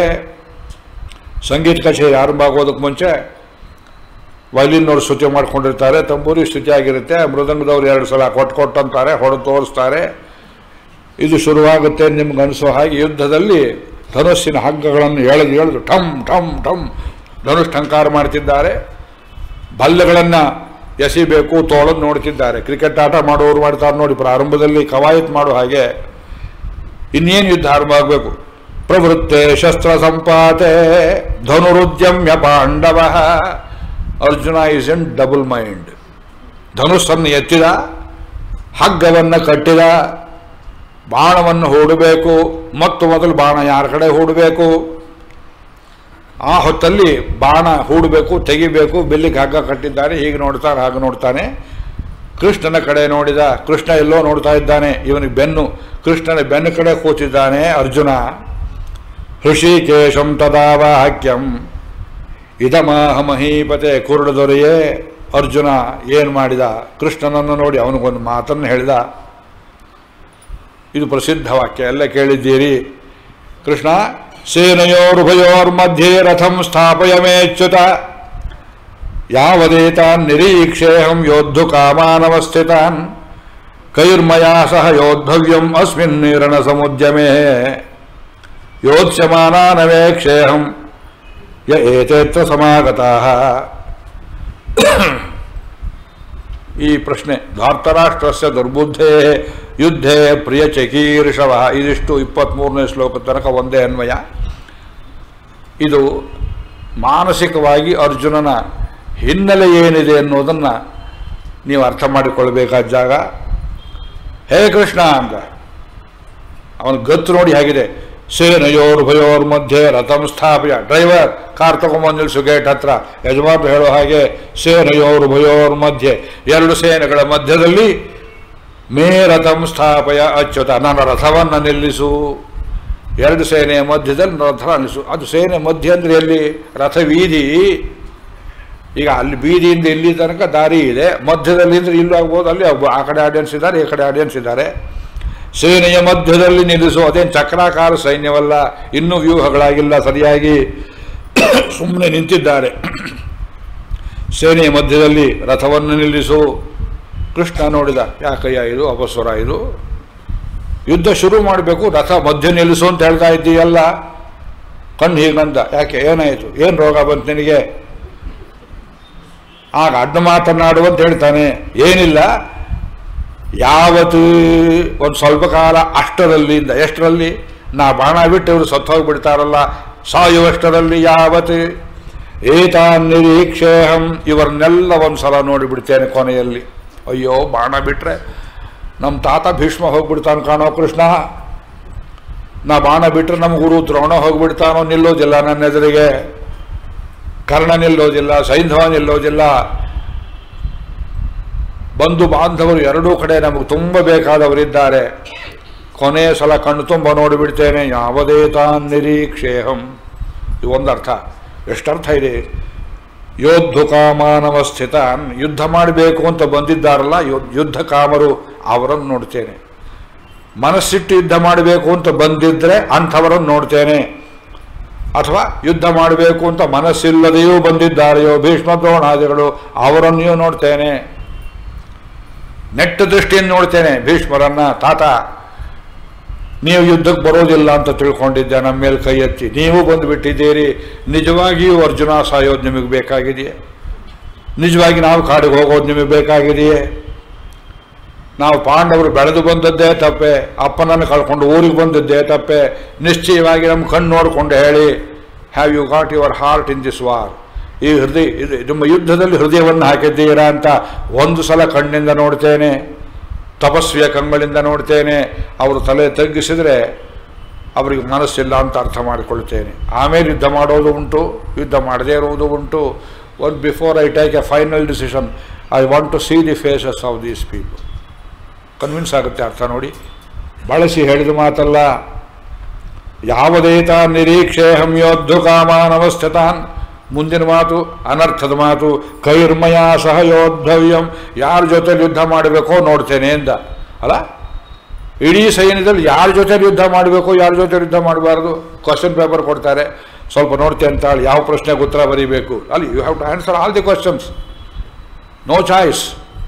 ಸಂಗೀತ ಕಚೇರಿ ಆರಂಭ ಆಗೋದಕ್ಕೆ ಮುಂಚೆ ವೈಲಿನ್ನವ್ರು ಸ್ತುತಿ ಮಾಡ್ಕೊಂಡಿರ್ತಾರೆ ತಂಬೂರಿ ಸ್ತುತಿ ಆಗಿರುತ್ತೆ ಮೃದಂಗದವ್ರು ಎರಡು ಸಲ ಕೊಟ್ಟು ಕೊಟ್ಟಂತಾರೆ ಹೊಡೆದು ತೋರಿಸ್ತಾರೆ ಇದು ಶುರುವಾಗುತ್ತೆ ನಿಮ್ಗೆ ಅನಿಸೋ ಹಾಗೆ ಯುದ್ಧದಲ್ಲಿ ಧನುಸ್ಸಿನ ಹಗ್ಗಗಳನ್ನು ಎಳೆದು ಎಳೆದು ಠಮ್ ಠಮ್ ಠಮ್ ಧನುಷ್ ಟಂಕಾರ ಮಾಡ್ತಿದ್ದಾರೆ ಬಲ್ಲೆಗಳನ್ನು ಎಸಿಬೇಕು ತೋಳನ್ನು ನೋಡ್ತಿದ್ದಾರೆ ಕ್ರಿಕೆಟ್ ಆಟ ಮಾಡೋರು ಮಾಡ್ತಾರೆ ನೋಡಿ ಪ್ರಾರಂಭದಲ್ಲಿ ಕವಾಯತ್ ಮಾಡೋ ಹಾಗೆ ಇನ್ನೇನು ಯುದ್ಧ ಆರಂಭ ಆಗಬೇಕು ಪ್ರವೃತ್ತೆ ಶಸ್ತ್ರ ಸಂಪಾತೆ ಧನುರುದ್ಯಮ್ಯ Pandava Arjuna is in double mind ಧನುಸ್ಸನ್ನು ಎತ್ತಿದ ಹಗ್ಗವನ್ನು ಕಟ್ಟಿದ ಬಾಣವನ್ನು ಹೂಡಬೇಕು ಮತ್ತು ಮೊದಲು ಬಾಣ ಯಾರ ಕಡೆ ಹೂಡಬೇಕು ಆ ಹೊತ್ತಲ್ಲಿ ಬಾಣ ಹೂಡಬೇಕು ತೆಗಿಬೇಕು ಬೆಲ್ಲಿಗೆ ಹಗ್ಗ ಕಟ್ಟಿದ್ದಾನೆ ಹೀಗೆ ನೋಡ್ತಾನೆ ಹಾಗೆ ನೋಡ್ತಾನೆ ಕೃಷ್ಣನ ಕಡೆ ನೋಡಿದ ಕೃಷ್ಣ ಎಲ್ಲೋ ನೋಡ್ತಾ ಇದ್ದಾನೆ ಇವನಿಗೆ ಬೆನ್ನು ಕೃಷ್ಣನ ಬೆನ್ನು ಕಡೆ ಕೂತಿದ್ದಾನೆ ಅರ್ಜುನ ಹೃಷಿಕೇಶಂ ತದಾ ವಾಕ್ಯಂ ಇದಮಾಹ ಮಹೀಪತೆ ಕುರುಡದೊರೆಯೇ ಅರ್ಜುನ ಏನು ಮಾಡಿದ ಕೃಷ್ಣನನ್ನು ನೋಡಿ ಅವನಿಗೊಂದು ಮಾತನ್ನು ಹೇಳಿದ ಇದು ಪ್ರಸಿದ್ಧ ವಾಕ್ಯ ಎಲ್ಲ ಕೇಳಿದ್ದೀರಿ ಕೃಷ್ಣ ಸೇನೆಯೋರುಭಯೋರ್ಮಧ್ಯೆ ರಥಂ ಸ್ಥಾಪಯ ಮೇಚ್ಯುತ ಯಾವದೇತಾನ್ ನಿರೀಕ್ಷೇಹಂ ಯೋದ್ಧು ಕಾಮಾನವಸ್ಥಿತಾನ್ ಕೈರ್ಮಯಾ ಸಹ ಯೋದ್ಧವ್ಯಂ ಅಸ್ಮಿನ್ ನೀರಣ ಸಮುದ್ಯಮೇ ಯೋತ್ಸ್ಯಮಾನಾನವೇಕ್ಷೇಹಂ ಯ ಏತೇತ್ರ ಸಮಾಗತಃ ಈ ಪ್ರಶ್ನೆ ಧಾರ್ತರಾಷ್ಟ್ರಸ್ಯ ದುರ್ಬುದ್ಧೇ ಯುದ್ಧೇ ಪ್ರಿಯ ಚಕೀರ್ಷವ ಇದಿಷ್ಟು ಇಪ್ಪತ್ತ್ಮೂರನೇ ಶ್ಲೋಕ ತನಕ ಒಂದೇ ಅನ್ವಯ ಇದು ಮಾನಸಿಕವಾಗಿ ಅರ್ಜುನನ ಹಿನ್ನೆಲೆ ಏನಿದೆ ಅನ್ನೋದನ್ನು ನೀವು ಅರ್ಥ ಮಾಡಿಕೊಳ್ಬೇಕಾದ ಜಾಗ ಹೇ ಕೃಷ್ಣ ಅಂತ ಅವನ ಗತ್ತು ನೋಡಿ ಹೇಗಿದೆ ಸೇನೆಯೋರ್ ಭಯೋರ್ ಮಧ್ಯೆ ರಥಂ ಸ್ಥಾಪಯ ಡ್ರೈವರ್ ಕಾರ್ ತಗೊಂಬಂದು ನಿಲ್ಸು ಗೇಟ್ ಹತ್ರ ಯಜಮಾನರು ಹೇಳೋ ಹಾಗೆ ಸೇನೆಯೋರ್ ಭಯೋರ್ ಮಧ್ಯೆ ಎರಡು ಸೇನೆಗಳ ಮಧ್ಯದಲ್ಲಿ ಮೇ ರಥಂ ಸ್ಥಾಪಯ ಅಚ್ಯುತ ನನ್ನ ರಥವನ್ನು ನಿಲ್ಲಿಸು ಎರಡು ಸೇನೆಯ ಮಧ್ಯದಲ್ಲಿ ನನ್ನ ರಥ ನಿಲ್ಲಿಸು ಅದು ಸೇನೆ ಮಧ್ಯ ಅಂದರೆ ಎಲ್ಲಿ ರಥ ವೀಧಿ ಈಗ ಅಲ್ಲಿ ಬೀದಿಯಿಂದ ಇಲ್ಲಿ ತನಕ ದಾರಿ ಇದೆ ಮಧ್ಯದಲ್ಲಿ ಅಂದ್ರೆ ಇಲ್ಲೂ ಆಗ್ಬೋದು ಅಲ್ಲಿ ಆಗ್ಬೋದು ಆ ಕಡೆ ಆಡಿಯನ್ಸ್ ಇದ್ದಾರೆ ಈ ಕಡೆ ಆಡಿಯನ್ಸ್ ಇದ್ದಾರೆ ಸೇನೆಯ ಮಧ್ಯದಲ್ಲಿ ನಿಲ್ಲಿಸು ಅದೇನು ಚಕ್ರಾಕಾರ ಸೈನ್ಯವಲ್ಲ ಇನ್ನೂ ವ್ಯೂಹಗಳಾಗಿಲ್ಲ ಸರಿಯಾಗಿ ಸುಮ್ಮನೆ ನಿಂತಿದ್ದಾರೆ ಸೇನೆಯ ಮಧ್ಯದಲ್ಲಿ ರಥವನ್ನು ನಿಲ್ಲಿಸು ಕೃಷ್ಣ ನೋಡಿದ ಯಾಕಯ್ಯ ಇದು ಅಪಸ್ವರ ಇದು ಯುದ್ಧ ಶುರು ಮಾಡಬೇಕು ರಥ ಮಧ್ಯ ನಿಲ್ಲಿಸು ಅಂತ ಹೇಳ್ತಾ ಇದ್ದೀಯಲ್ಲ ಕಣ್ಣು ಹೀಗಂದ ಯಾಕೆ ಏನಾಯಿತು ಏನು ರೋಗ ಬಂತು ನಿನಗೆ ಆಗ ಅಡ್ಡ ಮಾತನಾಡುವಂತ ಹೇಳ್ತಾನೆ ಏನಿಲ್ಲ ಯಾವತ್ತು ಒಂದು ಸ್ವಲ್ಪ ಕಾಲ ಅಷ್ಟರಲ್ಲಿಂದ ಎಷ್ಟರಲ್ಲಿ ನಾ ಬಾಣ ಬಿಟ್ಟು ಇವರು ಸತ್ತೋಗ್ಬಿಡ್ತಾರಲ್ಲ ಸಾಯುವಷ್ಟರಲ್ಲಿ ಯಾವತ್ತು ಏತಾನ್ ನಿರೀಕ್ಷೇಹಂ ಇವರನ್ನೆಲ್ಲ ಒಂದು ಸಲ ನೋಡಿಬಿಡ್ತೇನೆ ಕೊನೆಯಲ್ಲಿ ಅಯ್ಯೋ ಬಾಣ ಬಿಟ್ರೆ ನಮ್ಮ ತಾತ ಭೀಷ್ಮ ಹೋಗ್ಬಿಡ್ತಾನೆ ಕಾಣೋ ಕೃಷ್ಣ ನಾ ಬಾಣ ಬಿಟ್ರೆ ನಮ್ಮ ಗುರು ದ್ರೋಣ ಹೋಗ್ಬಿಡ್ತಾನೋ ನಿಲ್ಲೋದಿಲ್ಲ ನನ್ನ ಎದುರಿಗೆ ಕರ್ಣ ನಿಲ್ಲೋದಿಲ್ಲ ಸೈಂಧವ ನಿಲ್ಲೋದಿಲ್ಲ ಬಂಧು ಬಾಂಧವರು ಎರಡೂ ಕಡೆ ನಮಗೆ ತುಂಬ ಬೇಕಾದವರಿದ್ದಾರೆ ಕೊನೆಯ ಸಲ ಕಣ್ಣು ತುಂಬ ನೋಡಿಬಿಡ್ತೇನೆ ಯಾವುದೇ ತಾನ್ ನಿರೀಕ್ಷೇಹಂ ಇದು ಒಂದು ಅರ್ಥ ಎಷ್ಟರ್ಥ ಇದೆ ಯೋದ್ಧು ಕಾಮಾನವ ಸ್ಥಿತಾನ್ ಯುದ್ಧ ಮಾಡಬೇಕು ಅಂತ ಬಂದಿದ್ದಾರಲ್ಲ ಯು- ಯುದ್ಧ ಕಾಮರು ಅವರನ್ನು ನೋಡ್ತೇನೆ ಮನಸ್ಸಿಟ್ಟು ಯುದ್ಧ ಮಾಡಬೇಕು ಅಂತ ಬಂದಿದ್ರೆ ಅಂಥವರನ್ನು ನೋಡ್ತೇನೆ ಅಥವಾ ಯುದ್ಧ ಮಾಡಬೇಕು ಅಂತ ಮನಸ್ಸಿಲ್ಲದೆಯೂ ಬಂದಿದ್ದಾರೆಯೋ ಭೀಷ್ಮ ದ್ರೋಣಾದಿಗಳು ಅವರನ್ನೆಯೂ ನೋಡ್ತೇನೆ ನೆಟ್ಟ ದೃಷ್ಟಿಯನ್ನು ನೋಡ್ತೇನೆ ಭೀಷ್ಮರನ್ನ ತಾತ ನೀವು ಯುದ್ಧಕ್ಕೆ ಬರೋದಿಲ್ಲ ಅಂತ ತಿಳ್ಕೊಂಡಿದ್ದೆ ನಮ್ಮ ಮೇಲೆ ಕೈ ಎತ್ತಿ ನೀವು ಬಂದುಬಿಟ್ಟಿದ್ದೀರಿ ನಿಜವಾಗಿಯೂ ಅರ್ಜುನ ಸಾಯೋದು ನಿಮಗೆ ಬೇಕಾಗಿದೆಯೇ ನಿಜವಾಗಿ ನಾವು ಕಾಡಿಗೆ ಹೋಗೋದು ನಿಮಗೆ ಬೇಕಾಗಿದೆಯೇ ನಾವು ಪಾಂಡವರು ಬೆಳೆದು ಬಂದದ್ದೇ ತಪ್ಪೆ ಅಪ್ಪನನ್ನು ಕಳ್ಕೊಂಡು ಊರಿಗೆ ಬಂದದ್ದೇ ತಪ್ಪೆ ನಿಶ್ಚಯವಾಗಿ ನಮ್ಮ ಕಣ್ಣು ನೋಡಿಕೊಂಡು ಹೇಳಿ have you got your heart in this war ಈ ಹೃದಯ ಇದು ನಿಮ್ಮ ಯುದ್ಧದಲ್ಲಿ ಹೃದಯವನ್ನು ಹಾಕಿದ್ದೀರಾ ಅಂತ ಒಂದು ಸಲ ಕಣ್ಣಿಂದ ನೋಡ್ತೇನೆ ತಪಸ್ವಿಯ ಕಂಗಳಿಂದ ನೋಡ್ತೇನೆ ಅವರು ತಲೆ ತಗ್ಗಿಸಿದರೆ ಅವರಿಗೆ ಮನಸ್ಸಿಲ್ಲ ಅಂತ ಅರ್ಥ ಮಾಡಿಕೊಳ್ತೇನೆ ಆಮೇಲೆ ಯುದ್ಧ ಮಾಡೋದು ಉಂಟು ಯುದ್ಧ ಮಾಡದೇ ಇರುವುದು ಉಂಟು one before I take a final decision I want to see the faces of these people convince ಆಗುತ್ತೆ ಅರ್ಥ ನೋಡಿ ಬಳಸಿ ಹೇಳಿದ ಮಾತಲ್ಲ ಯಾವುದೇತ ನಿರೀಕ್ಷೇಹಂ ಯೋದ್ಧು ಕಾಮಾನವಸ್ಥತಾನ್ ಮುಂದಿನ ಮಾತು ಅನರ್ಥದ ಮಾತು ಕೈರ್ಮಯ ಸಹ ಯೋದ್ಧವ್ಯಂ ಯಾರ ಜೊತೆ ಯುದ್ಧ ಮಾಡಬೇಕೋ ನೋಡ್ತೇನೆ ಎಂದ ಅಲ್ಲ ಇಡೀ ಸೈನ್ಯದಲ್ಲಿ ಯಾರ ಜೊತೆ ಯುದ್ಧ ಮಾಡಬೇಕು ಯಾರ ಜೊತೆ ಯುದ್ಧ ಮಾಡಬಾರ್ದು ಕ್ವಶನ್ ಪೇಪರ್ ಕೊಡ್ತಾರೆ ಸ್ವಲ್ಪ ನೋಡ್ತೇನೆ ಅಂತ ಹೇಳಿ ಯಾವ ಪ್ರಶ್ನೆಗೆ ಉತ್ತರ ಬರೀಬೇಕು ಅಲ್ಲಿ you have to answer all the questions no choice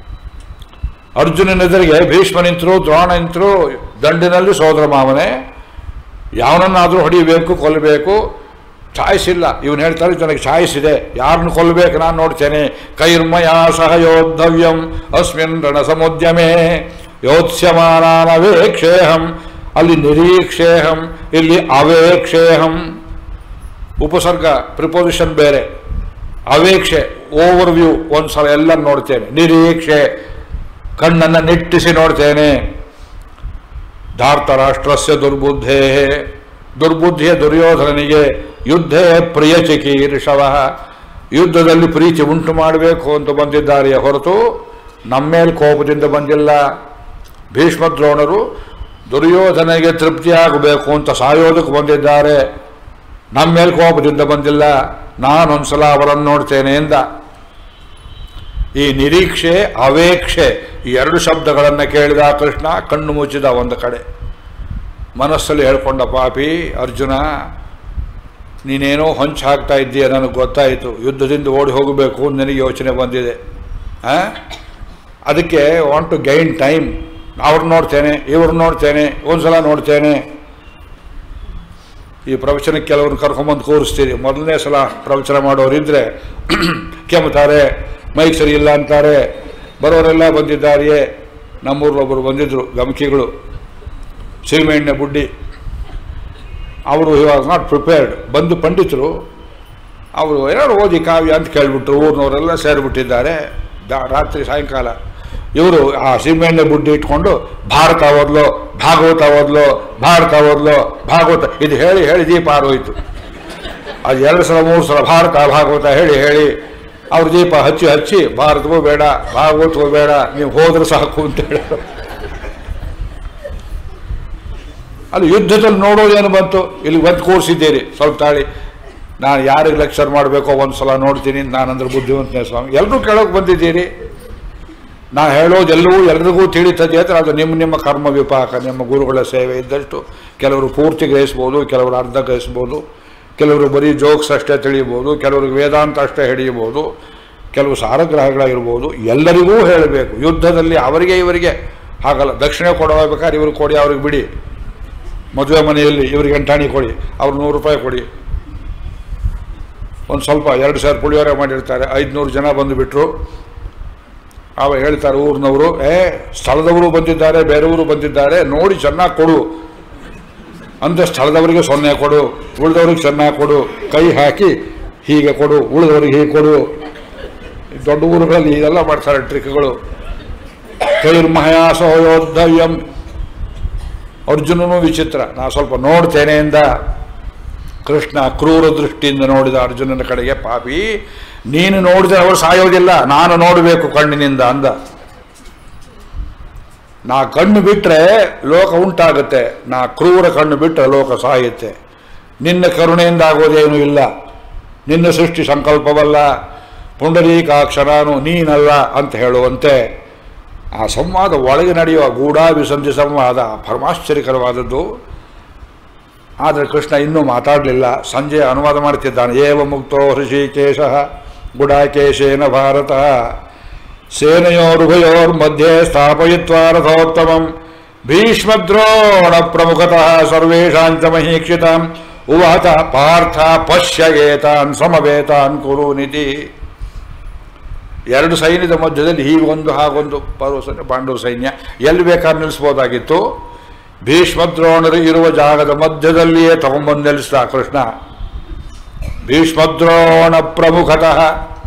ಅರ್ಜುನನ ಎದುರಿಗೆ ಭೀಷ್ಮ ನಿಂತರು ದ್ರೋಣ ನಿಂತರು ದಂಡಿನಲ್ಲಿ ಸೋದರ ಮಾವನೇ ಯಾವನನ್ನಾದರೂ ಹೊಡಿಬೇಕು ಕೊಲ್ಲಬೇಕು ಚಾಯ್ಸ್ ಇಲ್ಲ ಇವನು ಹೇಳ್ತಾರೆ ನನಗೆ ಚಾಯ್ಸ್ ಇದೆ ಯಾರನ್ನು ಕೊಲ್ಲಬೇಕು ನಾನು ನೋಡ್ತೇನೆ ಕೈರ್ಮಯ ಸಹ ಯೋದ್ಧವ್ಯಂ ಅಸ್ಮಿನ್ ರಣಸಮುದ್ಯಮೇ ಯೋತ್ಸ್ಯಮಾನಾನವೇಕ್ಷೇಹಂ ಅಲ್ಲಿ ನಿರೀಕ್ಷೇಹಂ ಇಲ್ಲಿ ಅವೇಕ್ಷೇಹಂ ಉಪಸರ್ಗ ಪ್ರಿಪೋಸಿಷನ್ ಬೇರೆ ಅವೇಕ್ಷೆ ಓವರ್ ವ್ಯೂ ಒಂದ್ಸಲ ಎಲ್ಲ ನೋಡ್ತೇನೆ ನಿರೀಕ್ಷೆ ಕಣ್ಣನ್ನು ನಿಟ್ಟಿಸಿ ನೋಡ್ತೇನೆ ಧಾರ್ತರಾಷ್ಟ್ರಸ್ಯ ದುರ್ಬುದ್ಧೇ ದುರ್ಬುದ್ಧಿಯ ದುರ್ಯೋಧನನಿಗೆ ಯುದ್ಧೇ ಪ್ರಿಯ ಚಿಕೀರ್ಷವ ಯುದ್ಧದಲ್ಲಿ ಪ್ರೀತಿ ಉಂಟು ಮಾಡಬೇಕು ಅಂತ ಬಂದಿದ್ದಾರೆಯೇ ಹೊರತು ನಮ್ಮೇಲೆ ಕೋಪದಿಂದ ಬಂದಿಲ್ಲ ಭೀಷ್ಮ ದ್ರೋಣರು ದುರ್ಯೋಧನಿಗೆ ತೃಪ್ತಿಯಾಗಬೇಕು ಅಂತ ಸಾಯೋದಕ್ಕೆ ಬಂದಿದ್ದಾರೆ ನಮ್ಮ ಮೇಲೆ ಕೋಪದಿಂದ ಬಂದಿಲ್ಲ ನಾನೊಂದ್ಸಲ ಅವರನ್ನು ನೋಡ್ತೇನೆ ಎಂದ ಈ ನಿರೀಕ್ಷೆ ಅವೇಕ್ಷೆ ಈ ಎರಡು ಶಬ್ದಗಳನ್ನು ಕೇಳಿದ ಕೃಷ್ಣ ಕಣ್ಣು ಮುಚ್ಚಿದ ಒಂದು ಕಡೆ ಮನಸ್ಸಲ್ಲಿ ಹೇಳ್ಕೊಂಡ ಪಾಪಿ ಅರ್ಜುನ ನೀನೇನೋ ಹೊಂಚು ಹಾಕ್ತಾ ಇದ್ದೀಯ ನನಗೆ ಗೊತ್ತಾಯಿತು ಯುದ್ಧದಿಂದ ಓಡಿ ಹೋಗಬೇಕು ಅಂತ ನನಗೆ ಯೋಚನೆ ಬಂದಿದೆ ಆ? ಅದಕ್ಕೆ ವಾಂಟ್ ಟು ಗೈನ್ ಟೈಮ್ ಅವ್ರು ನೋಡ್ತೇನೆ ಇವ್ರು ನೋಡ್ತೇನೆ ಒಂದ್ಸಲ ನೋಡ್ತೇನೆ ಈ ಪ್ರವಚನಕ್ಕೆ ಕೆಲವ್ರನ್ನ ಕರ್ಕೊಂಬಂದು ಕೂರಿಸ್ತೀರಿ ಮೊದಲನೇ ಸಲ ಪ್ರವಚನ ಮಾಡೋರಿದ್ರೆ ಕೆಮ್ತಾರೆ ಮೈಕ್ ಸರಿ ಇಲ್ಲ ಅಂತಾರೆ ಬರೋರೆಲ್ಲ ಬಂದಿದ್ದಾರೆಯೇ ನಮ್ಮೂರಲ್ಲೊಬ್ಬರು ಬಂದಿದ್ದರು ಗಮಕಿಗಳು ಸೀಮೆಎಣ್ಣೆ ಬುಡ್ಡಿ ಅವರು ಇವಾಗ ನಾಟ್ ಪ್ರಿಪೇರ್ಡ್ ಬಂದು ಪಂಡಿತರು ಅವರು ಏನಾದ್ರು ಓದಿ ಕಾವ್ಯ ಅಂತ ಕೇಳಿಬಿಟ್ರು ಊರಿನವರೆಲ್ಲ ಸೇರಿಬಿಟ್ಟಿದ್ದಾರೆ ದಾ- ರಾತ್ರಿ ಸಾಯಂಕಾಲ ಇವರು ಆ ಸೀಮೆಎಣ್ಣೆ ಬುಡ್ಡಿ ಇಟ್ಕೊಂಡು ಭಾರತ ಓದ್ಲು ಭಾಗವತ ಓದ್ಲು ಭಾರತ ಓದ್ಲು ಭಾಗವತ ಇದು ಹೇಳಿ ಹೇಳಿ ದೀಪ ಆರೋಯ್ತು ಅದು ಎರಡು ಸಲ ಮೂರು ಸಲ ಭಾರತ ಭಾಗವತ ಹೇಳಿ ಹೇಳಿ ಅವ್ರ ದೀಪ ಹಚ್ಚಿ ಹಚ್ಚಿ ಭಾರತವೂ ಬೇಡ ಭಾಗವತವೂ ಬೇಡ ನೀವು ಹೋದ್ರೆ ಸಾಕು ಅಂತ ಹೇಳಿದ್ರು ಅಲ್ಲಿ ಯುದ್ಧದಲ್ಲಿ ನೋಡೋದೇನು ಬಂತು ಇಲ್ಲಿ ಬಂದು ಕೂರಿಸಿದ್ದೀರಿ ಸ್ವಲ್ಪ ತಾಳಿ ನಾನು ಯಾರಿಗೆ ಲೆಕ್ಚರ್ ಮಾಡಬೇಕೋ ಒಂದು ಸಲ ನೋಡ್ತೀನಿ ನಾನಂದ್ರೆ ಬುದ್ಧಿವಂತನೇ ಸ್ವಾಮಿ ಎಲ್ಲರೂ ಕೇಳೋಕೆ ಬಂದಿದ್ದೀರಿ ನಾ ಹೇಳೋದೆಲ್ಲವೂ ಎಲ್ರಿಗೂ ತಿಳಿತದೆ ಅಂದರೆ ಅದು ನಿಮ್ಮ ನಿಮ್ಮ ಕರ್ಮ ವಿಪಾಕ ನಿಮ್ಮ ಗುರುಗಳ ಸೇವೆ ಇದ್ದಷ್ಟು ಕೆಲವರು ಪೂರ್ತಿ ಗ್ರಹಿಸ್ಬೋದು ಕೆಲವರು ಅರ್ಧ ಗ್ರಹಿಸ್ಬೋದು ಕೆಲವರು ಬರೀ ಜೋಕ್ಸ್ ಅಷ್ಟೇ ತಿಳಿಬೋದು ಕೆಲವ್ರಿಗೆ ವೇದಾಂತ ಅಷ್ಟೇ ಹಿಡಿಯಬಹುದು ಕೆಲವು ಸಾರಗ್ರಹಗಳಾಗಿರ್ಬೋದು ಎಲ್ಲರಿಗೂ ಹೇಳಬೇಕು ಯುದ್ಧದಲ್ಲಿ ಅವರಿಗೆ ಇವರಿಗೆ ಹಾಗಲ್ಲ ದಕ್ಷಿಣೆ ಕೊಡಬೇಕಾದ್ರೆ ಇವ್ರಿಗೆ ಕೊಡಿ ಅವ್ರಿಗೆ ಬಿಡಿ ಮದುವೆ ಮನೆಯಲ್ಲಿ ಇವ್ರಿಗೆ ಎಂಟಾಣಿ ಕೊಡಿ ಅವ್ರು ನೂರು ರೂಪಾಯಿ ಕೊಡಿ ಒಂದು ಸ್ವಲ್ಪ ಎರಡು ಸಾವಿರ ಪುಳಿಯೋರೆ ಮಾಡಿರ್ತಾರೆ ಐದುನೂರು ಜನ ಬಂದುಬಿಟ್ರು ಅವ ಹೇಳ್ತಾರೆ ಊರಿನವರು ಏ ಸ್ಥಳದವರು ಬಂದಿದ್ದಾರೆ ಬೇರೆಯವರು ಬಂದಿದ್ದಾರೆ ನೋಡಿ ಚೆನ್ನಾಗಿ ಕೊಡು ಅಂದ ಸ್ಥಳದವರಿಗೆ ಸೊನ್ನೆ ಕೊಡು ಉಳಿದವ್ರಿಗೆ ಚೆನ್ನಾಗಿ ಕೊಡು ಕೈ ಹಾಕಿ ಹೀಗೆ ಕೊಡು ಉಳಿದವ್ರಿಗೆ ಹೀಗೆ ಕೊಡು ದೊಡ್ಡ ಊರುಗಳಲ್ಲಿ ಇದೆಲ್ಲ ಮಾಡ್ತಾರೆ ಟ್ರಿಕ್ಗಳು ಕೈರ್ಮಹಯಾಸೋ ಯೋದ್ಧವ್ಯಂ ಅರ್ಜುನನು ವಿಚಿತ್ರ ನಾ ಸ್ವಲ್ಪ ನೋಡ್ತೇನೆ ಎಂದ ಕೃಷ್ಣ ಕ್ರೂರ ದೃಷ್ಟಿಯಿಂದ ನೋಡಿದ ಅರ್ಜುನನ ಕಡೆಗೆ ಪಾಪಿ ನೀನು ನೋಡಿದ್ರೆ ಅವರು ಸಾಯೋದಿಲ್ಲ ನಾನು ನೋಡಬೇಕು ಕಣ್ಣಿನಿಂದ ಅಂದ ನಾ ಕಣ್ಣು ಬಿಟ್ಟರೆ ಲೋಕ ಉಂಟಾಗುತ್ತೆ ನಾ ಕ್ರೂರ ಕಣ್ಣು ಬಿಟ್ಟರೆ ಲೋಕ ಸಾಯುತ್ತೆ ನಿನ್ನ ಕರುಣೆಯಿಂದ ಆಗೋದೇನೂ ಇಲ್ಲ ನಿನ್ನ ಸೃಷ್ಟಿ ಸಂಕಲ್ಪವಲ್ಲ ಪುಂಡರೀಕಾಕ್ಷ ನಾನು ನೀನಲ್ಲ ಅಂತ ಹೇಳುವಂತೆ ಆ ಸಂವಾದ ಒಳಗೆ ನಡೆಯುವ ಗೂಢಾಭಿಸಂಧಿ ಸಂವಾದ ಪರಮಾಶ್ಚರ್ಯಕರವಾದದ್ದು ಆದರೆ ಕೃಷ್ಣ ಇನ್ನೂ ಮಾತಾಡಲಿಲ್ಲ ಸಂಜೆ ಅನುವಾದ ಮಾಡ್ತಿದ್ದಾನೆ ಏವ ಮುಕ್ತೋ ಹೃಷಿಕೇಶ ಗುಡಾಕೇಶೇನ ಭಾರತ ಸೇನೆಯೋರುಭಯೋರ್ಮಧ್ಯೆ ಸ್ಥಾಪಯಿತ್ವಾ ರಥೋತ್ತಮಂ ಭೀಷ್ಮದ್ರೋಣ ಪ್ರಮುಖತಃ ಸರ್ವೇಷಾಂಚ ಮಹೀಕ್ಷಿತಾಂ ಉವಾಚ ಪಾರ್ಥ ಪಶ್ಯಗೇತಾನ್ ಸಮವೇತಾನ್ ಕುರುನಿತಿ ಎರಡು ಸೈನ್ಯದ ಮಧ್ಯದಲ್ಲಿ ಹೀಗೊಂದು ಹಾಗೊಂದು ಪರ್ವ ಸೈನ್ಯ ಪಾಂಡವ ಸೈನ್ಯ ಎಲ್ಲಿ ಬೇಕಾದ್ರೆ ನಿಲ್ಲಿಸ್ಬೋದಾಗಿತ್ತು ಭೀಷ್ಮದ್ರೋಣರು ಇರುವ ಜಾಗದ ಮಧ್ಯದಲ್ಲಿಯೇ ತಗೊಂಬಂದು ನಿಲ್ಲಿಸಿದ ಕೃಷ್ಣ ಭೀಷ್ಮದ್ರೋಣ ಪ್ರಮುಖತಃ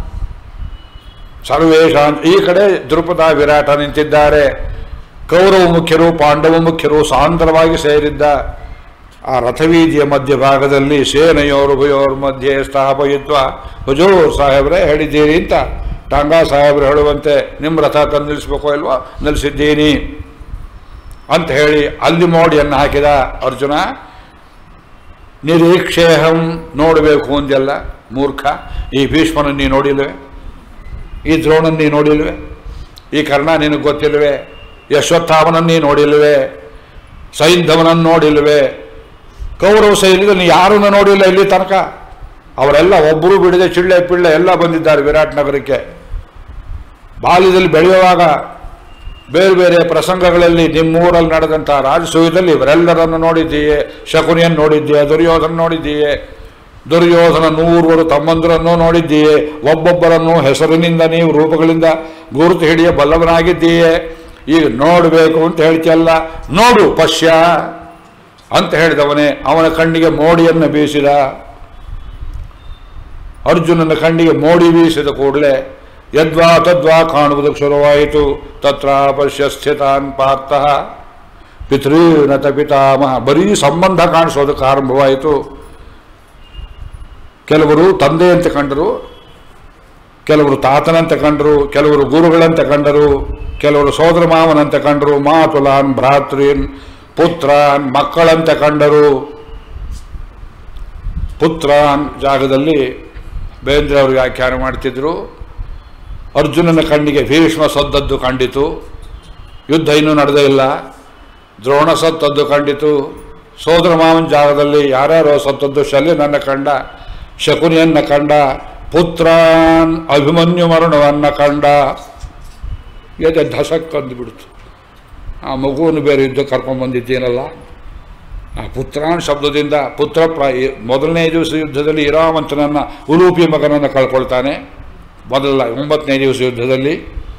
ಸರ್ವೇಶಾನ್ ಈ ಕಡೆ ದ್ರುಪದ ವಿರಾಟ ನಿಂತಿದ್ದಾರೆ ಕೌರವ ಮುಖ್ಯರು ಪಾಂಡವ ಮುಖ್ಯರು ಸಾಂದ್ರವಾಗಿ ಸೇರಿದ್ದ ಆ ರಥವೀದಿಯ ಮಧ್ಯಭಾಗದಲ್ಲಿ ಸೇನೆಯೋರುಭಯೋರ್ ಮಧ್ಯೆ ಸ್ಥಾಪಯಿತ್ವ ಹುಜೂರ್ ಸಾಹೇಬ್ರೆ ಹೇಳಿದ್ದೀರಿ ಅಂತ ಟಾಂಗಾ ಸಾಹೇಬ್ರು ಹೇಳುವಂತೆ ನಿಮ್ಮ ರಥ ತಂದು ನಿಲ್ಲಿಸ್ಬೇಕೋ ಇಲ್ವೋ ನಿಲ್ಲಿಸಿದ್ದೀನಿ ಅಂತ ಹೇಳಿ ಅಲ್ಲಿ ಮೋಡಿಯನ್ನು ಹಾಕಿದ ಅರ್ಜುನ ನಿರೀಕ್ಷೇಹಂ ನೋಡಬೇಕು ಅಂದೆಲ್ಲ ಮೂರ್ಖ ಈ ಭೀಷ್ಮನ ನೀ ನೋಡಿಲ್ವೇ ಈ ದ್ರೋಣನ್ ನೀ ನೋಡಿಲ್ವೇ ಈ ಕರ್ಣ ನಿನಗೆ ಗೊತ್ತಿಲ್ವೇ ಯಶ್ವತ್ಥಾಮನನ್ನು ನೀ ನೋಡಿಲ್ವೇ ಸೈಂಧವನನ್ನು ನೋಡಿಲ್ವೇ ಕೌರವ ಸೈನ್ಯದಲ್ಲಿ ಯಾರನ್ನು ನೋಡಿಲ್ಲ ಇಲ್ಲಿ ತನಕ ಅವರೆಲ್ಲ ಒಬ್ಬರು ಬಿಡದೆ ಚಿಳ್ಳೆ ಪಿಳ್ಳೆ ಎಲ್ಲ ಬಂದಿದ್ದಾರೆ ವಿರಾಟ್ ನಗರಕ್ಕೆ ಬಾಲ್ಯದಲ್ಲಿ ಬೆಳೆಯುವಾಗ ಬೇರೆ ಬೇರೆ ಪ್ರಸಂಗಗಳಲ್ಲಿ ನಿಮ್ಮೂರಲ್ಲಿ ನಡೆದಂಥ ರಾಜಸೂಯದಲ್ಲಿ ಇವರೆಲ್ಲರನ್ನು ನೋಡಿದ್ದೀಯೆ ಶಕುನಿಯನ್ನು ನೋಡಿದ್ದೀಯೆ ದುರ್ಯೋಧನ ನೋಡಿದ್ದೀಯೆ ದುರ್ಯೋಧನ ನೂರುವರು ತಮ್ಮಂದಿರನ್ನು ನೋಡಿದ್ದೀಯೆ ಒಬ್ಬೊಬ್ಬರನ್ನು ಹೆಸರಿನಿಂದ ನೀವು ರೂಪಗಳಿಂದ ಗುರುತು ಹಿಡಿಯ ಬಲ್ಲವನಾಗಿದ್ದೀಯೆ ಈಗ ನೋಡಬೇಕು ಅಂತ ಹೇಳ್ತಿಯಲ್ಲ ನೋಡು ಪಶ್ಯ ಅಂತ ಹೇಳಿದವನೇ ಅವನ ಕಣ್ಣಿಗೆ ಮೋಡಿಯನ್ನು ಬೀಸಿದ ಅರ್ಜುನನ ಕಣ್ಣಿಗೆ ಮೋಡಿ ಬೀಸಿದ ಕೂಡಲೇ ಯದ್ವಾ ತದ್ವಾ ಕಾಣುವುದಕ್ಕೆ ಶುರುವಾಯಿತು ತತ್ರ ಪಶ್ಯ ಸ್ಥಿತಾನ್ ಪಾರ್ಥ ಪಿತೃನತ ಪಿತಾಮಹ ಬರೀ ಸಂಬಂಧ ಕಾಣಿಸೋದಕ್ಕೆ ಆರಂಭವಾಯಿತು ಕೆಲವರು ತಂದೆಯಂತೆ ಕಂಡರು ಕೆಲವರು ತಾತನಂತೆ ಕಂಡರು ಕೆಲವರು ಗುರುಗಳಂತೆ ಕಂಡರು ಕೆಲವರು ಸೋದರ ಮಾವನಂತೆ ಕಂಡರು ಮಾತುಲಾನ್ ಭ್ರಾತೃನ್ ಪುತ್ರಾನ್ ಮಕ್ಕಳಂತೆ ಕಂಡರು ಪುತ್ರಾನ್ ಜಾಗದಲ್ಲಿ ಬೇಂದ್ರೆ ಅವರು ವ್ಯಾಖ್ಯಾನ ಮಾಡ್ತಿದ್ರು ಅರ್ಜುನನ ಕಣ್ಣಿಗೆ ಭೀಷ್ಮ ಸದ್ದದ್ದು ಕಂಡಿತು ಯುದ್ಧ ಇನ್ನೂ ನಡೆದೇ ಇಲ್ಲ ದ್ರೋಣ ಸತ್ತದ್ದು ಕಂಡಿತು ಸೋದರ ಮಾವನ ಜಾಗದಲ್ಲಿ ಯಾರ್ಯಾರೋ ಸತ್ತದ್ದು ಶಲ್ಯನನ್ನ ಕಂಡ ಶಕುನಿಯನ್ನ ಕಂಡ ಪುತ್ರಾನ್ ಅಭಿಮನ್ಯು ಮರಣವನ್ನ ಕಂಡ ಎದೆ ಧಸಕ್ ಅಂದುಬಿಡ್ತು ಆ ಮಗುವನ್ನು ಬೇರೆ ಯುದ್ಧ ಕರ್ಕೊಂಡ್ಬಂದಿದ್ದೀನಲ್ಲ ಆ ಪುತ್ರಾನ್ ಶಬ್ದದಿಂದ ಪುತ್ರ ಪ್ರ ಮೊದಲನೇ ದಿವಸ ಯುದ್ಧದಲ್ಲಿ ಇರಾವಂತನನ್ನ ಉಲೂಪಿ ಮಗನನ್ನು ಕಳ್ಕೊಳ್ತಾನೆ ಮೊದಲ ಒಂಬತ್ತನೇ ದಿವಸ ಯುದ್ಧದಲ್ಲಿ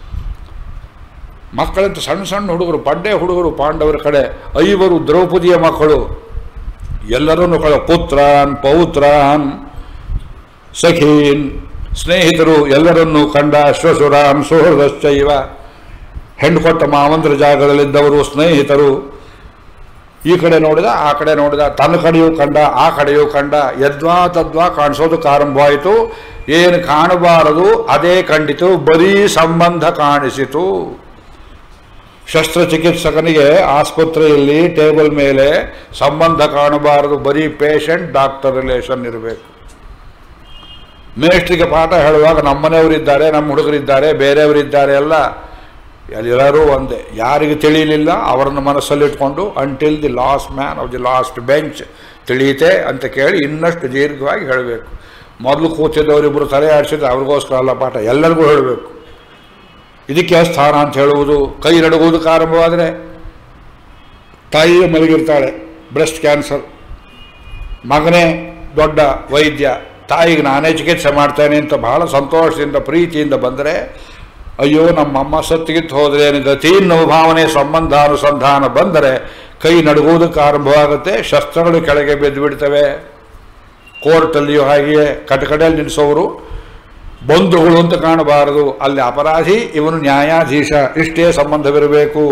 ಮಕ್ಕಳಂತ ಸಣ್ಣ ಸಣ್ಣ ಹುಡುಗರು ಪಡ್ಡೆ ಹುಡುಗರು ಪಾಂಡವರ ಕಡೆ ಐವರು ದ್ರೌಪದಿಯ ಮಕ್ಕಳು ಎಲ್ಲರನ್ನು ಕಳ ಪುತ್ರಾನ್ ಪೌತ್ರಾನ್ ಸಖೀನ್ ಸ್ನೇಹಿತರು ಎಲ್ಲರನ್ನೂ ಕಂಡ ಶ್ವಶುರಾನ್ ಸುಹೃದಶ್ಚೈವ ಹೆಣ್ಣು ಕೊಟ್ಟ ಮಾವಂದ್ರ ಜಾಗದಲ್ಲಿದ್ದವರು ಸ್ನೇಹಿತರು ಈ ಕಡೆ ನೋಡಿದ ಆ ಕಡೆ ನೋಡಿದ ತನ್ನ ಕಡೆಯೂ ಕಂಡ ಆ ಕಡೆಯೂ ಕಂಡ ಯದ್ವಾ ತದ್ವಾ ಕಾಣಿಸೋದಕ್ಕೆ ಆರಂಭವಾಯಿತು ಏನು ಕಾಣಬಾರದು ಅದೇ ಕಂಡಿತು ಬರೀ ಸಂಬಂಧ ಕಾಣಿಸಿತು ಶಸ್ತ್ರಚಿಕಿತ್ಸಕನಿಗೆ ಆಸ್ಪತ್ರೆಯಲ್ಲಿ ಟೇಬಲ್ ಮೇಲೆ ಸಂಬಂಧ ಕಾಣಬಾರದು ಬರೀ ಪೇಷಂಟ್ ಡಾಕ್ಟರ್ ರಿಲೇಷನ್ ಇರಬೇಕು ಮೇಷ್ಟ್ರಿಗೆ ಪಾಠ ಹೇಳುವಾಗ ನಮ್ಮನೆಯವರಿದ್ದಾರೆ ನಮ್ಮ ಹುಡುಗರಿದ್ದಾರೆ ಬೇರೆಯವರಿದ್ದಾರೆ ಎಲ್ಲ ಎಲ್ಲರೂ ಒಂದೇ ಯಾರಿಗೆ ತಿಳಿಯಲಿಲ್ಲ ಅವರನ್ನು ಮನಸ್ಸಲ್ಲಿಟ್ಕೊಂಡು until the last man of the last bench ತಿಳಿಯುತ್ತೆ ಅಂತ ಕೇಳಿ ಇನ್ನಷ್ಟು ದೀರ್ಘವಾಗಿ ಹೇಳಬೇಕು ಮೊದಲು ಕೂತಿದ್ದವರಿಬ್ಬರು ತಲೆ ಆಡಿಸಿದ್ರೆ ಅವ್ರಿಗೋಸ್ಕರ ಅಲ್ಲ ಪಾಠ ಎಲ್ಲರಿಗೂ ಹೇಳಬೇಕು ಇದಕ್ಕೆ ಸ್ಥಾನ ಅಂತ ಹೇಳುವುದು ಕೈ ನಡುಗುವುದಕ್ಕೆ ಆರಂಭವಾದರೆ ತಾಯಿ ಮಲಗಿರ್ತಾಳೆ ಬ್ರೆಸ್ಟ್ ಕ್ಯಾನ್ಸರ್ ಮಗನೇ ದೊಡ್ಡ ವೈದ್ಯ ತಾಯಿಗೆ ನಾನೇ ಚಿಕಿತ್ಸೆ ಮಾಡ್ತೇನೆ ಅಂತ ಬಹಳ ಸಂತೋಷದಿಂದ ಪ್ರೀತಿಯಿಂದ ಬಂದರೆ ಅಯ್ಯೋ ನಮ್ಮಮ್ಮ ಸತ್ತಿಗಿತ್ತು ಹೋದ್ರೆ ಏನು ಗತಿ ಅನ್ನೋ ಭಾವನೆ ಸಂಬಂಧ ಅನುಸಂಧಾನ ಬಂದರೆ ಕೈ ನಡುಗುವುದಕ್ಕೆ ಆರಂಭವಾಗುತ್ತೆ ಶಸ್ತ್ರಗಳು ಕೆಳಗೆ ಬಿದ್ದು ಬಿಡ್ತವೆ ಕೋರ್ಟಲ್ಲಿಯೂ ಹಾಗೆಯೇ ಕಟಕಡೆಯಲ್ಲಿ ನಿಲ್ಲಿಸೋರು ಬಂಧುಗಳು ಅಂತ ಕಾಣಬಾರದು ಅಲ್ಲಿ ಅಪರಾಧಿ ಇವನು ನ್ಯಾಯಾಧೀಶ ಇಷ್ಟೇ ಸಂಬಂಧವಿರಬೇಕು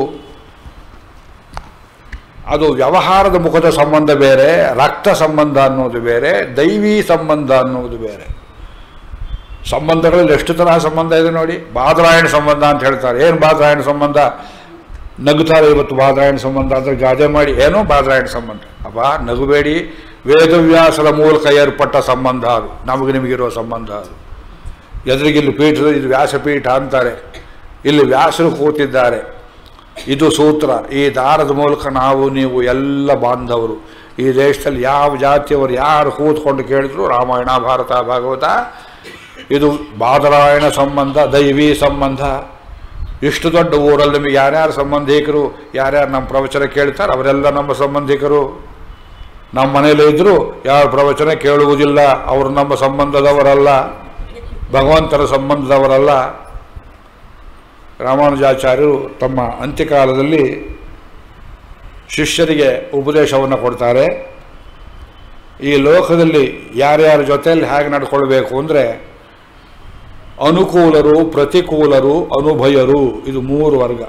ಅದು ವ್ಯವಹಾರದ ಮುಖದ ಸಂಬಂಧ ಬೇರೆ ರಕ್ತ ಸಂಬಂಧ ಅನ್ನೋದು ಬೇರೆ ದೈವಿ ಸಂಬಂಧ ಅನ್ನೋದು ಬೇರೆ ಸಂಬಂಧಗಳಲ್ಲಿ ಎಷ್ಟು ತರಹ ಸಂಬಂಧ ಇದೆ ನೋಡಿ ಬಾದರಾಯಣ ಸಂಬಂಧ ಅಂತ ಹೇಳ್ತಾರೆ ಏನು ಬಾದರಾಯಣ ಸಂಬಂಧ ನಗುತ್ತಾರೆ ಇವತ್ತು ಬಾದರಾಯಣ ಸಂಬಂಧ ಅಂದರೆ ಗಾದೆ ಮಾಡಿ ಏನೋ ಬಾದರಾಯಣ ಸಂಬಂಧ ಅಬ್ಬಾ ನಗುಬೇಡಿ ವೇದವ್ಯಾಸರ ಮೂಲಕ ಏರ್ಪಟ್ಟ ಸಂಬಂಧ ಅದು ನಮಗೆ ನಿಮಗಿರೋ ಸಂಬಂಧ ಅದು ಎದುರಿಗೆ ಇಲ್ಲಿ ಪೀಠದ ಇದು ವ್ಯಾಸಪೀಠ ಅಂತಾರೆ ಇಲ್ಲಿ ವ್ಯಾಸರು ಕೂತಿದ್ದಾರೆ ಇದು ಸೂತ್ರ ಈ ದಾರದ ಮೂಲಕ ನಾವು ನೀವು ಎಲ್ಲ ಬಾಂಧವರು ಈ ದೇಶದಲ್ಲಿ ಯಾವ ಜಾತಿಯವರು ಯಾರು ಕೂತ್ಕೊಂಡು ಕೇಳಿದ್ರು ರಾಮಾಯಣ ಭಾರತ ಭಾಗವತ ಇದು ಬಾದರಾಯಣ ಸಂಬಂಧ ದೈವಿ ಸಂಬಂಧ ಇಷ್ಟು ದೊಡ್ಡ ಊರಲ್ಲಿ ನಿಮಗೆ ಯಾರ್ಯಾರು ಸಂಬಂಧಿಕರು ಯಾರ್ಯಾರು ನಮ್ಮ ಪ್ರವಚನ ಕೇಳ್ತಾರೆ ಅವರೆಲ್ಲ ನಮ್ಮ ಸಂಬಂಧಿಕರು ನಮ್ಮ ಮನೆಯಲ್ಲೇ ಇದ್ದರೂ ಯಾರು ಪ್ರವಚನ ಕೇಳುವುದಿಲ್ಲ ಅವರು ನಮ್ಮ ಸಂಬಂಧದವರಲ್ಲ ಭಗವಂತನ ಸಂಬಂಧದವರಲ್ಲ ರಾಮಾನುಜಾಚಾರ್ಯರು ತಮ್ಮ ಅಂತ್ಯಕಾಲದಲ್ಲಿ ಶಿಷ್ಯರಿಗೆ ಉಪದೇಶವನ್ನು ಕೊಡ್ತಾರೆ ಈ ಲೋಕದಲ್ಲಿ ಯಾರ್ಯಾರ ಜೊತೆಯಲ್ಲಿ ಹೇಗೆ ನಡ್ಕೊಳ್ಬೇಕು ಅಂದರೆ ಅನುಕೂಲರು ಪ್ರತಿಕೂಲರು ಅನುಭಯರು ಇದು ಮೂರು ವರ್ಗ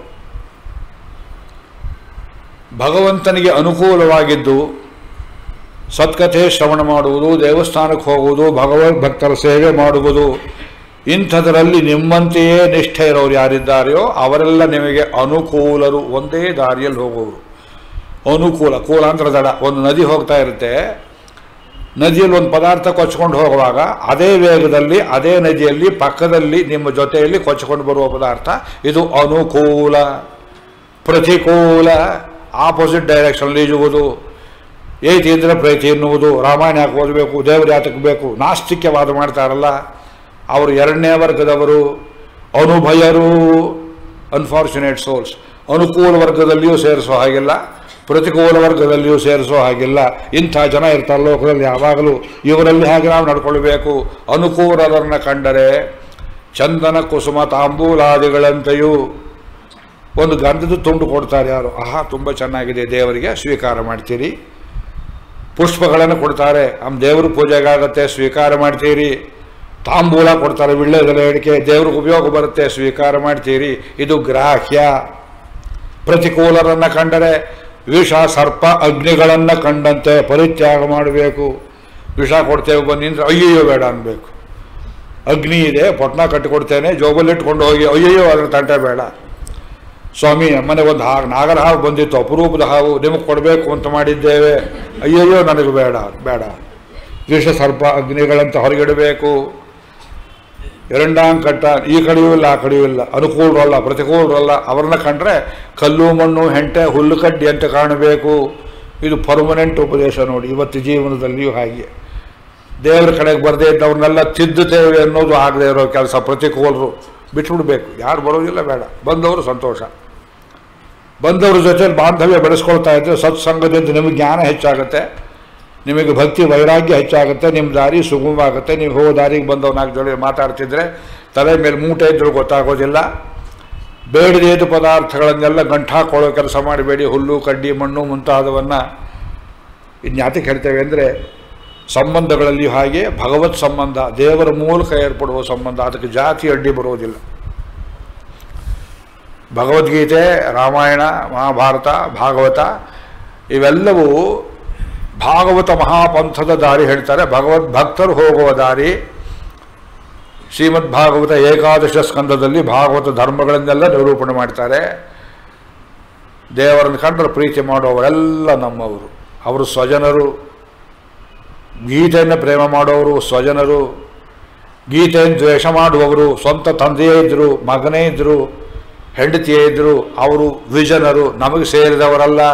ಭಗವಂತನಿಗೆ ಅನುಕೂಲವಾಗಿದ್ದು ಸತ್ಕಥೆ ಶ್ರವಣ ಮಾಡುವುದು ದೇವಸ್ಥಾನಕ್ಕೆ ಹೋಗುವುದು ಭಗವದ್ ಭಕ್ತರ ಸೇವೆ ಮಾಡುವುದು ಇಂಥದರಲ್ಲಿ ನಿಮ್ಮಂತೆಯೇ ನಿಷ್ಠೆ ಇರೋರು ಯಾರಿದ್ದಾರೆಯೋ ಅವರೆಲ್ಲ ನಿಮಗೆ ಅನುಕೂಲರು ಒಂದೇ ದಾರಿಯಲ್ಲಿ ಹೋಗುವರು ಅನುಕೂಲ ಕೂಲ ಅಂದ್ರೆ ದಡ ಒಂದು ನದಿ ಹೋಗ್ತಾ ಇರುತ್ತೆ ನದಿಯಲ್ಲಿ ಒಂದು ಪದಾರ್ಥ ಕೊಚ್ಕೊಂಡು ಹೋಗುವಾಗ ಅದೇ ವೇಗದಲ್ಲಿ ಅದೇ ನದಿಯಲ್ಲಿ ಪಕ್ಕದಲ್ಲಿ ನಿಮ್ಮ ಜೊತೆಯಲ್ಲಿ ಕೊಚ್ಕೊಂಡು ಬರುವ ಪದಾರ್ಥ ಇದು ಅನುಕೂಲ ಪ್ರತಿಕೂಲ ಆಪೋಸಿಟ್ ಡೈರೆಕ್ಷನ್ ಈಜುವುದು ಏತಿ ಇದ್ರೆ ಪ್ರೀತಿ ಎನ್ನುವುದು ರಾಮಾಯಣ ಯಾಕೆ ಓದಬೇಕು ದೇವರು ಯಾತಕ್ಕೆ ಬೇಕು ನಾಸ್ತಿಕ್ಯವಾದ ಮಾಡ್ತಾರಲ್ಲ ಅವರು ಎರಡನೇ ವರ್ಗದವರು ಅನುಭಯರು ಅನ್ಫಾರ್ಚುನೇಟ್ ಸೋಲ್ಸ್ ಅನುಕೂಲ ವರ್ಗದಲ್ಲಿಯೂ ಸೇರಿಸೋ ಹಾಗಿಲ್ಲ ಪ್ರತಿಕೂಲ ವರ್ಗದಲ್ಲಿಯೂ ಸೇರಿಸೋ ಹಾಗಿಲ್ಲ ಇಂಥ ಜನ ಇರ್ತಾರೆ ಲೋಕದಲ್ಲಿ ಯಾವಾಗಲೂ ಇವರಲ್ಲಿ ಹಾಗೆ ನಾವು ನಡ್ಕೊಳ್ಬೇಕು ಅನುಕೂಲರನ್ನು ಕಂಡರೆ ಚಂದನ ಕುಸುಮ ತಾಂಬೂಲಾದಿಗಳಂತೆಯೂ ಒಂದು ಗಂಧದ ತುಂಡು ಕೊಡ್ತಾರೆ ಯಾರು ಆಹಾ ತುಂಬ ಚೆನ್ನಾಗಿದೆ ದೇವರಿಗೆ ಸ್ವೀಕಾರ ಮಾಡ್ತೀರಿ ಪುಷ್ಪಗಳನ್ನು ಕೊಡ್ತಾರೆ ನಮ್ಮ ದೇವ್ರ ಪೂಜೆಗಾಗತ್ತೆ ಸ್ವೀಕಾರ ಮಾಡ್ತೀರಿ ತಾಂಬೂಲ ಕೊಡ್ತಾರೆ ವಿಳ್ಳೆದೆಲೆ ಅಡಿಕೆ ದೇವ್ರಿಗೆ ಉಪಯೋಗ ಬರುತ್ತೆ ಸ್ವೀಕಾರ ಮಾಡ್ತೀರಿ ಇದು ಗ್ರಾಹ್ಯ ಪ್ರತಿಕೂಲರನ್ನು ಕಂಡರೆ ವಿಷ ಸರ್ಪ ಅಗ್ನಿಗಳನ್ನು ಕಂಡಂತೆ ಪರಿತ್ಯಾಗ ಮಾಡಬೇಕು ವಿಷ ಕೊಡ್ತೇವೆ ಬನ್ನಿ ಅಂದರೆ ಅಯ್ಯಯ್ಯೋ ಬೇಡ ಅನ್ಬೇಕು ಅಗ್ನಿ ಇದೆ ಪೊಟ್ನ ಕಟ್ಟಿಕೊಡ್ತೇನೆ ಜೋಬಲ್ಲಿಟ್ಕೊಂಡು ಹೋಗಿ ಅಯ್ಯಯ್ಯೋ ಅದ್ರ ತಂಟೆ ಬೇಡ ಸ್ವಾಮಿ ನಮ್ಮನೆ ಒಂದು ಹಾವು ನಾಗರ ಹಾವು ಬಂದಿತ್ತು ಅಪರೂಪದ ಹಾವು ನಿಮಗೆ ಕೊಡಬೇಕು ಅಂತ ಮಾಡಿದ್ದೇವೆ ಅಯ್ಯಯ್ಯೋ ನನಗೆ ಬೇಡ ಬೇಡ ವಿಷ ಸರ್ಪ ಅಗ್ನಿಗಳಂತ ಹೊರಗಿಡಬೇಕು ಎರಡಾಂಗ್ ಕಟ್ಟ ಈ ಕಡೆಯೂ ಇಲ್ಲ ಆ ಕಡೆಯೂ ಇಲ್ಲ ಅನುಕೂಲರಲ್ಲ ಪ್ರತಿಕೂಲರಲ್ಲ ಅವ್ರನ್ನ ಕಂಡ್ರೆ ಕಲ್ಲು ಮಣ್ಣು ಹೆಂಟೆ ಹುಲ್ಲು ಕಡ್ಡಿ ಅಂತ ಕಾಣಬೇಕು ಇದು ಪರ್ಮನೆಂಟ್ ಉಪದೇಶ ನೋಡಿ ಇವತ್ತು ಜೀವನದಲ್ಲಿಯೂ ಹಾಗೆ ದೇವರ ಕಡೆಗೆ ಬರದೇ ಇದ್ದವ್ರನ್ನೆಲ್ಲ ತಿದ್ದುತ್ತೇವೆ ಅನ್ನೋದು ಆಗದೆ ಇರೋ ಕೆಲಸ ಪ್ರತಿಕೂಲರು ಬಿಟ್ಬಿಡ್ಬೇಕು ಯಾರು ಬರೋದಿಲ್ಲ ಬೇಡ ಬಂದವರು ಸಂತೋಷ ಬಂದವ್ರ ಜೊತೆ ಬಾಂಧವ್ಯ ಬೆಳೆಸ್ಕೊಳ್ತಾ ಇದ್ದರೆ ಸತ್ಸಂಗದಿಂದ ನಿಮಗೆ ಜ್ಞಾನ ಹೆಚ್ಚಾಗುತ್ತೆ ನಿಮಗೆ ಭಕ್ತಿ ವೈರಾಗ್ಯ ಹೆಚ್ಚಾಗುತ್ತೆ ನಿಮ್ಮ ದಾರಿ ಸುಗಮವಾಗುತ್ತೆ ನೀವು ಹೋಗೋ ದಾರಿಗೆ ಬಂದವ್ ನಾಲ್ಕು ಜೊತೆ ಮಾತಾಡ್ತಿದ್ರೆ ತಲೆ ಮೇಲೆ ಮೂಟೆ ಇದ್ರೂ ಗೊತ್ತಾಗೋದಿಲ್ಲ ಬೇಡದೇದು ಪದಾರ್ಥಗಳನ್ನೆಲ್ಲ ಗಂಟಾಕೊಳ್ಳೋ ಕೆಲಸ ಮಾಡಬೇಡಿ ಹುಲ್ಲು ಕಡ್ಡಿ ಮಣ್ಣು ಮುಂತಾದವನ್ನು ಇನ್ಯಾತಕ್ಕೆ ಹೇಳ್ತೇವೆ ಅಂದರೆ ಸಂಬಂಧಗಳಲ್ಲಿ ಹಾಗೆ ಭಗವತ್ ಸಂಬಂಧ ದೇವರ ಮೂಲಕ ಏರ್ಪಡುವ ಸಂಬಂಧ ಅದಕ್ಕೆ ಜಾತಿ ಅಡ್ಡಿ ಬರುವುದಿಲ್ಲ ಭಗವದ್ಗೀತೆ ರಾಮಾಯಣ ಮಹಾಭಾರತ ಭಾಗವತ ಇವೆಲ್ಲವೂ ಭಾಗವತ ಮಹಾಪಂಥದ ದಾರಿ ಹೇಳ್ತಾರೆ ಭಗವದ್ ಭಕ್ತರು ಹೋಗುವ ದಾರಿ ಶ್ರೀಮದ್ ಭಾಗವತ ಏಕಾದಶ ಸ್ಕಂದದಲ್ಲಿ ಭಾಗವತ ಧರ್ಮಗಳನ್ನೆಲ್ಲ ನಿರೂಪಣೆ ಮಾಡ್ತಾರೆ ದೇವರನ್ನು ಕಂಡ್ರೆ ಪ್ರೀತಿ ಮಾಡುವವರೆಲ್ಲ ನಮ್ಮವರು ಅವರು ಸ್ವಜನರು ಗೀತೆಯನ್ನು ಪ್ರೇಮ ಮಾಡುವವರು ಸ್ವಜನರು ಗೀತೆಯನ್ನು ದ್ವೇಷ ಮಾಡುವವರು ಸ್ವಂತ ತಂದೆಯೇ ಇದ್ದರು ಮಗನೇ ಇದ್ದರು ಹೆಂಡತಿಯೇ ಇದ್ದರು ಅವರು ವಿಜನರು ನಮಗೆ ಸೇರಿದವರಲ್ಲ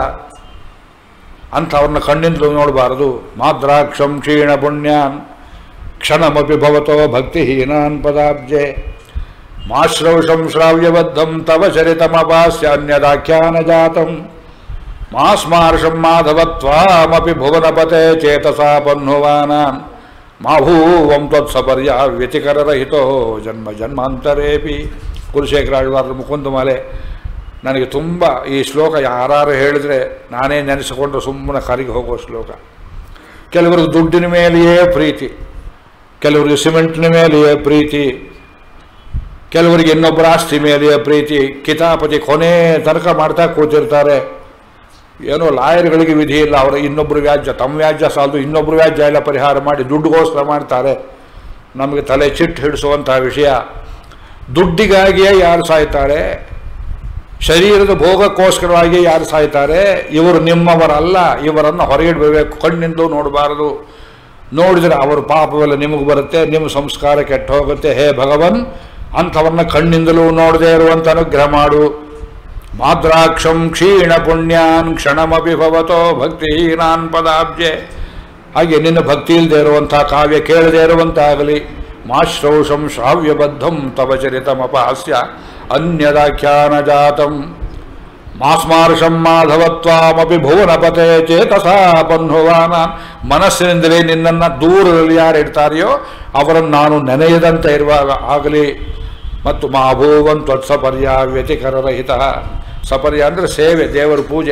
ಅಂಥವ್ರನ್ನ ಕಣ್ಣಿಂದಲೂ ನೋಡಬಾರದು ಮಾದ್ರಾಕ್ಷಂ ಕ್ಷೀಣ ಪುಣ್ಯಾನ್ ಕ್ಷಣಮಪಿ ಭವತೋ ಭಕ್ತಿಹೀನಾನ್ ಪದಾಬ್ಜೆ ಮಾಶ್ರೌಷಂ ಶ್ರಾವ್ಯಬದ್ಧಂ ತವ ಚರಿತಮಪಾಸ್ಯಾನ್ಯದಾಖ್ಯಾನ ಜಾತಂ ಮಾಸ್ಮಾರ್ಷಂ ಮಾಧವತ್ವಾಮಪಿ ಭುವನಪತೆ ಚೇತಸಾ ಪನ್ನುವಾನಾನ್ ಮಾಭೂವಂ ತ್ವತ್ಸಪರ್ಯ ವ್ಯತಿಕರರಹಿತೋ ಜನ್ಮ ಜನ್ಮಾಂತರೇಪಿ ಕುಲಶೇಖರಾಳ್ವಾರರ ಮುಕುಂದಮಾಲೆ ನನಗೆ ತುಂಬ ಈ ಶ್ಲೋಕ ಯಾರು ಹೇಳಿದರೆ ನಾನೇ ನೆನೆಸಿಕೊಂಡು ಸುಮ್ಮನೆ ಕರಿಗೆ ಹೋಗೋ ಶ್ಲೋಕ ಕೆಲವರಿಗೆ ದುಡ್ಡಿನ ಮೇಲೆಯೇ ಪ್ರೀತಿ ಕೆಲವರಿಗೆ ಸಿಮೆಂಟ್ನ ಮೇಲೆಯೇ ಪ್ರೀತಿ ಕೆಲವರಿಗೆ ಇನ್ನೊಬ್ಬರ ಆಸ್ತಿ ಮೇಲೆಯೇ ಪ್ರೀತಿ ಕಿತಾಪತಿ ಕೊನೆ ತನಕ ಮಾಡ್ತಾ ಕೂತಿರ್ತಾರೆ ಏನೋ ಲಾಯರ್ಗಳಿಗೆ ವಿಧಿ ಇಲ್ಲ ಅವರ ಇನ್ನೊಬ್ಬರು ವ್ಯಾಜ್ಯ ತಮ್ಮ ವ್ಯಾಜ್ಯ ಸಾಲದು ಇನ್ನೊಬ್ಬರು ವ್ಯಾಜ್ಯ ಎಲ್ಲ ಪರಿಹಾರ ಮಾಡಿ ದುಡ್ಡುಗೋಸ್ಕರ ಮಾಡ್ತಾರೆ ನಮಗೆ ತಲೆ ಚಿಟ್ಟು ಹಿಡಿಸುವಂತಹ ವಿಷಯ ದುಡ್ಡಿಗಾಗಿಯೇ ಯಾರು ಸಾಯ್ತಾರೆ ಶರೀರದ ಭೋಗಕ್ಕೋಸ್ಕರವಾಗಿ ಯಾರು ಸಾಯ್ತಾರೆ ಇವರು ನಿಮ್ಮವರಲ್ಲ ಇವರನ್ನು ಹೊರಗಿಡಬೇಕು ಕಣ್ಣಿಂದು ನೋಡಬಾರದು ನೋಡಿದರೆ ಅವರ ಪಾಪವೆಲ್ಲ ನಿಮಗೆ ಬರುತ್ತೆ ನಿಮ್ಮ ಸಂಸ್ಕಾರ ಕೆಟ್ಟ ಹೋಗುತ್ತೆ ಹೇ ಭಗವನ್ ಅಂಥವನ್ನ ಕಣ್ಣಿಂದಲೂ ನೋಡದೇ ಇರುವಂತ ಅನುಗ್ರಹ ಮಾಡು ಮಾದ್ರಾಕ್ಷಂ ಕ್ಷೀಣ ಪುಣ್ಯಾನ್ ಕ್ಷಣಮಪಿ ಭವತೋ ಭಕ್ತಿಹೀನಾನ್ ಪದಾಬ್ಜೆ ಹಾಗೆ ನಿನ್ನ ಭಕ್ತಿ ಇಲ್ಲದೆ ಇರುವಂಥ ಕಾವ್ಯ ಕೇಳದೇ ಇರುವಂತಾಗಲಿ ಮಾಶ್ರೌಷಂ ಶ್ರಾವ್ಯಬದ್ಧಂ ತವ ಚರಿತಮಪಹಾಸ್ಯ ಅನ್ಯದಾಖ್ಯಾನ ಜಾತಂ ಮಾಸ್ಮಾರ್ಷಂ ಮಾಧವತ್ವಾಮಪಿ ಭುವನಪತೆ ಚೇತಸಾ ಪನ್ಹುವಾನ ಮನಸ್ಸಿನಿಂದಲೇ ನಿನ್ನನ್ನು ದೂರದಲ್ಲಿ ಯಾರು ಇಡ್ತಾರೆಯೋ ಅವರನ್ನು ನಾನು ನೆನೆಯದಂತೆ ಇರುವಾಗ ಆಗಲಿ ಮತ್ತು ಮಾಭೂವನ್ ತ್ವತ್ಸಪರ್ಯ ವ್ಯತಿಕರರಹಿತ ಸಪರ್ಯ ಅಂದರೆ ಸೇವೆ ದೇವರ ಪೂಜೆ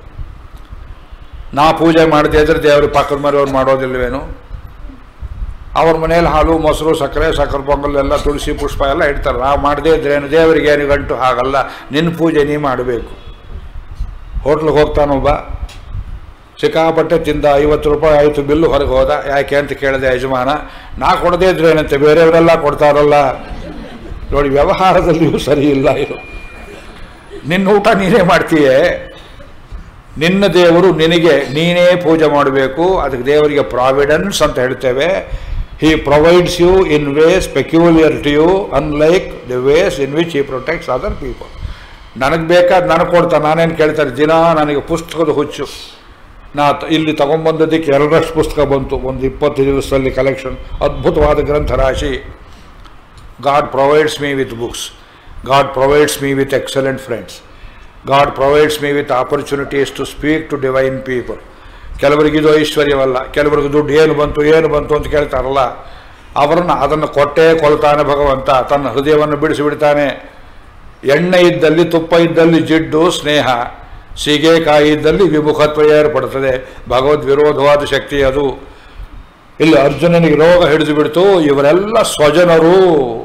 ನಾ ಪೂಜೆ ಮಾಡದೇ ಇದ್ರೆ ದೇವ್ರ ಪಕ್ಕದ ಮನೆಯವ್ರು ಮಾಡೋದಿಲ್ವೇನು ಅವ್ರ ಮನೇಲಿ ಹಾಲು ಮೊಸರು ಸಕ್ಕರೆ ಸಕ್ಕರೆ ಪೊಂಗಲ್ ಎಲ್ಲ ತುಳಸಿ ಪುಷ್ಪ ಎಲ್ಲ ಇಡ್ತಾರೆ ನಾವು ಮಾಡದೇ ಇದ್ರೇನು ದೇವರಿಗೆ ಏನು ಗಂಟು ಹಾಗಲ್ಲ ನಿನ್ನ ಪೂಜೆ ನೀ ಮಾಡಬೇಕು ಹೋಟ್ಲಿಗೆ ಹೋಗ್ತಾನೊಬ್ಬ ಸಿಕ್ಕಾಪಟ್ಟೆ ತಿಂದ ಐವತ್ತು ರೂಪಾಯಿ ಆಯಿತು ಬಿಲ್ಲು ಹೊರಗೆ ಹೋದ ಯಾಕೆ ಅಂತ ಕೇಳಿದೆ ಯಜಮಾನ ನಾ ಕೊಡದೇ ಇದ್ರೇನಂತೆ ಬೇರೆಯವರೆಲ್ಲ ಕೊಡ್ತಾರಲ್ಲ ನೋಡಿ ವ್ಯವಹಾರದಲ್ಲಿಯೂ ಸರಿ ಇಲ್ಲ ಇದು ನಿನ್ನ ಊಟ ನೀನೇ ಮಾಡ್ತೀಯೇ ನಿನ್ನ ದೇವರು ನಿನಗೆ ನೀನೇ ಪೂಜೆ ಮಾಡಬೇಕು ಅದಕ್ಕೆ ದೇವರಿಗೆ ಪ್ರಾವಿಡೆನ್ಸ್ ಅಂತ ಹೇಳ್ತೇವೆ he provides you in ways peculiar to you unlike the ways in which he protects other people ನನಗೆ ಬೇಕಾದ ನನಗೆ ಕೊಡ್ತಾನೆ ನಾನೇನು ಕೇಳ್ತಾರೆ ದಿನ ನನಗೆ ಪುಸ್ತಕದ ಹುಚ್ಚು ನಾ ತ- ಇಲ್ಲಿ ತಗೊಂಬಂದದ್ದಕ್ಕೆ ಎರಡರಷ್ಟು ಪುಸ್ತಕ ಬಂತು ಒಂದು ಇಪ್ಪತ್ತು ದಿವಸದಲ್ಲಿ ಕಲೆಕ್ಷನ್ ಅದ್ಭುತವಾದ ಗ್ರಂಥ ರಾಶಿ God provides me with books. God provides me with excellent friends. God provides me with opportunities to speak to divine people. ಕೆಲವರಿಗೆ ಇದು ಐಶ್ವರ್ಯವಲ್ಲ ಕೆಲವರಿಗೆ ದುಡ್ಡು ಏನು ಬಂತು ಏನು ಬಂತು ಅಂತ ಕೇಳ್ತಾರಲ್ಲ ಅವರನ್ನು ಅದನ್ನು ಕೊಟ್ಟೇ ಕೊಳ್ತಾನೆ ಭಗವಂತ ತನ್ನ ಹೃದಯವನ್ನು ಬಿಡಿಸಿಬಿಡ್ತಾನೆ ಎಣ್ಣೆ ಇದ್ದಲ್ಲಿ ತುಪ್ಪ ಇದ್ದಲ್ಲಿ ಜಿಡ್ಡು ಸ್ನೇಹ ಸೀಗೆಕಾಯಿ ಇದ್ದಲ್ಲಿ ವಿಮುಖತ್ವ ಏರ್ಪಡುತ್ತದೆ ಭಗವದ್ ವಿರೋಧವಾದ ಶಕ್ತಿ ಅದು ಇಲ್ಲಿ ಅರ್ಜುನನಿಗೆ ರೋಗ ಹಿಡಿದು ಬಿಡ್ತು ಇವರೆಲ್ಲ ಸ್ವಜನರು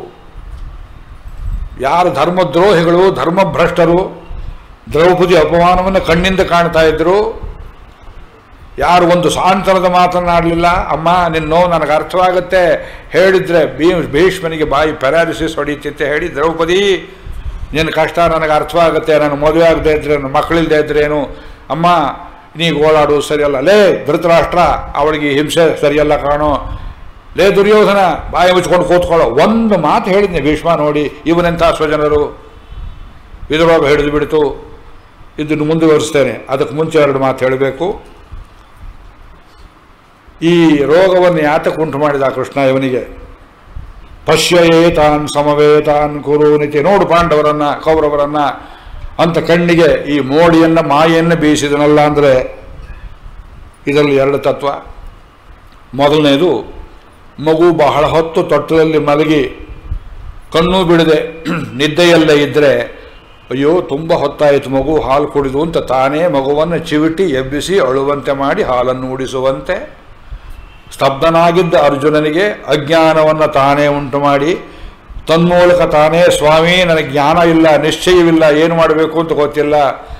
ಯಾರು ಧರ್ಮದ್ರೋಹಿಗಳು ಧರ್ಮಭ್ರಷ್ಟರು ದ್ರೌಪದಿ ಅಪಮಾನವನ್ನು ಕಣ್ಣಿಂದ ಕಾಣ್ತಾ ಇದ್ರು ಯಾರು ಒಂದು ಸಾಂತ್ವನದ ಮಾತನಾಡಲಿಲ್ಲ ಅಮ್ಮ ನಿನ್ನ ನೋವು ನನಗೆ ಅರ್ಥವಾಗುತ್ತೆ ಹೇಳಿದ್ರೆ ಭೀ ಭೀಷ್ಮನಿಗೆ ಬಾಯಿ ಪ್ಯಾರಾಲಿಸಿಸ್ ಹೊಡೀತಿತ್ತೆ ಹೇಳಿ ದ್ರೌಪದಿ ನಿನ್ನ ಕಷ್ಟ ನನಗೆ ಅರ್ಥವಾಗುತ್ತೆ ನಾನು ಮದುವೆ ಆಗದೆ ಇದ್ರೇನು ಮಕ್ಕಳಿಲ್ಲದೆ ಇದ್ರೇನು ಅಮ್ಮ ನೀ ಓಡಾಡು ಸರಿಯಲ್ಲ ಲೇ ಧೃತರಾಷ್ಟ್ರ ಅವಳಿಗೆ ಹಿಂಸೆ ಸರಿಯಲ್ಲ ಕಾಣೋ ಲೇ ದುರ್ಯೋಧನ ಬಾಯಿ ಮುಚ್ಕೊಂಡು ಕೂತ್ಕೊಳ್ಳೋ ಒಂದು ಮಾತು ಹೇಳಿದ್ನೆ ಭೀಷ್ಮ ನೋಡಿ ಇವನೆಂಥ ಸ್ವಜನರು ವಿಧವಾಗ ಹಿಡಿದು ಬಿಡ್ತು ಇದನ್ನು ಮುಂದುವರಿಸ್ತೇನೆ ಅದಕ್ಕೆ ಮುಂಚೆ ಎರಡು ಮಾತು ಹೇಳಬೇಕು ಈ ರೋಗವನ್ನು ಯಾತಕ್ಕೆ ಉಂಟು ಮಾಡಿದ ಕೃಷ್ಣ ಇವನಿಗೆ ಪಶ್ಯಯೇತಾನ್ ಸಮವೇತಾನ್ ಕುರುನಿತಿ ನೋಡು ಪಾಂಡವರನ್ನ ಕೌರವರನ್ನ ಅಂತ ಕಣ್ಣಿಗೆ ಈ ಮೋಡಿಯನ್ನ ಮಾಯೆಯನ್ನು ಬೀಸಿದನಲ್ಲ ಅಂದರೆ ಇದರಲ್ಲಿ ಎರಡು ತತ್ವ ಮೊದಲನೇದು ಮಗು ಬಹಳ ಹೊತ್ತು ತೊಟ್ಟಲಲ್ಲಿ ಮಲಗಿ ಕಣ್ಣು ಬಿಡದೆ ನಿದ್ದೆಯಲ್ಲೇ ಇದ್ದರೆ ಅಯ್ಯೋ ತುಂಬ ಹೊತ್ತಾಯಿತು ಮಗು ಹಾಲು ಕುಡಿದು ಅಂತ ತಾನೇ ಮಗುವನ್ನು ಚಿವಿಟಿ ಎಬ್ಬಿಸಿ ಅಳುವಂತೆ ಮಾಡಿ ಹಾಲನ್ನು ಉಡಿಸುವಂತೆ ಸ್ತಬ್ಧನಾಗಿದ್ದ ಅರ್ಜುನನಿಗೆ ಅಜ್ಞಾನವನ್ನು ತಾನೇ ಉಂಟು ಮಾಡಿ ತನ್ಮೂಲಕ ತಾನೇ ಸ್ವಾಮಿ ನನಗೆ ಜ್ಞಾನ ಇಲ್ಲ ನಿಶ್ಚಯವಿಲ್ಲ ಏನು ಮಾಡಬೇಕು ಅಂತ ಗೊತ್ತಿಲ್ಲ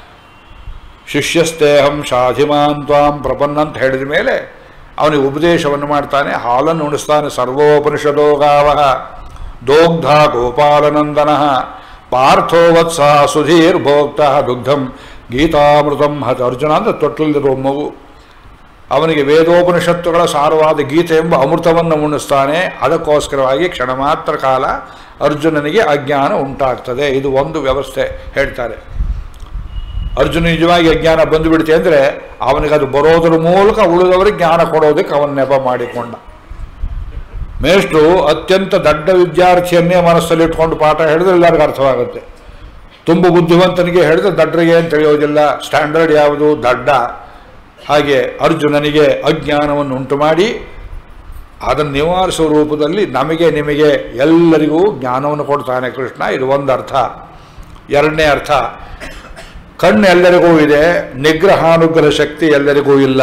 ಶಿಷ್ಯಸ್ತೇಹಂ ಶಾಧಿಮಾನ್ ತ್ವಾಂ ಪ್ರಪನ್ನ ಅಂತ ಹೇಳಿದ ಮೇಲೆ ಅವನಿಗೆ ಉಪದೇಶವನ್ನು ಮಾಡ್ತಾನೆ ಹಾಲನ್ನು ಉಣಿಸ್ತಾನೆ ಸರ್ವೋಪನಿಷದೋ ಗಾವ ದೋಗ್ಧ ಗೋಪಾಲನಂದನ ಪಾರ್ಥೋ ವತ್ಸ ಸುಧೀರ್ ಭೋಕ್ತ ದುಗ್ಧಂ ಗೀತಾಮೃತಂ ಹತ ಅರ್ಜುನ ಅಂತ ತೊಟ್ಟಲಿರುವ ಮಗು ಅವನಿಗೆ ವೇದೋಪನಿಷತ್ತುಗಳ ಸಾರವಾದ ಗೀತೆ ಎಂಬ ಅಮೃತವನ್ನು ಉಣಿಸ್ತಾನೆ ಅದಕ್ಕೋಸ್ಕರವಾಗಿ ಕ್ಷಣ ಮಾತ್ರ ಕಾಲ ಅರ್ಜುನನಿಗೆ ಅಜ್ಞಾನ ಉಂಟಾಗ್ತದೆ ಇದು ಒಂದು ವ್ಯವಸ್ಥೆ ಹೇಳ್ತಾರೆ ಅರ್ಜುನ ನಿಜವಾಗಿ ಅಜ್ಞಾನ ಬಂದುಬಿಡುತ್ತೆ ಅಂದರೆ ಅವನಿಗೆ ಅದು ಬರೋದ್ರ ಮೂಲಕ ಉಳಿದವರಿಗೆ ಜ್ಞಾನ ಕೊಡೋದಕ್ಕೆ ಅವನ ನೆಪ ಮಾಡಿಕೊಂಡ ಮೇಷ್ಟ್ರು ಅತ್ಯಂತ ದಡ್ಡ ವಿದ್ಯಾರ್ಥಿಯನ್ನೇ ಮನಸ್ಸಲ್ಲಿ ಇಟ್ಕೊಂಡು ಪಾಠ ಹೇಳಿದ್ರೆ ಎಲ್ಲರಿಗೂ ಅರ್ಥವಾಗುತ್ತೆ ತುಂಬ ಬುದ್ಧಿವಂತನಿಗೆ ಹೇಳಿದ್ರೆ ದಡ್ಡರಿಗೆ ಅಂತ ತಿಳಿಯೋದಿಲ್ಲ ಸ್ಟ್ಯಾಂಡರ್ಡ್ ಯಾವುದು ದಡ್ಡ ಹಾಗೆ ಅರ್ಜುನನಿಗೆ ಅಜ್ಞಾನವನ್ನು ಉಂಟು ಮಾಡಿ ಅದನ್ನು ನಿವಾರಿಸುವ ರೂಪದಲ್ಲಿ ನಮಗೆ ನಿಮಗೆ ಎಲ್ಲರಿಗೂ ಜ್ಞಾನವನ್ನು ಕೊಡ್ತಾನೆ ಕೃಷ್ಣ ಇದು ಒಂದು ಅರ್ಥ ಎರಡನೇ ಅರ್ಥ ಕಣ್ಣು ಎಲ್ಲರಿಗೂ ಇದೆ ನಿಗ್ರಹಾನುಗ್ರಹ ಶಕ್ತಿ ಎಲ್ಲರಿಗೂ ಇಲ್ಲ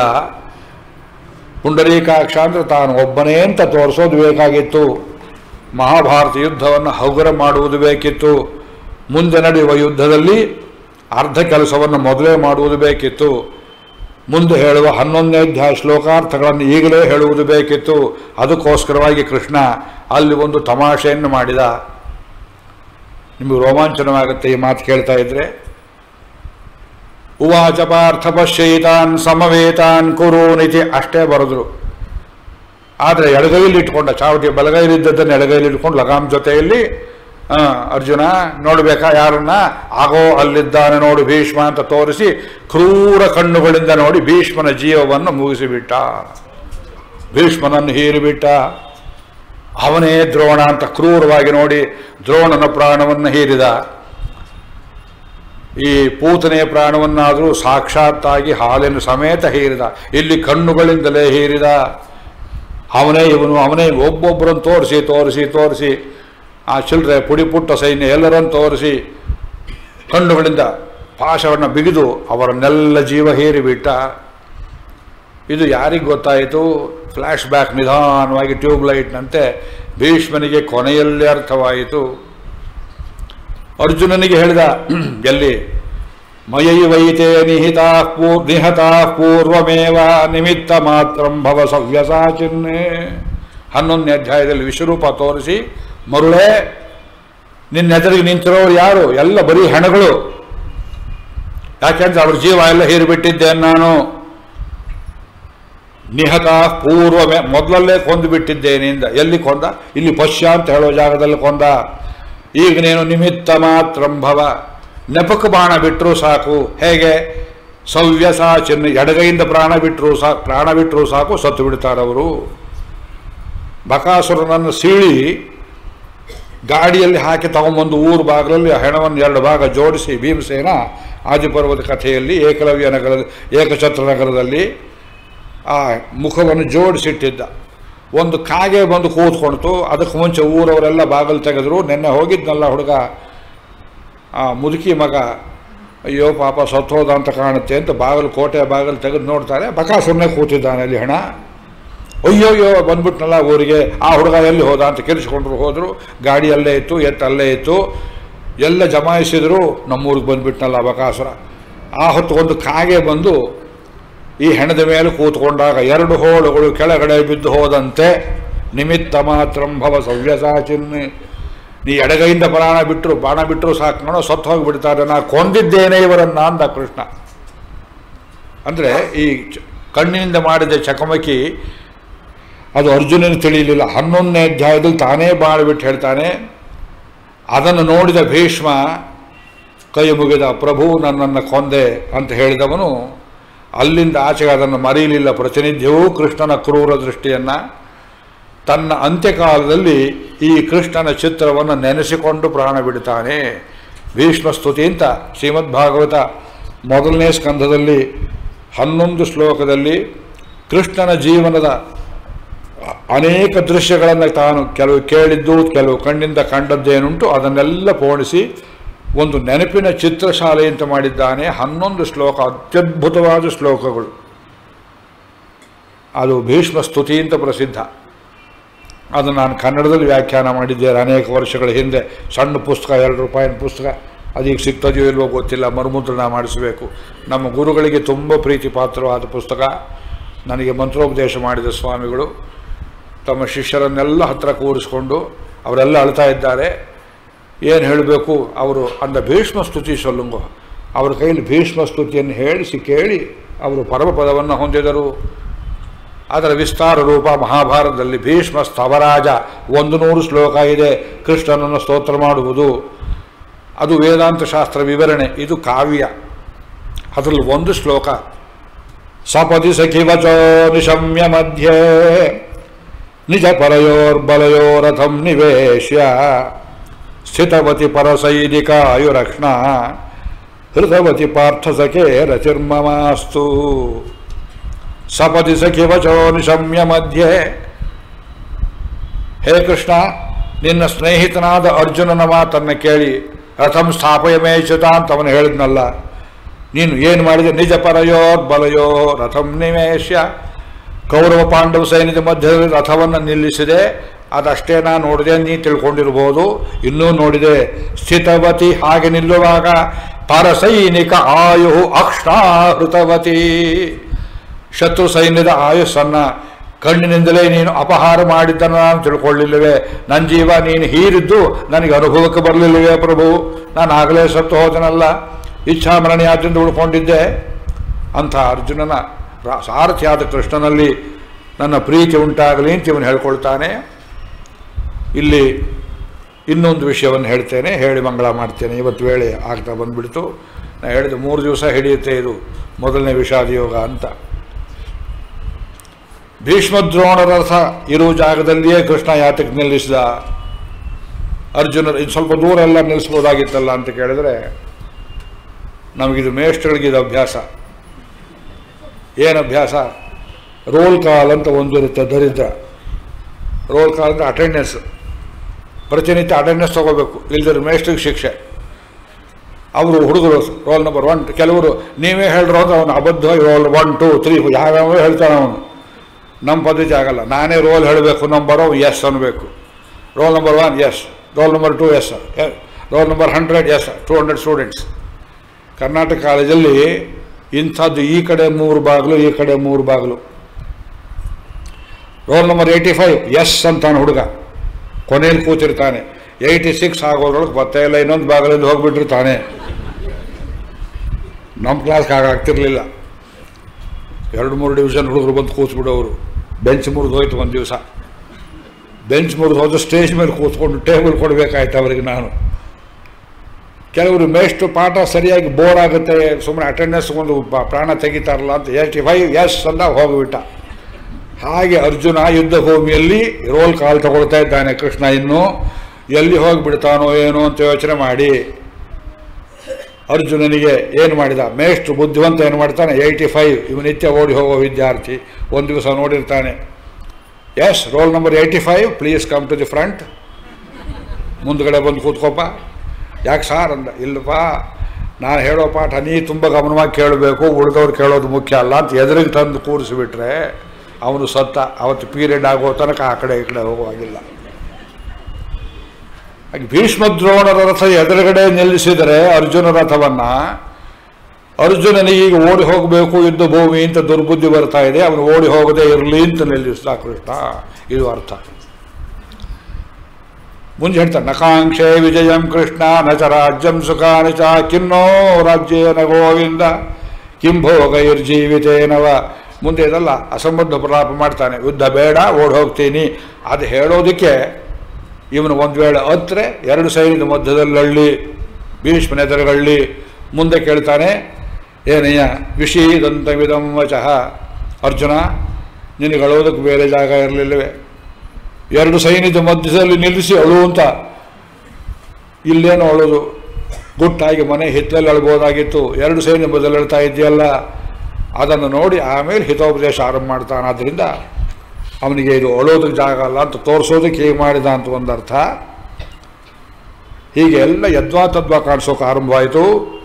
ಪುಂಡರೀಕಾಕ್ಷ ಅಂದ್ರೆ ತಾನು ಒಬ್ಬನೇ ಅಂತ ತೋರಿಸೋದು ಬೇಕಾಗಿತ್ತು ಮಹಾಭಾರತ ಯುದ್ಧವನ್ನು ಹಗುರ ಮಾಡುವುದು ಬೇಕಿತ್ತು ಮುಂದೆ ನಡೆಯುವ ಯುದ್ಧದಲ್ಲಿ ಅರ್ಧ ಕೆಲಸವನ್ನು ಮೊದಲೇ ಮಾಡುವುದು ಬೇಕಿತ್ತು ಮುಂದೆ ಹೇಳುವ ಹನ್ನೊಂದನೇ ಅಧ್ಯಾಯ ಶ್ಲೋಕಾರ್ಥಗಳನ್ನು ಈಗಲೇ ಹೇಳುವುದು ಬೇಕಿತ್ತು ಅದಕ್ಕೋಸ್ಕರವಾಗಿ ಕೃಷ್ಣ ಅಲ್ಲಿ ಒಂದು ತಮಾಷೆಯನ್ನು ಮಾಡಿದ ನಿಮಗೆ ರೋಮಾಂಚನವಾಗುತ್ತೆ ಈ ಮಾತು ಕೇಳ್ತಾ ಇದ್ರೆ ಉವಾಚ ಪಾರ್ಥ ಪಶ್ಯೈತಾನ್ ಸಮವೇತಾನ್ ಕುರೂನಿತಿ ಅಷ್ಟೇ ಬರೆದ್ರು ಆದರೆ ಎಡಗೈಲಿ ಇಟ್ಕೊಂಡ ಚಾವಟಿ ಬಲಗೈಲಿದ್ದದ್ದನ್ನು ಎಡಗೈಲಿ ಇಟ್ಕೊಂಡು ಲಗಾಮ್ ಜೊತೆಯಲ್ಲಿ ಆ, ಅರ್ಜುನ ನೋಡ್ಬೇಕಾ ಯಾರನ್ನ ಆಗೋ ಅಲ್ಲಿದ್ದಾನೆ ನೋಡು ಭೀಷ್ಮ ಅಂತ ತೋರಿಸಿ ಕ್ರೂರ ಕಣ್ಣುಗಳಿಂದ ನೋಡಿ ಭೀಷ್ಮನ ಜೀವವನ್ನು ಮುಗಿಸಿಬಿಟ್ಟ ಭೀಷ್ಮನನ್ನು ಹೀರಿಬಿಟ್ಟ ಅವನೇ ದ್ರೋಣ ಅಂತ ಕ್ರೂರವಾಗಿ ನೋಡಿ ದ್ರೋಣನ ಪ್ರಾಣವನ್ನು ಹೀರಿದ ಈ ಪೂತನೆಯ ಪ್ರಾಣವನ್ನಾದರೂ ಸಾಕ್ಷಾತ್ತಾಗಿ ಹಾಲಿನ ಸಮೇತ ಹೀರಿದ ಇಲ್ಲಿ ಕಣ್ಣುಗಳಿಂದಲೇ ಹೀರಿದ ಅವನೇ ಇವನು ಅವನೇ ಒಬ್ಬೊಬ್ಬರನ್ನು ತೋರಿಸಿ ತೋರಿಸಿ ತೋರಿಸಿ ಆ ಚಿಲ್ಲರೆ ಪುಡಿ ಪುಟ್ಟ ಸೈನ್ಯ ಎಲ್ಲರನ್ನು ತೋರಿಸಿ ಕಣ್ಣುಗಳಿಂದ ಪಾಶವನ್ನು ಬಿಗಿದು ಅವರನ್ನೆಲ್ಲ ಜೀವ ಹೀರಿಬಿಟ್ಟ ಇದು ಯಾರಿಗೆ ಗೊತ್ತಾಯಿತು ಫ್ಲ್ಯಾಶ್ ಬ್ಯಾಕ್ ನಿಧಾನವಾಗಿ ಟ್ಯೂಬ್ ಲೈಟ್ನಂತೆ ಭೀಷ್ಮನಿಗೆ ಕೊನೆಯಲ್ಲಿ ಅರ್ಥವಾಯಿತು ಅರ್ಜುನನಿಗೆ ಹೇಳಿದ ಎಲ್ಲಿ ಮಯೈ ವೈತೆ ನಿಹಿತಾ ಪೂರ್ ನಿಹತಾ ಪೂರ್ವಮೇವ ನಿಮಿತ್ತ ಮಾತ್ರಂ ಭವ ಸವ್ಯಸಾಚಿನ್ನೇ ಹನ್ನೊಂದನೇ ಅಧ್ಯಾಯದಲ್ಲಿ ವಿಶ್ವರೂಪ ತೋರಿಸಿ ಮರುಳೇ ನಿನ್ನೆದುರಿಗೆ ನಿಂತಿರೋರು ಯಾರು ಎಲ್ಲ ಬರೀ ಹೆಣಗಳು ಯಾಕೆಂದ್ರೆ ಅವ್ರ ಜೀವ ಎಲ್ಲ ಹೀರಿಬಿಟ್ಟಿದ್ದೇನೆ ನಾನು ನಿಹತ ಪೂರ್ವಮೇ ಮೊದಲಲ್ಲೇ ಕೊಂದು ಬಿಟ್ಟಿದ್ದೇನೆಂದ ಎಲ್ಲಿ ಕೊಂದ ಇಲ್ಲಿ ಪಶ್ಯ ಅಂತ ಹೇಳೋ ಜಾಗದಲ್ಲಿ ಕೊಂದ ಈಗ ನೀನು ನಿಮಿತ್ತ ಮಾತ್ರಂಭವ ನೆಪಕ ಬಾಣ ಬಿಟ್ಟರು ಸಾಕು ಹೇಗೆ ಸವ್ಯಸ ಚಿನ್ನ ಎಡಗೈಯಿಂದ ಪ್ರಾಣ ಬಿಟ್ಟರು ಸಾಕು ಪ್ರಾಣ ಬಿಟ್ಟರು ಸಾಕು ಸತ್ತು ಬಿಡ್ತಾರವರು ಬಕಾಸುರನನ್ನು ಸೀಳಿ ಗಾಡಿಯಲ್ಲಿ ಹಾಕಿ ತಗೊಂಬಂದು ಊರು ಭಾಗದಲ್ಲಿ ಆ ಹೆಣವನ್ನು ಎರಡು ಭಾಗ ಜೋಡಿಸಿ ಭೀಮಸೇನ ಆದಿಪರ್ವದ ಕಥೆಯಲ್ಲಿ ಏಕಲವ್ಯ ನಗರದ ಏಕಛತ್ರ ನಗರದಲ್ಲಿ ಆ ಮುಖವನ್ನು ಜೋಡಿಸಿಟ್ಟಿದ್ದ ಒಂದು ಕಾಗೆ ಬಂದು ಕೂತ್ಕೊಳ್ತು ಅದಕ್ಕೆ ಮುಂಚೆ ಊರವರೆಲ್ಲ ಬಾಗಿಲು ತೆಗೆದ್ರು ನಿನ್ನೆ ಹೋಗಿದ್ನಲ್ಲ ಹುಡುಗ ಆ ಮುದುಕಿ ಮಗ ಅಯ್ಯೋ ಪಾಪ ಸತ್ತೋದ ಅಂತ ಕಾಣುತ್ತೆ ಅಂತ ಬಾಗಿಲು ಕೋಟೆ ಬಾಗಿಲು ತೆಗೆದು ನೋಡ್ತಾರೆ ಬಕಾಸುರನೇ ಕೂತಿದ್ದಾನೆ ಅಲ್ಲಿ ಹಣ ಅಯ್ಯೋ ಅಯ್ಯೋ ಬಂದ್ಬಿಟ್ನಲ್ಲ ಊರಿಗೆ ಆ ಹುಡುಗ ಎಲ್ಲಿ ಹೋದ ಅಂತ ಕೆಲಿಸ್ಕೊಂಡ್ರು ಹೋದರು ಗಾಡಿ ಅಲ್ಲೇ ಇತ್ತು ಎತ್ತು ಅಲ್ಲೇ ಇತ್ತು ಎಲ್ಲ ಜಮಾಯಿಸಿದ್ರು ನಮ್ಮೂರಿಗೆ ಬಂದ್ಬಿಟ್ನಲ್ಲ ಬಕಾಸುರ ಆ ಹೊತ್ತು ಒಂದು ಕಾಗೆ ಬಂದು ಈ ಹೆಣದ ಮೇಲೆ ಕೂತ್ಕೊಂಡಾಗ ಎರಡು ಹೋಳುಗಳು ಕೆಳಗಡೆ ಬಿದ್ದು ಹೋದಂತೆ ನಿಮಿತ್ತ ಮಾತ್ರಂಭವ ಸವ್ಯಸಾಚಿನ್ನಿ ನೀ ಎಡಗೈಯಿಂದ ಪ್ರಾಣ ಬಿಟ್ಟರು ಬಾಣ ಬಿಟ್ಟರು ಸಾಕು ಸತ್ತು ಹೋಗಿಬಿಡ್ತಾರೆ ನಾ ಕೊಂದಿದ್ದೇನೆ ಇವರನ್ನ ಅಂದ ಕೃಷ್ಣ ಅಂದರೆ ಈ ಚ- ಕಣ್ಣಿನಿಂದ ಮಾಡಿದ ಚಕಮಕಿ ಅದು ಅರ್ಜುನನಿಗೆ ತಿಳಿಯಲಿಲ್ಲ ಹನ್ನೊಂದನೇ ಅಧ್ಯಾಯದಲ್ಲಿ ತಾನೇ ಬಾಳ್ಬಿಟ್ಟು ಹೇಳ್ತಾನೆ ಅದನ್ನು ನೋಡಿದ ಭೀಷ್ಮ ಕೈ ಮುಗಿದ ಪ್ರಭು ನನ್ನನ್ನು ಕೊಂದೆ ಅಂತ ಹೇಳಿದವನು ಅಲ್ಲಿಂದ ಆಚೆಗೆ ಅದನ್ನು ಮರೆಯಲಿಲ್ಲ ಪ್ರತಿನಿತ್ಯವೂ ಕೃಷ್ಣನ ಕ್ರೂರ ದೃಷ್ಟಿಯನ್ನು ತನ್ನ ಅಂತ್ಯಕಾಲದಲ್ಲಿ ಈ ಕೃಷ್ಣನ ಚಿತ್ರವನ್ನು ನೆನೆಸಿಕೊಂಡು ಪ್ರಾಣ ಬಿಡ್ತಾನೆ ಭೀಷ್ಮ ಸ್ತುತಿ ಅಂತ ಶ್ರೀಮದ್ ಭಾಗವತ ಮೊದಲನೇ ಸ್ಕಂಧದಲ್ಲಿ ಹನ್ನೊಂದು ಶ್ಲೋಕದಲ್ಲಿ ಕೃಷ್ಣನ ಜೀವನದ ಅನೇಕ ದೃಶ್ಯಗಳನ್ನು ತಾನು ಕೆಲವು ಕೇಳಿದ್ದು ಕೆಲವು ಕಣ್ಣಿಂದ ಕಂಡದ್ದೇನುಂಟು ಅದನ್ನೆಲ್ಲ ಪೋಣಿಸಿ ಒಂದು ನೆನಪಿನ ಚಿತ್ರಶಾಲೆ ಅಂತ ಮಾಡಿದ್ದಾನೆ ಹನ್ನೊಂದು ಶ್ಲೋಕ ಅತ್ಯದ್ಭುತವಾದ ಶ್ಲೋಕಗಳು ಅದು ಭೀಷ್ಮ ಸ್ತುತಿ ಅಂತ ಪ್ರಸಿದ್ಧ ಅದು ನಾನು ಕನ್ನಡದಲ್ಲಿ ವ್ಯಾಖ್ಯಾನ ಮಾಡಿದ್ದೇನೆ ಅನೇಕ ವರ್ಷಗಳ ಹಿಂದೆ ಸಣ್ಣ ಪುಸ್ತಕ ಎರಡು ರೂಪಾಯಿನ ಪುಸ್ತಕ ಅದೀಗ ಸಿಗ್ತದೆಯೋ ಇಲ್ವೋ ಗೊತ್ತಿಲ್ಲ ಮರುಮುದ್ರಣ ಮಾಡಿಸಬೇಕು ನಮ್ಮ ಗುರುಗಳಿಗೆ ತುಂಬ ಪ್ರೀತಿ ಪಾತ್ರವಾದ ಪುಸ್ತಕ ನನಗೆ ಮಂತ್ರೋಪದೇಶ ಮಾಡಿದ ಸ್ವಾಮಿಗಳು ತಮ್ಮ ಶಿಷ್ಯರನ್ನೆಲ್ಲ ಹತ್ರ ಕೂರಿಸ್ಕೊಂಡು ಅವರೆಲ್ಲ ಅಳ್ತಾ ಇದ್ದಾರೆ ಏನು ಹೇಳಬೇಕು ಅವರು ಅಂದ ಭೀಷ್ಮ ಸ್ತುತಿ ಸೊಲ್ಲುಂಗೋ ಅವರ ಕೈಯಲ್ಲಿ ಭೀಷ್ಮ ಸ್ತುತಿಯನ್ನು ಹೇಳಿಸಿ ಕೇಳಿ ಅವರು ಪರಮಪದವನ್ನು ಹೊಂದಿದರು ಅದರ ವಿಸ್ತಾರ ರೂಪ ಮಹಾಭಾರತದಲ್ಲಿ ಭೀಷ್ಮ ಸ್ತವರಾಜ ಒಂದು ನೂರು ಶ್ಲೋಕ ಇದೆ ಕೃಷ್ಣನನ್ನು ಸ್ತೋತ್ರ ಮಾಡುವುದು ಅದು ವೇದಾಂತ ಶಾಸ್ತ್ರ ವಿವರಣೆ ಇದು ಕಾವ್ಯ ಅದರಲ್ಲಿ ಒಂದು ಶ್ಲೋಕ ಸಪದಿ ಸಖಿವಚೋ ನಿಶಮ್ಯ ಮಧ್ಯೆ ನಿಜ ಪರಯೋರ್ಬಲಯೋರಥಂ ನಿವೇಶ್ಯ ಸ್ಥಿತವತಿ ಪರಸೈನಿಕಾಯುರಕ್ಷ್ಣ ಹೃತವತಿ ಪಾರ್ಥಸಖೇ ರಚಿರ್ಮಮಾಸ್ತು ಸಪದಿ ಸಖಿವಚೋ ನಿಶಮ್ಯ ಮಧ್ಯೆ ಹೇ ಕೃಷ್ಣ ನಿನ್ನ ಸ್ನೇಹಿತನಾದ ಅರ್ಜುನನ ಮಾತನ್ನು ಕೇಳಿ ರಥಂ ಸ್ಥಾಪಯಮೇಚ್ಯುತ ಅಂತ ಅವನು ಹೇಳಿದ್ನಲ್ಲ ನೀನು ಏನು ಮಾಡಿದೆ ನಿಜ ಪರಯೋರ್ ಬಲಯೋ ರಥಂ ನಿವೇಶ್ಯ ಕೌರವ ಪಾಂಡವ ಸೈನ್ಯದ ಮಧ್ಯದಲ್ಲಿ ರಥವನ್ನು ನಿಲ್ಲಿಸಿದೆ ಅದಷ್ಟೇ ನಾನು ನೋಡಿದೆ ನೀ ತಿಳ್ಕೊಂಡಿರ್ಬೋದು ಇನ್ನೂ ನೋಡಿದೆ ಸ್ಥಿತವತಿ ಹಾಗೆ ನಿಲ್ಲುವಾಗ ಪರಸೈನಿಕ ಆಯು ಅಕ್ಷಾಹೃತವತಿ ಶತ್ರು ಸೈನ್ಯದ ಆಯುಸ್ಸನ್ನು ಕಣ್ಣಿನಿಂದಲೇ ನೀನು ಅಪಹಾರ ಮಾಡಿದ್ದನ್ನು ನಾನು ತಿಳ್ಕೊಳ್ಳಿಲ್ಲವೇ ನನ್ನ ಜೀವ ನೀನು ಹೀರಿದ್ದು ನನಗೆ ಅನುಭವಕ್ಕೆ ಬರಲಿಲ್ಲವೇ ಪ್ರಭು ನಾನು ಆಗಲೇ ಸತ್ತು ಹೋದನಲ್ಲ ಇಚ್ಛಾಮರಣಿಯಾದ್ರಿಂದ ಉಳ್ಕೊಂಡಿದ್ದೆ ಅಂಥ ಅರ್ಜುನನ ರಾ- ಸಾರಥಿಯಾದ ಕೃಷ್ಣನಲ್ಲಿ ನನ್ನ ಪ್ರೀತಿ ಉಂಟಾಗಲಿ ಅಂತ ಇವನು ಹೇಳ್ಕೊಳ್ತಾನೆ ಇಲ್ಲಿ ಇನ್ನೊಂದು ವಿಷಯವನ್ನು ಹೇಳ್ತೇನೆ ಹೇಳಿ ಮಂಗಳ ಮಾಡ್ತೇನೆ ಇವತ್ತು ವೇಳೆ ಆಗ್ತಾ ಬಂದ್ಬಿಡ್ತು ನಾನು ಹೇಳಿದ ಮೂರು ದಿವಸ ಹಿಡಿಯುತ್ತೆ ಇದು ಮೊದಲನೇ ವಿಷಾದ ಯೋಗ ಅಂತ ಭೀಷ್ಮದ್ರೋಣರ ರಥ ಇರುವ ಜಾಗದಲ್ಲಿಯೇ ಕೃಷ್ಣ ಯಾತಕ್ಕೆ ನಿಲ್ಲಿಸಿದ ಅರ್ಜುನ ಇದು ಸ್ವಲ್ಪ ದೂರ ಎಲ್ಲ ನಿಲ್ಲಿಸ್ಬೋದಾಗಿತ್ತಲ್ಲ ಅಂತ ಕೇಳಿದ್ರೆ ನಮಗಿದು ಮೇಷ್ಟ್ರಗಳಿಗೆ ಇದು ಅಭ್ಯಾಸ ಏನು ಅಭ್ಯಾಸ ರೋಲ್ ಕಾಲ್ ಅಂತ ಒಂದಿರುತ್ತೆ ದರಿದ್ರ ರೋಲ್ ಕಾಲ್ ಅಂದರೆ ಅಟೆಂಡೆನ್ಸ್ ಪ್ರತಿನಿತ್ಯ ಅಟೆಂಡೆನ್ಸ್ ತೊಗೋಬೇಕು ಇಲ್ದಿರ ಮೇಷ್ಟ್ರಿಗೆ ಶಿಕ್ಷೆ ಅವರು ಹುಡುಗರು ರೋಲ್ ನಂಬರ್ ಒನ್ ಕೆಲವರು ನೀವೇ ಹೇಳ್ರು ಅಂದ್ರೆ ಅವನು ಅಬದ್ಧವಾಗಿ ರೋಲ್ ಒನ್ ಟು ತ್ರೀ ಯಾವ್ಯಾವ ಹೇಳ್ತಾನೆ ಅವನು ನಮ್ಮ ಪದ್ಧತಿ ಆಗಲ್ಲ ನಾನೇ ರೋಲ್ ಹೇಳಬೇಕು ನಂಬರು ಎಸ್ ಅನ್ನಬೇಕು roll number one yes roll number two yes roll number hundred yes two hundred students Karnataka ಕಾಲೇಜಲ್ಲಿ ಇಂಥದ್ದು ಈ ಕಡೆ ಮೂರು ಬಾಗಿಲು ಈ ಕಡೆ ಮೂರು ಬಾಗಿಲು roll number eighty five yes ಅಂತಾನೆ ಹುಡುಗ ಕೊನೆಯಲ್ಲಿ ಕೂತಿರ್ತಾನೆ ಏಯ್ಟಿ ಸಿಕ್ಸ್ ಆಗೋದ್ರೊಳಗೆ ಮತ್ತೆ ಇಲ್ಲ ಇನ್ನೊಂದು ಬಾಗಿಲಲ್ಲಿ ಹೋಗ್ಬಿಟ್ಟಿರ್ತಾನೆ ನಮ್ಮ ಕ್ಲಾಸ್ಗೆ ಆಗಾಗ್ತಿರ್ಲಿಲ್ಲ ಎರಡು ಮೂರು ಡಿವಿಷನ್ ಹುಡುಗರು ಬಂದು ಕೂತ್ಬಿಡೋರು ಬೆಂಚ್ ಮುರಿದು ಹೋಯ್ತು ಒಂದು ದಿವಸ ಬೆಂಚ್ ಮುರಿದು ಹೋದ ಸ್ಟೇಜ್ ಮೇಲೆ ಕೂತ್ಕೊಂಡು ಟೇಬಲ್ ಕೊಡಬೇಕಾಯ್ತು ಅವರಿಗೆ ನಾನು ಕೆಲವರು ಮೇಷ್ಟು ಪಾಠ ಸರಿಯಾಗಿ ಬೋರ್ ಆಗುತ್ತೆ ಸುಮ್ಮನೆ ಅಟೆಂಡೆನ್ಸ್ ಒಂದು ಪ- ಪ್ರಾಣ ತೆಗಿತಾರಲ್ಲ ಅಂತ ಏಯ್ಟಿ ಫೈವ್ ಎಸ್ ಅಂತ ಹೋಗಿಬಿಟ್ಟ ಹಾಗೆ ಅರ್ಜುನ ಯುದ್ಧ ಭೂಮಿಯಲ್ಲಿ ರೋಲ್ ಕಾಲ್ ತಗೊಳ್ತಾ ಇದ್ದಾನೆ ಕೃಷ್ಣ ಇನ್ನು ಎಲ್ಲಿ ಹೋಗಿಬಿಡ್ತಾನೋ ಏನೋ ಅಂತ ಯೋಚನೆ ಮಾಡಿ ಅರ್ಜುನನಿಗೆ ಏನು ಮಾಡಿದ ಮೇಷ್ಟ್ರು ಬುದ್ಧಿವಂತ ಏನು ಮಾಡ್ತಾನೆ ಏಯ್ಟಿ ಫೈವ್ ಇವು ನಿತ್ಯ ಓಡಿ ಹೋಗೋ ವಿದ್ಯಾರ್ಥಿ ಒಂದು ದಿವಸ ನೋಡಿರ್ತಾನೆ yes roll number eighty five please come to the front ಮುಂದ್ಗಡೆ ಬಂದು ಕೂತ್ಕೋಪ ಯಾಕೆ ಸಾರ್ ಅಂದ ಇಲ್ಲಪ್ಪ ನಾನು ಹೇಳೋ ಪಾಠ ನೀ ತುಂಬ ಗಮನವಾಗಿ ಕೇಳಬೇಕು ಉಳಿದವ್ರು ಕೇಳೋದು ಮುಖ್ಯ ಅಲ್ಲ ಅಂತ ಎದುರಿಗೆ ತಂದು ಕೂರಿಸಿಬಿಟ್ರೆ ಅವನು ಸತ್ತ ಅವತ್ತು ಪೀರಿಯಡ್ ಆಗೋ ತನಕ ಆ ಕಡೆ ಈ ಕಡೆ ಹೋಗುವಾಗಿಲ್ಲ ಹಾಗೆ ಭೀಷ್ಮ ದ್ರೋಣರ ರಥ ಎದುರುಗಡೆ ನಿಲ್ಲಿಸಿದರೆ ಅರ್ಜುನ ರಥವನ್ನ ಅರ್ಜುನನಿಗೆ ಈಗ ಓಡಿ ಹೋಗಬೇಕು ಯುದ್ಧ ಭೂಮಿ ಅಂತ ದುರ್ಬುದ್ಧಿ ಬರ್ತಾ ಇದೆ ಅವನು ಓಡಿ ಹೋಗದೆ ಇರಲಿ ಅಂತ ನಿಲ್ಲಿಸ್ತಾ ಕೃಷ್ಣ ಇದು ಅರ್ಥ ಮುಂದೆ ಹೇಳ್ತಾರೆ ನಕಾಂಕ್ಷೆ ವಿಜಯಂ ಕೃಷ್ಣ ನ ಚ ರಾಜ್ಯಂ ಸುಖಾನಿ ಚ ಕಿನ್ನೋ ರಾಜ್ಯೇನ ಗೋವಿಂದ ಕಿಂ ಭೋಗೈರ್ಜೀವಿತೇನವ ಮುಂದೆ ಇದಲ್ಲ ಅಸಂಬದ್ಧ ಪ್ರಲಾಪ ಮಾಡ್ತಾನೆ ಯುದ್ಧ ಬೇಡ ಓಡ್ ಹೋಗ್ತೀನಿ ಅದು ಹೇಳೋದಕ್ಕೆ ಇವನು ಒಂದು ವೇಳೆ ಹತ್ರೆ ಎರಡು ಸೈನ್ಯದ ಮಧ್ಯದಲ್ಲಿ ಹಳ್ಳಿ ಭೀಷ್ಮನ ಎದುರುಗಳ್ಳಿ ಮುಂದೆ ಕೇಳ್ತಾನೆ ಏನಯ್ಯ ವಿಷೀದಂತ ವಿಧಂ ವಚಃ ಅರ್ಜುನ ನಿನಗೆ ಅಳೋದಕ್ಕೆ ಬೇರೆ ಜಾಗ ಇರಲಿಲ್ಲವೇ ಎರಡು ಸೈನ್ಯದ ಮಧ್ಯದಲ್ಲಿ ನಿಲ್ಲಿಸಿ ಅಳು ಅಂತ ಇಲ್ಲೇನೋ ಅಳೋದು ಗುಟ್ಟಾಗಿ ಮನೆ ಹಿತ್ತಲಲ್ಲಿ ಅಳ್ಬೋದಾಗಿತ್ತು ಎರಡು ಸೈನ್ಯ ಬದಲು ಅಳ್ತಾ ಇದೆಯಲ್ಲ ಅದನ್ನು ನೋಡಿ ಆಮೇಲೆ ಹಿತೋಪದೇಶ ಆರಂಭ ಮಾಡ್ತಾನೆ ಆದ್ದರಿಂದ ಅವನಿಗೆ ಇದು ಅಳೋದಕ್ಕೆ ಜಾಗ ಅಲ್ಲ ಅಂತ ತೋರಿಸೋದಕ್ಕೆ ಹೀಗೆ ಮಾಡಿದ ಅಂತ ಒಂದರ್ಥ ಹೀಗೆ ಎಲ್ಲ ಯದ್ವಾ ತದ್ವಾ ಕಾಣಿಸೋಕೆ ಆರಂಭವಾಯಿತು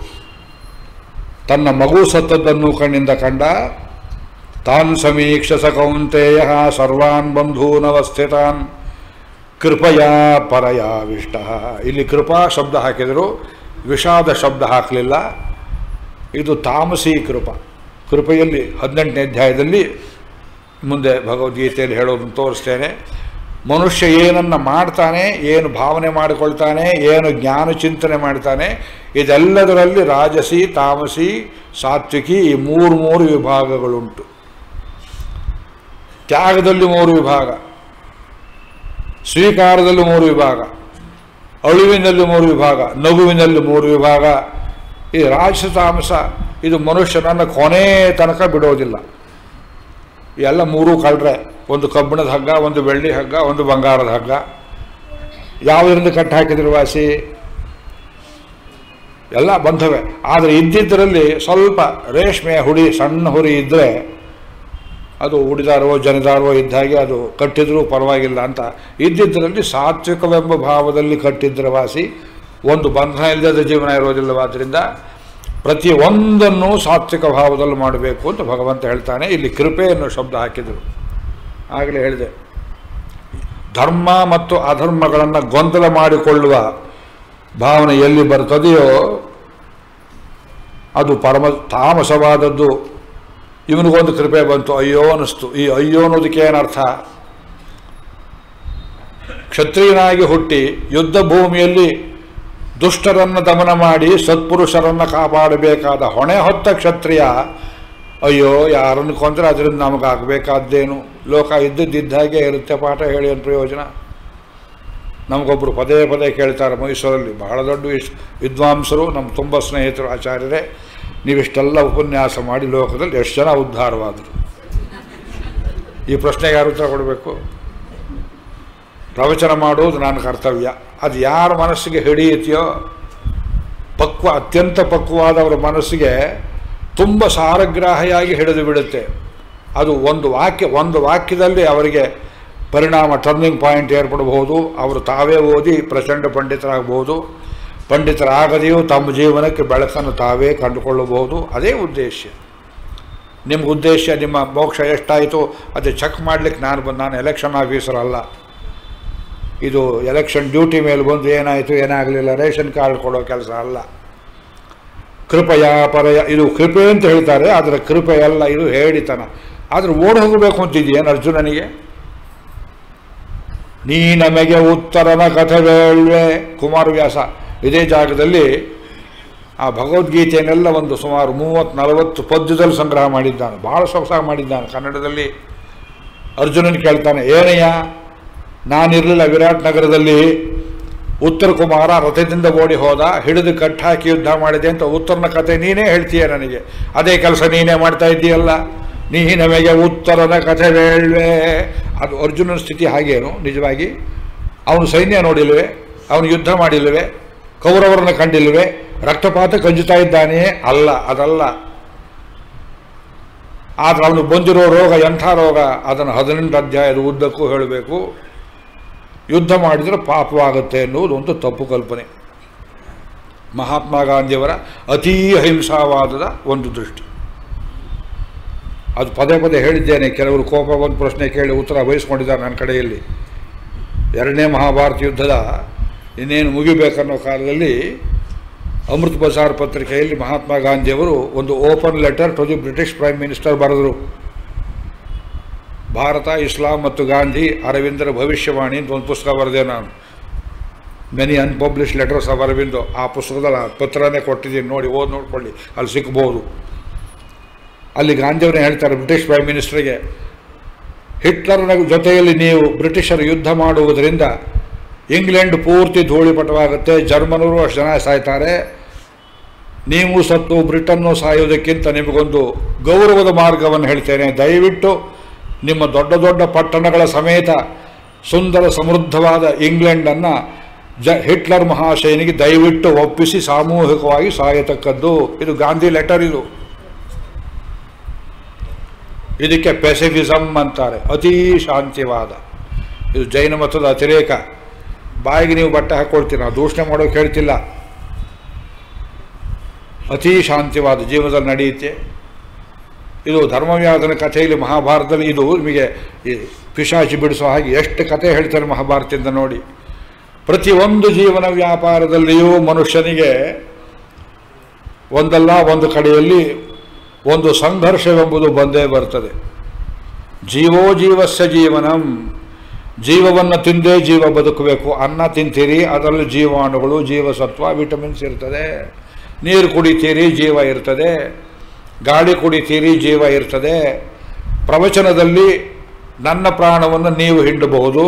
ತನ್ನ ಮಗು ಸತ್ತದ್ದನ್ನು ಕಣ್ಣಿಂದ ಕಂಡ ತಾನ್ ಸಮೀಕ್ಷಸ ಕೌಂತೆಯ ಸರ್ವಾನ್ ಬಂಧೂನವಸ್ಥಿತಾನ್ ಕೃಪಯಾ ಪರಯಾವಿಷ್ಟ ಇಲ್ಲಿ ಕೃಪಾ ಶಬ್ದ ಹಾಕಿದರು ವಿಷಾದ ಶಬ್ದ ಹಾಕಲಿಲ್ಲ ಇದು ತಾಮಸಿ ಕೃಪ ಕೃಪೆಯಲ್ಲಿ ಹದಿನೆಂಟನೇ ಅಧ್ಯಾಯದಲ್ಲಿ ಮುಂದೆ ಭಗವದ್ಗೀತೆಯಲ್ಲಿ ಹೇಳೋದನ್ನು ತೋರಿಸ್ತೇನೆ ಮನುಷ್ಯ ಏನನ್ನು ಮಾಡ್ತಾನೆ ಏನು ಭಾವನೆ ಮಾಡಿಕೊಳ್ತಾನೆ ಏನು ಜ್ಞಾನ ಚಿಂತನೆ ಮಾಡ್ತಾನೆ ಇದೆಲ್ಲದರಲ್ಲಿ ರಾಜಸಿ ತಾಮಸಿ ಸಾತ್ವಿಕಿ ಈ ಮೂರು ಮೂರು ವಿಭಾಗಗಳುಂಟು ತ್ಯಾಗದಲ್ಲಿ ಮೂರು ವಿಭಾಗ ಸ್ವೀಕಾರದಲ್ಲಿ ಮೂರು ವಿಭಾಗ ಅಳುವಿನಲ್ಲಿ ಮೂರು ವಿಭಾಗ ನಗುವಿನಲ್ಲಿ ಮೂರು ವಿಭಾಗ ಈ ರಾಜಸ ತಾಮಸ ಇದು ಮನುಷ್ಯನನ್ನು ಕೊನೆ ತನಕ ಬಿಡೋದಿಲ್ಲ ಎಲ್ಲ ಮೂರೂ ಕಳ್ರೆ ಒಂದು ಕಬ್ಬಿಣದ ಹಗ್ಗ ಒಂದು ಬೆಳ್ಳಿ ಹಗ್ಗ ಒಂದು ಬಂಗಾರದ ಹಗ್ಗ ಯಾವುದರಿಂದ ಕಟ್ಟಿ ಹಾಕಿದ್ರು ವಾಸಿ ಎಲ್ಲ ಬಂಧವೇ ಆದರೆ ಇದ್ದಿದ್ದರಲ್ಲಿ ಸ್ವಲ್ಪ ರೇಷ್ಮೆಯ ಹುಡಿ ಸಣ್ಣ ಹುರಿ ಇದ್ದರೆ ಅದು ಉಡಿದಾರವೋ ಜನಿದಾರವೋ ಇದ್ದ ಹಾಗೆ ಅದು ಕಟ್ಟಿದ್ರೂ ಪರವಾಗಿಲ್ಲ ಅಂತ ಇದ್ದಿದ್ದರಲ್ಲಿ ಸಾತ್ವಿಕವೆಂಬ ಭಾವದಲ್ಲಿ ಕಟ್ಟಿದ್ದರ ವಾಸಿ ಒಂದು ಬಂಧನ ಇಲ್ಲದ ಜೀವನ ಇರೋದಿಲ್ಲವಾದ್ದರಿಂದ ಪ್ರತಿ ಒಂದನ್ನು ಸಾತ್ವಿಕ ಭಾವದಲ್ಲಿ ಮಾಡಬೇಕು ಅಂತ ಭಗವಂತ ಹೇಳ್ತಾನೆ ಇಲ್ಲಿ ಕೃಪೆ ಅನ್ನೋ ಶಬ್ದ ಹಾಕಿದರು ಆಗಲೇ ಹೇಳಿದೆ ಧರ್ಮ ಮತ್ತು ಅಧರ್ಮಗಳನ್ನು ಗೊಂದಲ ಮಾಡಿಕೊಳ್ಳುವ ಭಾವನೆ ಎಲ್ಲಿ ಬರ್ತದೆಯೋ ಅದು ಪರಮ ತಾಮಸವಾದದ್ದು ಇವನಿಗೊಂದು ಕೃಪೆ ಬಂತು ಅಯ್ಯೋ ಅನ್ನಿಸ್ತು ಈ ಅಯ್ಯೋ ಅನ್ನೋದಕ್ಕೆ ಏನರ್ಥ ಕ್ಷತ್ರಿಯನಾಗಿ ಹುಟ್ಟಿ ಯುದ್ಧ ಭೂಮಿಯಲ್ಲಿ ದುಷ್ಟರನ್ನು ದಮನ ಮಾಡಿ ಸತ್ಪುರುಷರನ್ನು ಕಾಪಾಡಬೇಕಾದ ಹೊಣೆ ಹೊತ್ತ ಕ್ಷತ್ರಿಯ ಅಯ್ಯೋ ಯಾರನ್ನು ಕೊಂದರೆ ಅದರಿಂದ ನಮಗಾಗಬೇಕಾದ್ದೇನು ಲೋಕ ಇದ್ದದ್ದಿದ್ದ ಹಾಗೆ ಇರುತ್ತೆ ಪಾಠ ಹೇಳಿ ಏನು ಪ್ರಯೋಜನ ನಮಗೊಬ್ಬರು ಪದೇ ಪದೇ ಕೇಳ್ತಾರೆ ಮೈಸೂರಲ್ಲಿ ಬಹಳ ದೊಡ್ಡ ವಿಶ್ ವಿದ್ವಾಂಸರು ನಮ್ಮ ತುಂಬ ಸ್ನೇಹಿತರು ಆಚಾರ್ಯರೇ ನೀವಿಷ್ಟೆಲ್ಲ ಉಪನ್ಯಾಸ ಮಾಡಿ ಲೋಕದಲ್ಲಿ ಎಷ್ಟು ಜನ ಉದ್ಧಾರವಾದರು ಈ ಪ್ರಶ್ನೆಗೆ ಯಾರು ಉತ್ತರ ಕೊಡಬೇಕು ಪ್ರವಚನ ಮಾಡುವುದು ನನ್ನ ಕರ್ತವ್ಯ ಅದು ಯಾರ ಮನಸ್ಸಿಗೆ ಹಿಡಿಯುತ್ತೆಯೋ ಪಕ್ವ ಅತ್ಯಂತ ಪಕ್ವವಾದವರ ಮನಸ್ಸಿಗೆ ತುಂಬ ಸಾರಗ್ರಾಹಿಯಾಗಿ ಹಿಡಿದು ಬಿಡುತ್ತೆ ಅದು ಒಂದು ವಾಕ್ಯ ಒಂದು ವಾಕ್ಯದಲ್ಲಿ ಅವರಿಗೆ ಪರಿಣಾಮ ಟರ್ನಿಂಗ್ ಪಾಯಿಂಟ್ ಏರ್ಪಡಬಹುದು ಅವರು ತಾವೇ ಓದಿ ಪ್ರಚಂಡ ಪಂಡಿತರಾಗಬಹುದು ಪಂಡಿತರಾಗದೆಯೂ ತಮ್ಮ ಜೀವನಕ್ಕೆ ಬೆಳಕನ್ನು ತಾವೇ ಕಂಡುಕೊಳ್ಳಬಹುದು ಅದೇ ಉದ್ದೇಶ ನಿಮ್ಮ ಉದ್ದೇಶ ನಿಮ್ಮ ಮೋಕ್ಷ ಎಷ್ಟಾಯಿತು ಅದು ಚೆಕ್ ಮಾಡಲಿಕ್ಕೆ ನಾನು ಬಂದು ನಾನು ಎಲೆಕ್ಷನ್ ಆಫೀಸರ್ ಅಲ್ಲ ಇದು ಎಲೆಕ್ಷನ್ ಡ್ಯೂಟಿ ಮೇಲೆ ಬಂದು ಏನಾಯಿತು ಏನಾಗಲಿಲ್ಲ ರೇಷನ್ ಕಾರ್ಡ್ ಕೊಡೋ ಕೆಲಸ ಅಲ್ಲ ಕೃಪೆಯ ಪರಯ ಇದು ಕೃಪೆ ಅಂತ ಹೇಳ್ತಾರೆ ಆದರೆ ಕೃಪೆ ಅಲ್ಲ ಇದು ಹೇಳಿತನ ಆದರೆ ಓಡಿ ಹೋಗಬೇಕು ಅಂತಿದೆಯೇನು ಅರ್ಜುನನಿಗೆ ನೀ ನಮಗೆ ಉತ್ತರನ ಕಥೆ ಬೇಳ್ವೆ ಕುಮಾರವ್ಯಾಸ ಇದೇ ಜಾಗದಲ್ಲಿ ಆ ಭಗವದ್ಗೀತೆಯನ್ನೆಲ್ಲ ಒಂದು ಸುಮಾರು ಮೂವತ್ತು ನಲವತ್ತು ಪದ್ಯದಲ್ಲಿ ಸಂಗ್ರಹ ಮಾಡಿದ್ದಾನೆ ಭಾಳ ಸೊಗಸಾಗಿ ಮಾಡಿದ್ದಾನೆ ಕನ್ನಡದಲ್ಲಿ ಅರ್ಜುನನ್ ಕೇಳ್ತಾನೆ ಏನಯ್ಯ ನಾನಿರಲಿಲ್ಲ ವಿರಾಟ್ ನಗರದಲ್ಲಿ ಉತ್ತರ ಕುಮಾರ ರಥದಿಂದ ಓಡಿ ಹೋದ ಹಿಡಿದು ಕಟ್ಟಾಕಿ ಯುದ್ಧ ಮಾಡಿದೆ ಅಂತ ಉತ್ತರನ ಕತೆ ನೀನೇ ಹೇಳ್ತೀಯ ನನಗೆ ಅದೇ ಕೆಲಸ ನೀನೇ ಮಾಡ್ತಾ ಇದ್ದೀಯಲ್ಲ ನೀ ನಮಗೆ ಉತ್ತರದ ಕಥೆ ಬೇಳ್ವೆ ಅದು ಅರ್ಜುನನ ಸ್ಥಿತಿ ಹಾಗೇನು ನಿಜವಾಗಿ ಅವನು ಸೈನ್ಯ ನೋಡಿಲ್ವೇ ಅವನು ಯುದ್ಧ ಮಾಡಿಲ್ವೇ ಕೌರವರನ್ನು ಕಂಡಿಲ್ವೇ ರಕ್ತಪಾತ ಕಂಜುತ್ತಾ ಇದ್ದಾನೆ ಅಲ್ಲ ಅದಲ್ಲ ಆದರೆ ಅವನು ಬಂದಿರೋ ರೋಗ ಎಂಥ ರೋಗ ಅದನ್ನು ಹದಿನೆಂಟು ಅಧ್ಯಾಯದ ಉದ್ದಕ್ಕೂ ಹೇಳಬೇಕು ಯುದ್ಧ ಮಾಡಿದರೆ ಪಾಪವಾಗುತ್ತೆ ಎನ್ನುವುದು ಒಂದು ತಪ್ಪು ಕಲ್ಪನೆ ಮಹಾತ್ಮ ಗಾಂಧಿಯವರ ಅತೀ ಅಹಿಂಸಾವಾದದ ಒಂದು ದೃಷ್ಟಿ ಅದು ಪದೇ ಪದೇ ಹೇಳಿದ್ದೇನೆ ಕೆಲವರು ಕೋಪ ಒಂದು ಪ್ರಶ್ನೆ ಕೇಳಿ ಉತ್ತರ ವಹಿಸ್ಕೊಂಡಿದ್ದಾರೆ ನನ್ನ ಕಡೆಯಲ್ಲಿ ಎರಡನೇ ಮಹಾಭಾರತ ಯುದ್ಧದ ಇನ್ನೇನು ಮುಗಿಬೇಕನ್ನೋ ಕಾಲದಲ್ಲಿ ಅಮೃತ್ ಬಜಾರ್ ಪತ್ರಿಕೆಯಲ್ಲಿ ಮಹಾತ್ಮ ಗಾಂಧಿಯವರು ಒಂದು open letter to the British prime minister ಬರೆದರು ಭಾರತ ಇಸ್ಲಾಂ ಮತ್ತು ಗಾಂಧಿ ಅರವಿಂದರ ಭವಿಷ್ಯವಾಣಿ ಅಂತ ಒಂದು ಪುಸ್ತಕ ಬರೆದೆ ನಾನು many unpublish letters of Aurobindo ಆ ಪುಸ್ತಕದಲ್ಲಿ ಆ ಪತ್ರನೇ ಕೊಟ್ಟಿದ್ದೀನಿ ನೋಡಿ ಓದಿ ನೋಡ್ಕೊಳ್ಳಿ ಅಲ್ಲಿ ಸಿಗ್ಬೋದು ಅಲ್ಲಿ ಗಾಂಧಿಯವರೇ ಹೇಳ್ತಾರೆ ಬ್ರಿಟಿಷ್ ಪ್ರೈಮ್ ಮಿನಿಸ್ಟರ್ಗೆ ಹಿಟ್ಲರ್ನ ಜೊತೆಯಲ್ಲಿ ನೀವು ಬ್ರಿಟಿಷರು ಯುದ್ಧ ಮಾಡುವುದರಿಂದ ಇಂಗ್ಲೆಂಡ್ ಪೂರ್ತಿ ಧೂಳಿಪಟವಾಗುತ್ತೆ ಜರ್ಮನರು ಅಷ್ಟು ಜನ ಸಾಯ್ತಾರೆ ನೀವು ಸತ್ತು ಬ್ರಿಟನ್ನು ಸಾಯೋದಕ್ಕಿಂತ ನಿಮಗೊಂದು ಗೌರವದ ಮಾರ್ಗವನ್ನು ಹೇಳ್ತೇನೆ ದಯವಿಟ್ಟು ನಿಮ್ಮ ದೊಡ್ಡ ದೊಡ್ಡ ಪಟ್ಟಣಗಳ ಸಮೇತ ಸುಂದರ ಸಮೃದ್ಧವಾದ ಇಂಗ್ಲೆಂಡನ್ನು ಜ ಹಿಟ್ಲರ್ ಮಹಾಶಯನಿಗೆ ದಯವಿಟ್ಟು ಒಪ್ಪಿಸಿ ಸಾಮೂಹಿಕವಾಗಿ ಸಾಯತಕ್ಕದ್ದು ಇದು ಗಾಂಧಿ ಲೆಟರ್ ಇದು ಇದಕ್ಕೆ ಪೆಸಿಫಿಸಮ್ ಅಂತಾರೆ ಅತೀ ಶಾಂತಿವಾದ ಇದು ಜೈನ ಮತದ ಅತಿರೇಕ ಬಾಯಿಗೆ ನೀವು ಬಟ್ಟೆ ಹಾಕ್ಕೊಳ್ತೀರ ನಾವು ದೂಷಣೆ ಮಾಡೋಕೆ ಹೇಳ್ತಿಲ್ಲ ಅತೀ ಶಾಂತಿವಾದ ಜೀವನದಲ್ಲಿ ನಡೆಯುತ್ತೆ ಇದು ಧರ್ಮವ್ಯಾಧನ ಕಥೆಯಲ್ಲಿ ಮಹಾಭಾರತದಲ್ಲಿ ಇದು ನಿಮಗೆ ಈ ಪಿಶಾಚಿ ಬಿಡಿಸೋ ಹಾಗೆ ಎಷ್ಟು ಕಥೆ ಹೇಳ್ತಾರೆ ಮಹಾಭಾರತದಿಂದ ನೋಡಿ ಪ್ರತಿಯೊಂದು ಜೀವನ ವ್ಯಾಪಾರದಲ್ಲಿಯೂ ಮನುಷ್ಯನಿಗೆ ಒಂದಲ್ಲ ಒಂದು ಕಡೆಯಲ್ಲಿ ಒಂದು ಸಂಘರ್ಷವೆಂಬುದು ಬಂದೇ ಬರ್ತದೆ ಜೀವೋ ಜೀವಸ್ಯ ಜೀವನಂ ಜೀವವನ್ನು ತಿಂದೇ ಜೀವ ಬದುಕಬೇಕು ಅನ್ನ ತಿಂತೀರಿ ಅದರಲ್ಲಿ ಜೀವಾಣುಗಳು ಜೀವಸತ್ವ ವಿಟಮಿನ್ಸ್ ಇರ್ತದೆ ನೀರು ಕುಡಿತೀರಿ ಜೀವ ಇರ್ತದೆ ಗಾಳಿ ಕುಡಿತೀರಿ ಜೀವ ಇರ್ತದೆ ಪ್ರವಚನದಲ್ಲಿ ನನ್ನ ಪ್ರಾಣವನ್ನು ನೀವು ಹಿಂಡಬಹುದು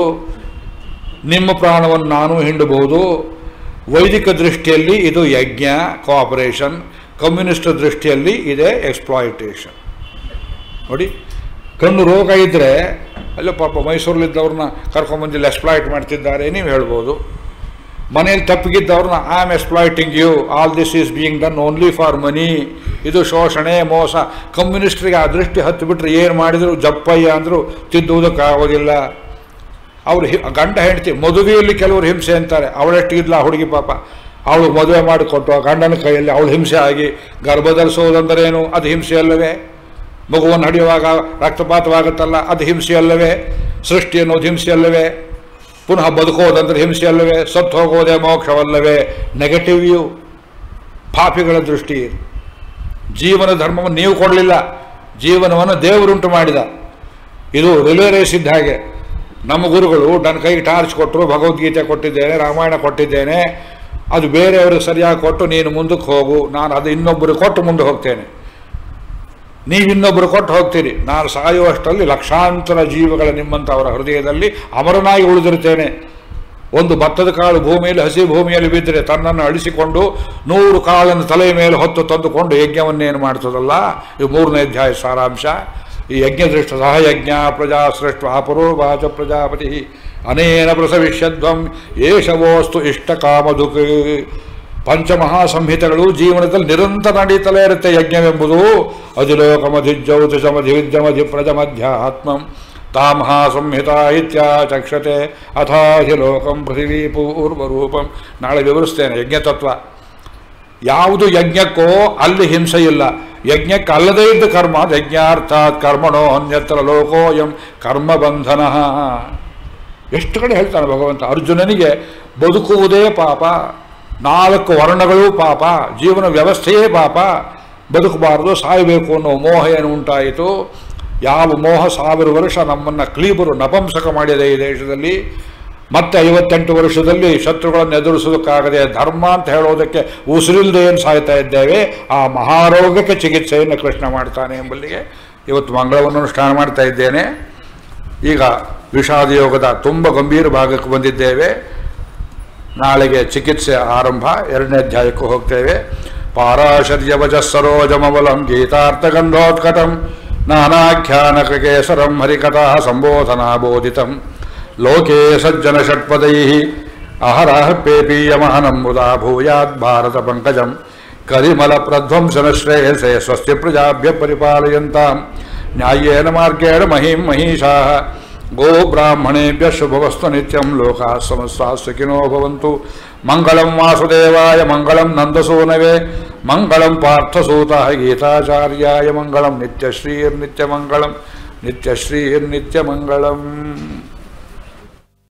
ನಿಮ್ಮ ಪ್ರಾಣವನ್ನು ನಾನು ಹಿಂಡಬಹುದು ವೈದಿಕ ದೃಷ್ಟಿಯಲ್ಲಿ ಇದು ಯಜ್ಞ ಕೋಆಪರೇಷನ್ ಕಮ್ಯುನಿಸ್ಟ್ ದೃಷ್ಟಿಯಲ್ಲಿ ಇದೆ ಎಕ್ಸ್ಪ್ಲಾಯಿಟೇಷನ್ ನೋಡಿ ಕಣ್ಣು ರೋಗ ಇದ್ದರೆ ಅಲ್ಲೋ ಪಾಪ ಮೈಸೂರಲ್ಲಿದ್ದವ್ರನ್ನ ಕರ್ಕೊಂಬಂದಿಲ್ಲ ಎಕ್ಸ್ಪ್ಲಾಯ್ಟ್ ಮಾಡ್ತಿದ್ದಾರೆ ನೀವು ಹೇಳ್ಬೋದು ಮನೇಲಿ ತಪ್ಪಿಗಿದ್ದವ್ರನ್ನ I am exploiting you all this is being done only for money ಇದು ಶೋಷಣೆ ಮೋಸ ಕಮ್ಯುನಿಸ್ಟ್ರಿಗೆ ಆ ದೃಷ್ಟಿ ಹತ್ತು ಬಿಟ್ಟರೆ ಏನು ಮಾಡಿದ್ರು ಜಪ್ಪಯ್ಯ ಅಂದರು ತಿದ್ದುವುದಕ್ಕಾಗೋದಿಲ್ಲ ಅವ್ರು ಹಿ ಗಂಡ ಹೆಂಡತಿ ಮದುವೆಯಲ್ಲಿ ಕೆಲವರು ಹಿಂಸೆ ಅಂತಾರೆ ಅವಳೆಷ್ಟಿಗಿದ್ಲ ಆ ಹುಡುಗಿ ಪಾಪ ಅವಳು ಮದುವೆ ಮಾಡಿಕೊಟ್ಟು ಆ ಗಂಡನ ಕೈಯಲ್ಲಿ ಅವಳು ಹಿಂಸೆ ಆಗಿ ಗರ್ಭ ಧರಿಸೋದಂದರೇನು ಅದು ಹಿಂಸೆ ಅಲ್ಲವೇ ಮಗುವನ್ನು ಹಡಿಯುವಾಗ ರಕ್ತಪಾತವಾಗುತ್ತಲ್ಲ ಅದು ಹಿಂಸೆ ಅಲ್ಲವೇ ಸೃಷ್ಟಿ ಅನ್ನೋದು ಹಿಂಸೆ ಅಲ್ಲವೇ ಪುನಃ ಬದುಕೋದಂದ್ರೆ ಹಿಂಸೆ ಅಲ್ಲವೇ ಸತ್ತು ಹೋಗೋದೇ ಮೋಕ್ಷವಲ್ಲವೇ ನೆಗೆಟಿವ್ ವ್ಯೂ ಪಾಪಿಗಳ ದೃಷ್ಟಿ ಇದು. ಜೀವನ ಧರ್ಮವನ್ನು ನೀವು ಕೊಡಲಿಲ್ಲ ಜೀವನವನ್ನು ದೇವರುಂಟು ಮಾಡಿದ ಇದು ರಿಲೇ ರೇಸ್ ಇದ್ದ ಹಾಗೆ ನಮ್ಮ ಗುರುಗಳು ನನ್ನ ಕೈಗೆ ಟಾರ್ಚ್ ಕೊಟ್ಟರು ಭಗವದ್ಗೀತೆ ಕೊಟ್ಟಿದ್ದೇನೆ ರಾಮಾಯಣ ಕೊಟ್ಟಿದ್ದೇನೆ ಅದು ಬೇರೆಯವ್ರಿಗೆ ಸರಿಯಾಗಿ ಕೊಟ್ಟು ನೀನು ಮುಂದಕ್ಕೆ ಹೋಗು ನಾನು ಅದು ಇನ್ನೊಬ್ಬರಿಗೆ ಕೊಟ್ಟು ಮುಂದೆ ಹೋಗ್ತೇನೆ ನೀವು ಇನ್ನೊಬ್ಬರು ಕೊಟ್ಟು ಹೋಗ್ತೀರಿ ನಾನು ಸಾಯುವಷ್ಟರಲ್ಲಿ ಲಕ್ಷಾಂತರ ಜೀವಗಳ ನಿಮ್ಮಂಥವರ ಹೃದಯದಲ್ಲಿ ಅಮರನಾಗಿ ಉಳಿದಿರ್ತೇನೆ ಒಂದು ಭತ್ತದ ಕಾಳು ಭೂಮಿಯಲ್ಲಿ ಹಸಿ ಭೂಮಿಯಲ್ಲಿ ಬಿದ್ದರೆ ತನ್ನನ್ನು ಅಳಿಸಿಕೊಂಡು ನೂರು ಕಾಳನ್ನು ತಲೆಯ ಮೇಲೆ ಹೊತ್ತು ತಂದುಕೊಂಡು ಯಜ್ಞವನ್ನೇನು ಮಾಡ್ತದಲ್ಲ ಇದು ಮೂರನೇ ಅಧ್ಯಾಯ ಸಾರಾಂಶ ಈ ಯಜ್ಞದೃಷ್ಟ ಸಹಯಜ್ಞ ಪ್ರಜಾ ಸೃಷ್ಟ ಅಪರೋವಾಚ ಪ್ರಜಾಪತಿ ಅನೇನ ಪ್ರಸವಿಷ್ಯಧ್ವಂ ಏಷವೋಸ್ತು ಇಷ್ಟ ಕಾಮದುಕ್ ಪಂಚಮಹಾಸಂಹಿತೆಗಳು ಜೀವನದಲ್ಲಿ ನಿರಂತರ ನಡೀತಲೇ ಇರುತ್ತೆ ಯಜ್ಞವೆಂಬುದು ಅಧಿಲೋಕಮಧಿಜ್ಜೌತಿ ಸಮಧಿವಿದ್ಯಮಧಿ ಪ್ರಜಮಧ್ಯಾತ್ಮಂ ತಾಮಹಾ ಸಂಹಿತಾ ಇತ್ಯಾಚಕ್ಷತೆ ಅಥಾಧಿಲೋಕಂ ಪೃಥಿವೀ ಪೂರ್ವರೂಪಂ ನಾಳೆ ವಿವರಿಸ್ತೇನೆ ಯಜ್ಞತತ್ವ ಯಾವುದು ಯಜ್ಞಕ್ಕೋ ಅಲ್ಲಿ ಹಿಂಸೆ ಇಲ್ಲ ಯಜ್ಞಕ್ಕೆ ಅಲ್ಲದೇ ಇದ್ದ ಕರ್ಮ ಅದು ಯಜ್ಞಾರ್ಥಾತ್ ಕರ್ಮಣೋ ಅನ್ಯತ್ರ ಲೋಕೋಯಂ ಕರ್ಮಬಂಧನ ಎಷ್ಟು ಕಡೆ ಹೇಳ್ತಾನೆ ಭಗವಂತ ಅರ್ಜುನನಿಗೆ ಬದುಕುವುದೇ ಪಾಪ ನಾಲ್ಕು ವರ್ಣಗಳೂ ಪಾಪ ಜೀವನ ವ್ಯವಸ್ಥೆಯೇ ಪಾಪ ಬದುಕಬಾರದು ಸಾಯಬೇಕು ಅನ್ನೋ ಮೋಹ ಏನು ಉಂಟಾಯಿತು ಯಾವ ಮೋಹ ಸಾವಿರ ವರ್ಷ ನಮ್ಮನ್ನು ಕ್ಲೀಬರು ನಪಂಸಕ ಮಾಡಿದೆ ಈ ದೇಶದಲ್ಲಿ ಮತ್ತೆ ಐವತ್ತೆಂಟು ವರ್ಷದಲ್ಲಿ ಶತ್ರುಗಳನ್ನು ಎದುರಿಸೋದಕ್ಕಾಗದೆ ಧರ್ಮ ಅಂತ ಹೇಳೋದಕ್ಕೆ ಉಸಿರಿಲ್ಲದೆ ಏನು ಸಾಯ್ತಾ ಇದ್ದೇವೆ ಆ ಮಹಾರೋಗಕ್ಕೆ ಚಿಕಿತ್ಸೆಯನ್ನು ಕೃಷ್ಣ ಮಾಡ್ತಾನೆ ಎಂಬಲ್ಲಿಗೆ ಇವತ್ತು ಮಂಗಳವನ್ನು ಅನುಷ್ಠಾನ ಮಾಡ್ತಾ ಇದ್ದೇನೆ ಈಗ ವಿಷಾದ ಯೋಗದ ತುಂಬ ಗಂಭೀರ ಭಾಗಕ್ಕೆ ಬಂದಿದ್ದೇವೆ ನಾಳೆಗೆ ಚಿಕಿತ್ಸೆ ಆರಂಭ ಎರಡನೇ ಅಧ್ಯಾಯಕ್ಕೂ ಹೋಗ್ತೇವೆ ಪಾರಾಶರ್ಯವಜ ಸರೋಜಮಬಲಂ ಗೀತಾರ್ಥಗಂಧೋತ್ಕಟಂ ನಾನಾಖ್ಯಾನಕೇಸರಂ ಹರಿಕಥಾ ಸಂಬೋಧನಾ ಬೋಧಿತಂ ಲೋಕೆ ಸಜ್ಜನ ಷಟ್ಪದೈ ಅಹರಹ ಪೇಪೀಯಮಹನಂ ಮುದಾ ಭೂಯಾತ್ ಭಾರತ ಪಂಕಜಂ ಕರಿಮಲ ಪ್ರಧ್ವಂಸನ ಶ್ರೇಯಸೆ ಸ್ವಸ್ತಿ ಪ್ರಜಾಭ್ಯ ಪರಿಪಾಲಯಂತಾಂ ನ್ಯಾಯೇನ ಮಾರ್ಗೇಣ ಮಹಿಂ ಮಹಿಷಾ ಗೋ ಬ್ರಾಹ್ಮಣೇಭ್ಯ ಶುಭವಸ್ತು ನಿತ್ಯಂ ಲೋಕಾ ಸಮಸ್ತಾ ಸುಖಿನೋ ಭವಂತು ಮಂಗಳಂ ವಾಸುದೇವಾಯ ಮಂಗಳಂ ನಂದಸೂನವೇ ಮಂಗಳಂ ಪಾರ್ಥಸೂತಾಯ ಗೀತಾಚಾರ್ಯಾಯ ಮಂಗಳಂ ನಿತ್ಯಶ್ರೀರ್ನಿತ್ಯಮಂಗಳಂ ನಿತ್ಯಶ್ರೀರ್ನಿತ್ಯಮಂಗಳಂ